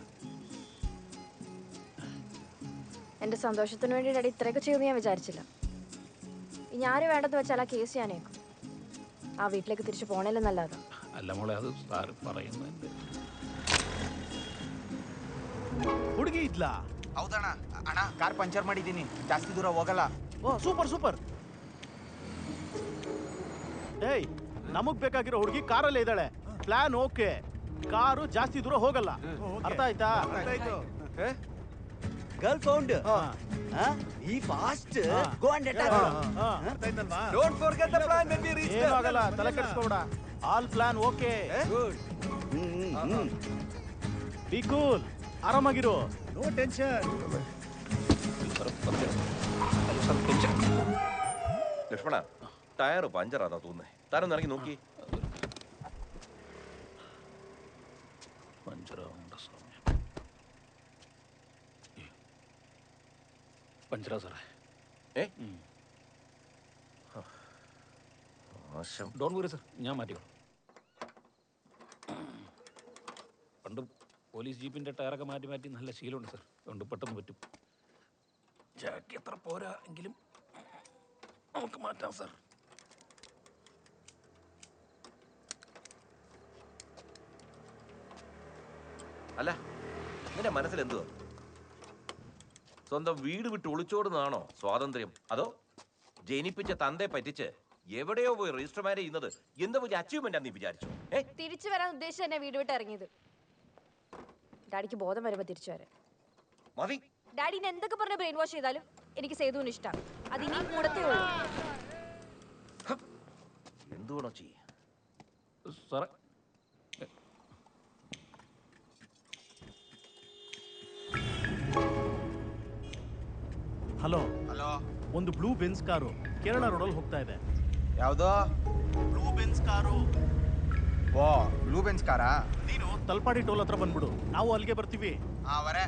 എൻ്റെ സന്തോഷത്തിന് വേണ്ടി ഡാഡി ഇത്രയൊക്കെ ചെയ്യുമെന്ന് ഞാൻ വിചാരിച്ചില്ല ഇനി ആര് വേണ്ടെന്ന് വെച്ചാൽ ആ ಕೇಸ್ ഞാനേക്കും ആ വീട്ടിലേക്ക് തിരിച്ചു പോണേലെന്നല്ലാതെ അല്ല മോളെ അത് സാറ് പറയുന്നുണ്ട് ಹುಡುಗಿ ಇದ್ಲಾ ಹೌದಣ್ಣ ಅಣ್ಣ ಕಾರ್ ಪಂಚರ್ ಮಾಡಿದ್ದೀನಿ ಜಾಸ್ತಿ ದೂರ ಹೋಗಲ್ಲ ಓ ಸೂಪರ್ ಸೂಪರ್ ಏಯ್ ನಮಗ್ ಬೇಕಾಗಿರೋ ಹುಡುಗಿ ಕಾರಲ್ಲೇ ಇದ್ದಾಳೆ ಪ್ಲಾನ್ ಓಕೆ ಕಾರು ಜಾಸ್ತಿ ದೂರ ಹೋಗಲ್ಲ ಅರ್ಥ ಆಯ್ತಾ ಗರ್ಲ್ ಫೌಂಡ್ ಈ fast go and attack don't forget the plan when we reach ಏನೂ ಆಗಲ್ಲ ತಲೆ ಕೆಡಿಸ್ಕೋಬೇಡ all plan okay be cool ಆರಾಮಾಗಿರು ನೋ ಟೆನ್ಷನ್ ലക്ഷ്മണ ടയർ പഞ്ചറാന്നാ തോന്നുന്നേ താനൊന്ന് ഇറങ്ങി നോക്കി പഞ്ചറാവുണ്ട സമയം പഞ്ചറാ സാറേ ഏ മോശം ഡോൺ വരി സർ ഞാൻ മാറ്റിക്കോളാം പണ്ട് പോലീസ് ജീപ്പിന്റെ ടയറൊക്കെ മാറ്റി മാറ്റി നല്ല ശീലമുണ്ട് സർ അതുകൊണ്ട് പെട്ടെന്ന് പറ്റും ചാക്കി അത്ര പോരാ എങ്കിലും നമുക്ക് മാറ്റാം സർ അല്ല നിന്റെ മനസ്സിൽ എന്തുവാ സ്വന്തം വീട് വിട്ട് ഒളിച്ചോടുന്നതാണോ സ്വാതന്ത്ര്യം അതോ ജനിപ്പിച്ച തന്തയെ പറ്റിച്ച് എവിടെയോ പോയി രജിസ്റ്റർ മാരേജ് ചെയ്യുന്നത് എന്ത് വലിയ അച്ചീവ്മെന്റ് നീ വിചാരിച്ചു ഏ തിരിച്ചു വരാൻ ഉദ്ദേശിച്ച് തന്നെ വീട് വിട്ട് ഇറങ്ങിയത് ഡാഡിക്ക് ബോധം വരുമ്പോ തിരിച്ചു വരാൻ മതി ഡാഡിനെ എന്തൊക്കെ പറഞ്ഞ് ബ്രെയിൻ വാഷ് ചെയ്താലും എനിക്ക് സേതുവിന് ഇഷ്ടമാണ് അത് ഇനി കൂടത്തേ ഉള്ളൂ എന്തുവേണോ ചെയ്യ സാറേ ಹಲೋ ಹಲೋ ಒಂದು ಬ್ಲೂ ಬೆನ್ಸ್ ಕಾರು ಕೇರಳ ರೋಡಲ್ಲಿ ಹೋಗ್ತಾ ಇದೆ ಯಾವುದೋ ಬ್ಲೂ ಬೆನ್ಸ್ ಕಾರು ಓ ಬ್ಲೂ ಬೆನ್ಸ್ ಕಾರಾ ನೀನು ತಲ್ಪಾಡಿ ಟೋಲ್ ಹತ್ರ ಬಂದ್ಬಿಡು ನಾವು ಅಲ್ಲಿಗೆ ಬರ್ತೀವಿ ಆ ವರೆ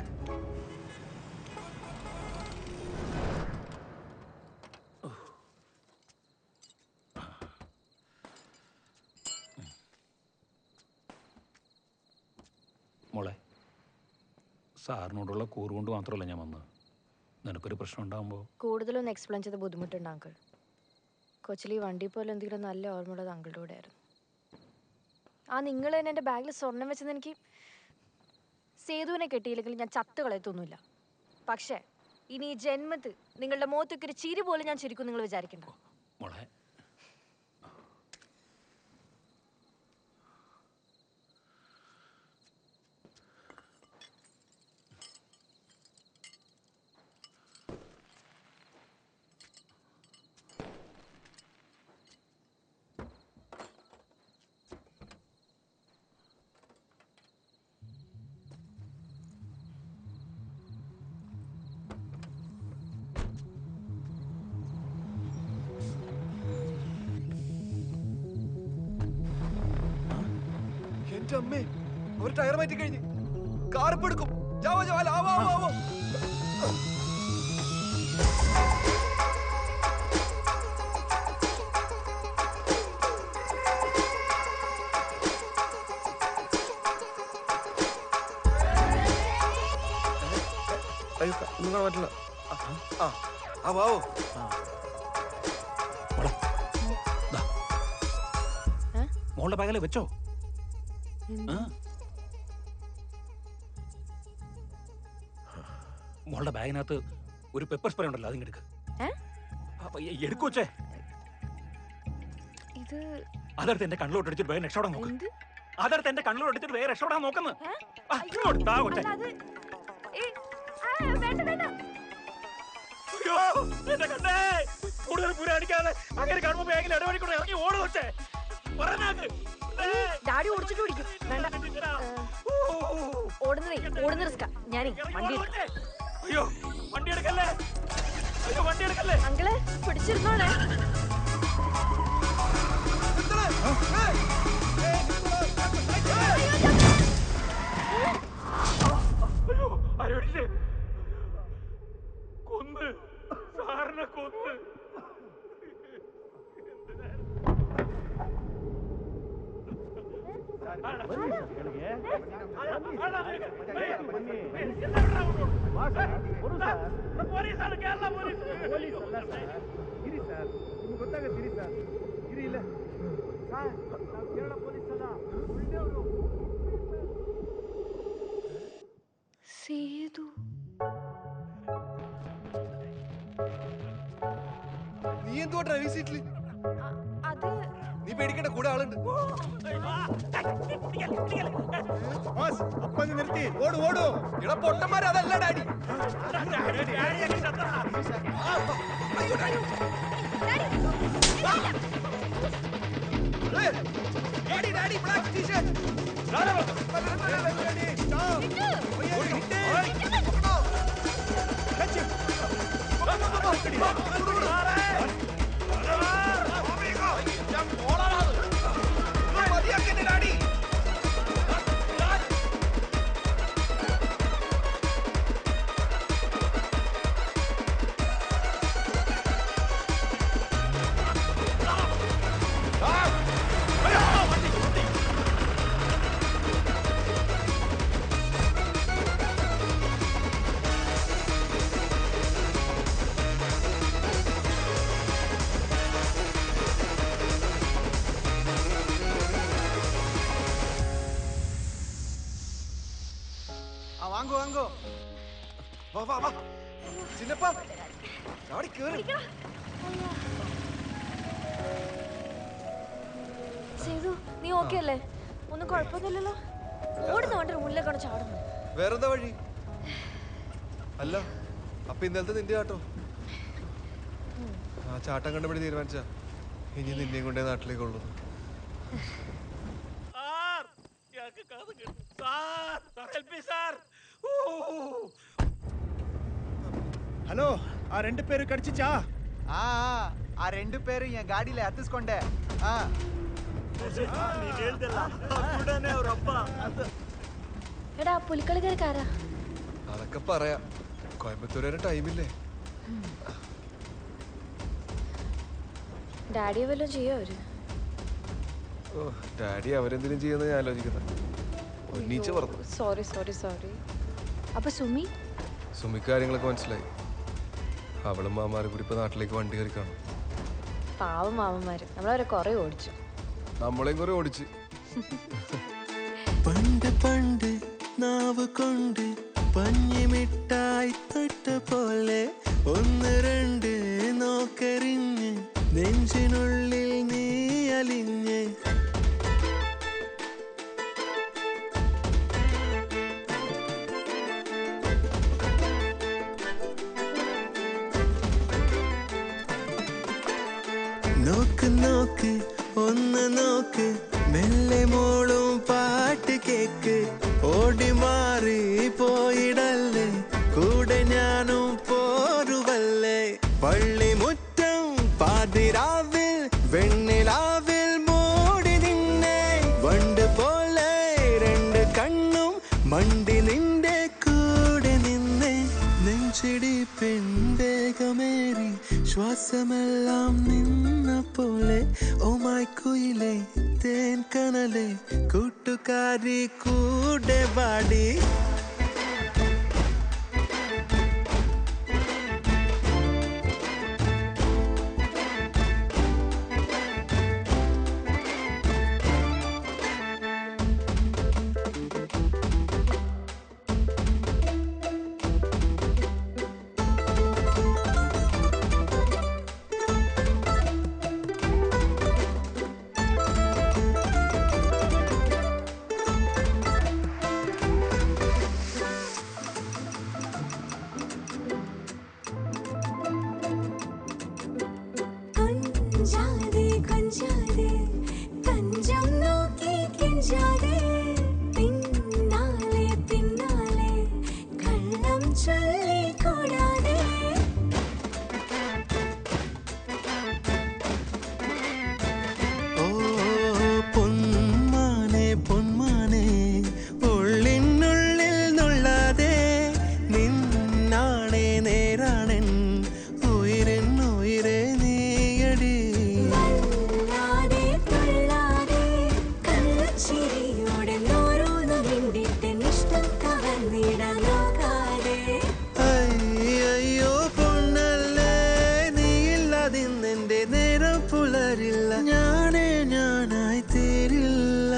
മോളെ സാറിനോടുള്ള കൂറ് കൊണ്ട് മാത്രമല്ല ഞാൻ വന്നത് നിനക്കൊരു പ്രശ്നം ഉണ്ടാകുമ്പോൾ കൂടുതലൊന്നും എക്സ്പ്ലെയിൻ ചെയ്ത് ബുദ്ധിമുട്ടുണ്ട് അങ്കിൾ കൊച്ചിൽ ഈ വണ്ടി പോലെ എന്തെങ്കിലും നല്ല ഓർമ്മയുള്ളത് അങ്കിളുടെ കൂടെ ആയിരുന്നു ആ നിങ്ങൾ തന്നെ എൻ്റെ ബാഗിൽ സ്വർണം വെച്ചത് എനിക്ക് സേതുവിനെ കെട്ടിയില്ലെങ്കിൽ ഞാൻ ചത്തു കളയത്തൊന്നുമില്ല പക്ഷേ ഇനി ഈ ജന്മത്ത് നിങ്ങളുടെ മുഖത്തൊക്കെ ഒരു ചിരി പോലും ഞാൻ ചിരിക്കും നിങ്ങൾ വിചാരിക്കണ്ട മോളെ എന്റെ അമ്മേ അവർ ടയർ മാറ്റി കഴിഞ്ഞ് കാർ ഇപ്പൊ എടുക്കും ജാവോ ജാവോ ആവോ ആവോ ആവോ അയ്യോ ഒന്നും കാണാൻ പറ്റില്ല ആ, ആ ആ വാവോ മോളുടെ ബാഗിൽ വെച്ചോ ആ. മോളുടെ ബാഗിനകത്ത് ഒരു പെപ്പർ സ്പ്രേ ഉണ്ടല്ലോ അതിങ്ങ് എടുക്ക് അപ്പൊ എ- എടുക്കുവച്ചേ ഇത് അതെടുത്ത് എന്റെ കണ്ണിലോട്ട് അടിച്ചിട്ട് വേഗം രക്ഷപ്പെടാൻ നോക്ക് അതെടുത്ത് എന്റെ കണ്ണിലോട്ട് അടിച്ചിട്ട് വേഗം രക്ഷപ്പെടാൻ നോക്കുന്നു ആ, ഇങ്ങോട്ട് താ കൊച്ചേ അയ്യോ, എന്റെ കണ്ണേ കൂടുതൽ പുര അടിക്കാതെ അങ്ങനെ കാണുമ്പോ ബാഗിൽ ഇടപെടിക്കൂടെ ഇറങ്ങി ഓട് കൊച്ചേ പറഞ്ഞാക്ക് ഡാഡി ഓടിച്ചിട്ട് ഓടിക്കും വേണ്ട ഓടുന്നതേ ഓടുന്ന റിസ്ക ഞാനേ വണ്ടി എടുക്കാം. അയ്യോ വണ്ടി എടുക്കല്ലേ അയ്യോ വണ്ടി എടുക്കല്ലേ അങ്കിള് പിടിച്ചിരുന്നോളെ അയ്യോ ആരോടിച്ച് കൊന്ന് സാറിനെ കൊന്ന് ಗೊತ್ತಾಗತ್ತೀರಿ ಸರ್ ಇರಿ ಇಲ್ಲ ಸರ್ ನಾವು ಕೇರಳ ಪೊಲೀಸ್ ಅಲ್ಲ ಒಳ್ಳೆಯವರು സേതു നീ എന്തുവാ ഡ്രൈവിംഗ് സീറ്റിൽ അത് നീ പേടിക്കണ്ട കൂടെ ആളുണ്ട് ಅಪ್ಪನ ನಿರ್ತಿ ಓಡು ಓಡು എടാ പൊട്ടന്മാരെ അതല്ല daddy daddy daddy black T-shirt ആ വാങ്ങോ വാങ്ങോ വാ വാ വാ ചിന്നപ്പ ചാടി കേറി സേതു നീ ഓക്കെ അല്ലേ ഒന്നും കുഴപ്പമൊന്നുമില്ലല്ലോ ഓടുന്ന വണ്ടി റൂമിലേക്കാണ് ചാടുന്നത് വേറെന്താ വഴി അല്ല അപ്പൊ ഇന്നലത്തെ നിന്റെ ആട്ടോ ആ ചാട്ടം കണ്ടുപിടി തീരുമാനിച്ച ഇനി നിന്നെയും കൊണ്ടേ നാട്ടിലേക്ക് ഉള്ളൂ സാർ ഞങ്ങൾക്ക് കഥ കേട്ടു sir sir help me sir hello ஆ ரெண்டு பேரும் கிடைச்சிச்சா ಆ ಆ, ಆ ரெண்டு பேரும் என் காடியில ಹತ್ತಿಸ್ಕೊಂಡೆ ಆ ನೀನ್ ಹೇಳ್ದಲ್ಲ ಗುಡನೆ ಅವ್ರಪ್ಪ എടാ ആ പുലിക്കളിക്കാരക്കാരാ അതൊക്കെ പറയാം കോയമ്പത്തൂർ വരെ ടൈമില്ലേ ഡാഡിയെ വല്ലതും ചെയ്യോ അവര് ഓ ഡാഡി അവരെന്തിനും ചെയ്യുന്ന ഞാൻ ആലോചിക്കുന്നത് ഒന്നീച്ച് പറഞ്ഞു സോറി സോറി സോറി അപ്പൊ സുമി സുമിക്ക് കാര്യങ്ങളൊക്കെ മനസ്സിലായി അവളും മാമാരും കൂടി ഇപ്പൊ നാട്ടിലേക്ക് വണ്ടി കയറി കാണും പാവം മാമന്മാര് നമ്മളവരെ കുറെ ഓടിച്ചു നമ്മളെയും കുറെ ഓടിച്ച് പണ്ട് പണ്ട് നാവ് കൊണ്ട് പഞ്ഞിമിഠായി തൊട്ട പോലെ ഒന്ന് രണ്ട് നോക്കരിഞ്ഞ് നെഞ്ചിനുള്ളിൽ നീ അലിഞ്ഞ് നോക്ക് നോക്ക് ഒന്ന് നോക്ക് മെല്ലെ മോളും പാട്ട് കേക്ക് ഓടി മാറി പോയിടല്ലേ കൂടെ ഞാനും പോരുവല്ലേ പള്ളിമുറ്റം പാതിരാവിൽ വെണ്ണിലാവിൽ മൂടി നിന്നെ വണ്ട് പോലെ രണ്ട് കണ്ണും മണ്ടി നിന്റെ കൂടെ നിന്നെ നെഞ്ചിടി പെൺവേഗമേറി ശ്വാസമെല്ലാം നിന്ന പോലെ ഓമായി കുയിലെ തേൻ കനലെ കൂട്ടുകാരി കൂടെ പാടി കൊഞ്ചാതെ കൊഞ്ചാതെ കഞ്ചം നോക്കി കെഞ്ചാതെ പിന്നാലെ പിന്നാലെ കള്ളം ചൊല്ലി കൂടാതെ ഓ പൊന്മാനെ പൊന്മാനെ ഉള്ളിനുള്ളിൽ നുള്ളാതെ നിന്നാണേ നേരാണൻ ഉയരൻ ഉയരെ നീയടി തുള്ളാതെ തുള്ളാതെ കള്ളച്ചിരിയോടെ ഓരോന്ന് മിണ്ടിട്ട് ഇഷ്ടം കവർന്നിടാൻ നോക്കാതെ അയ്യോ പൊന്നല്ലേ നീയില്ലാതിന്നെന്റെ നേരം പുലരില്ല ഞാനേ ഞാനായി തീരില്ല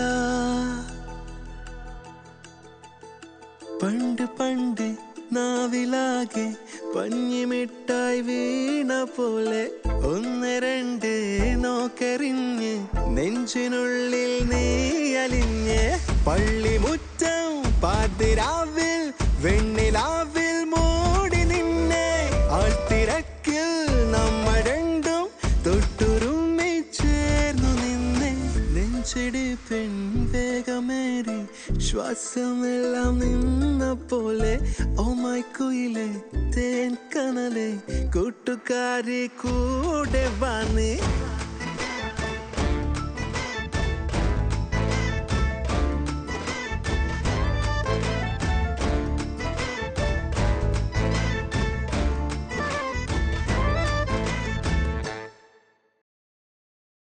പണ്ട് പണ്ട് നാവിലാകെ പഞ്ഞിമിഠായി വീണ പോലെ ഒന്ന് രണ്ട് നോക്കെറിഞ്ഞ് നെഞ്ചിനുള്ളിൽ നീ അലിഞ്ഞ് പള്ളിമുറ്റം പാതിരാവിൽ വെണ്ണിലാവിൽ മൂടി നിന്നെ ആൾത്തിരക്കിൽ നമ്മൾ രണ്ടും തൊട്ടുരുമ്മി ചേർന്നു നിന്നെ നെഞ്ചിടി പെൺവേഗമേറി ശ്വാസമെല്ലാം നിന്ന പോലെ ഓമായി കുയിലെ തേൻ കനലെ കൂട്ടുകാരി കൂടെ വന്ന്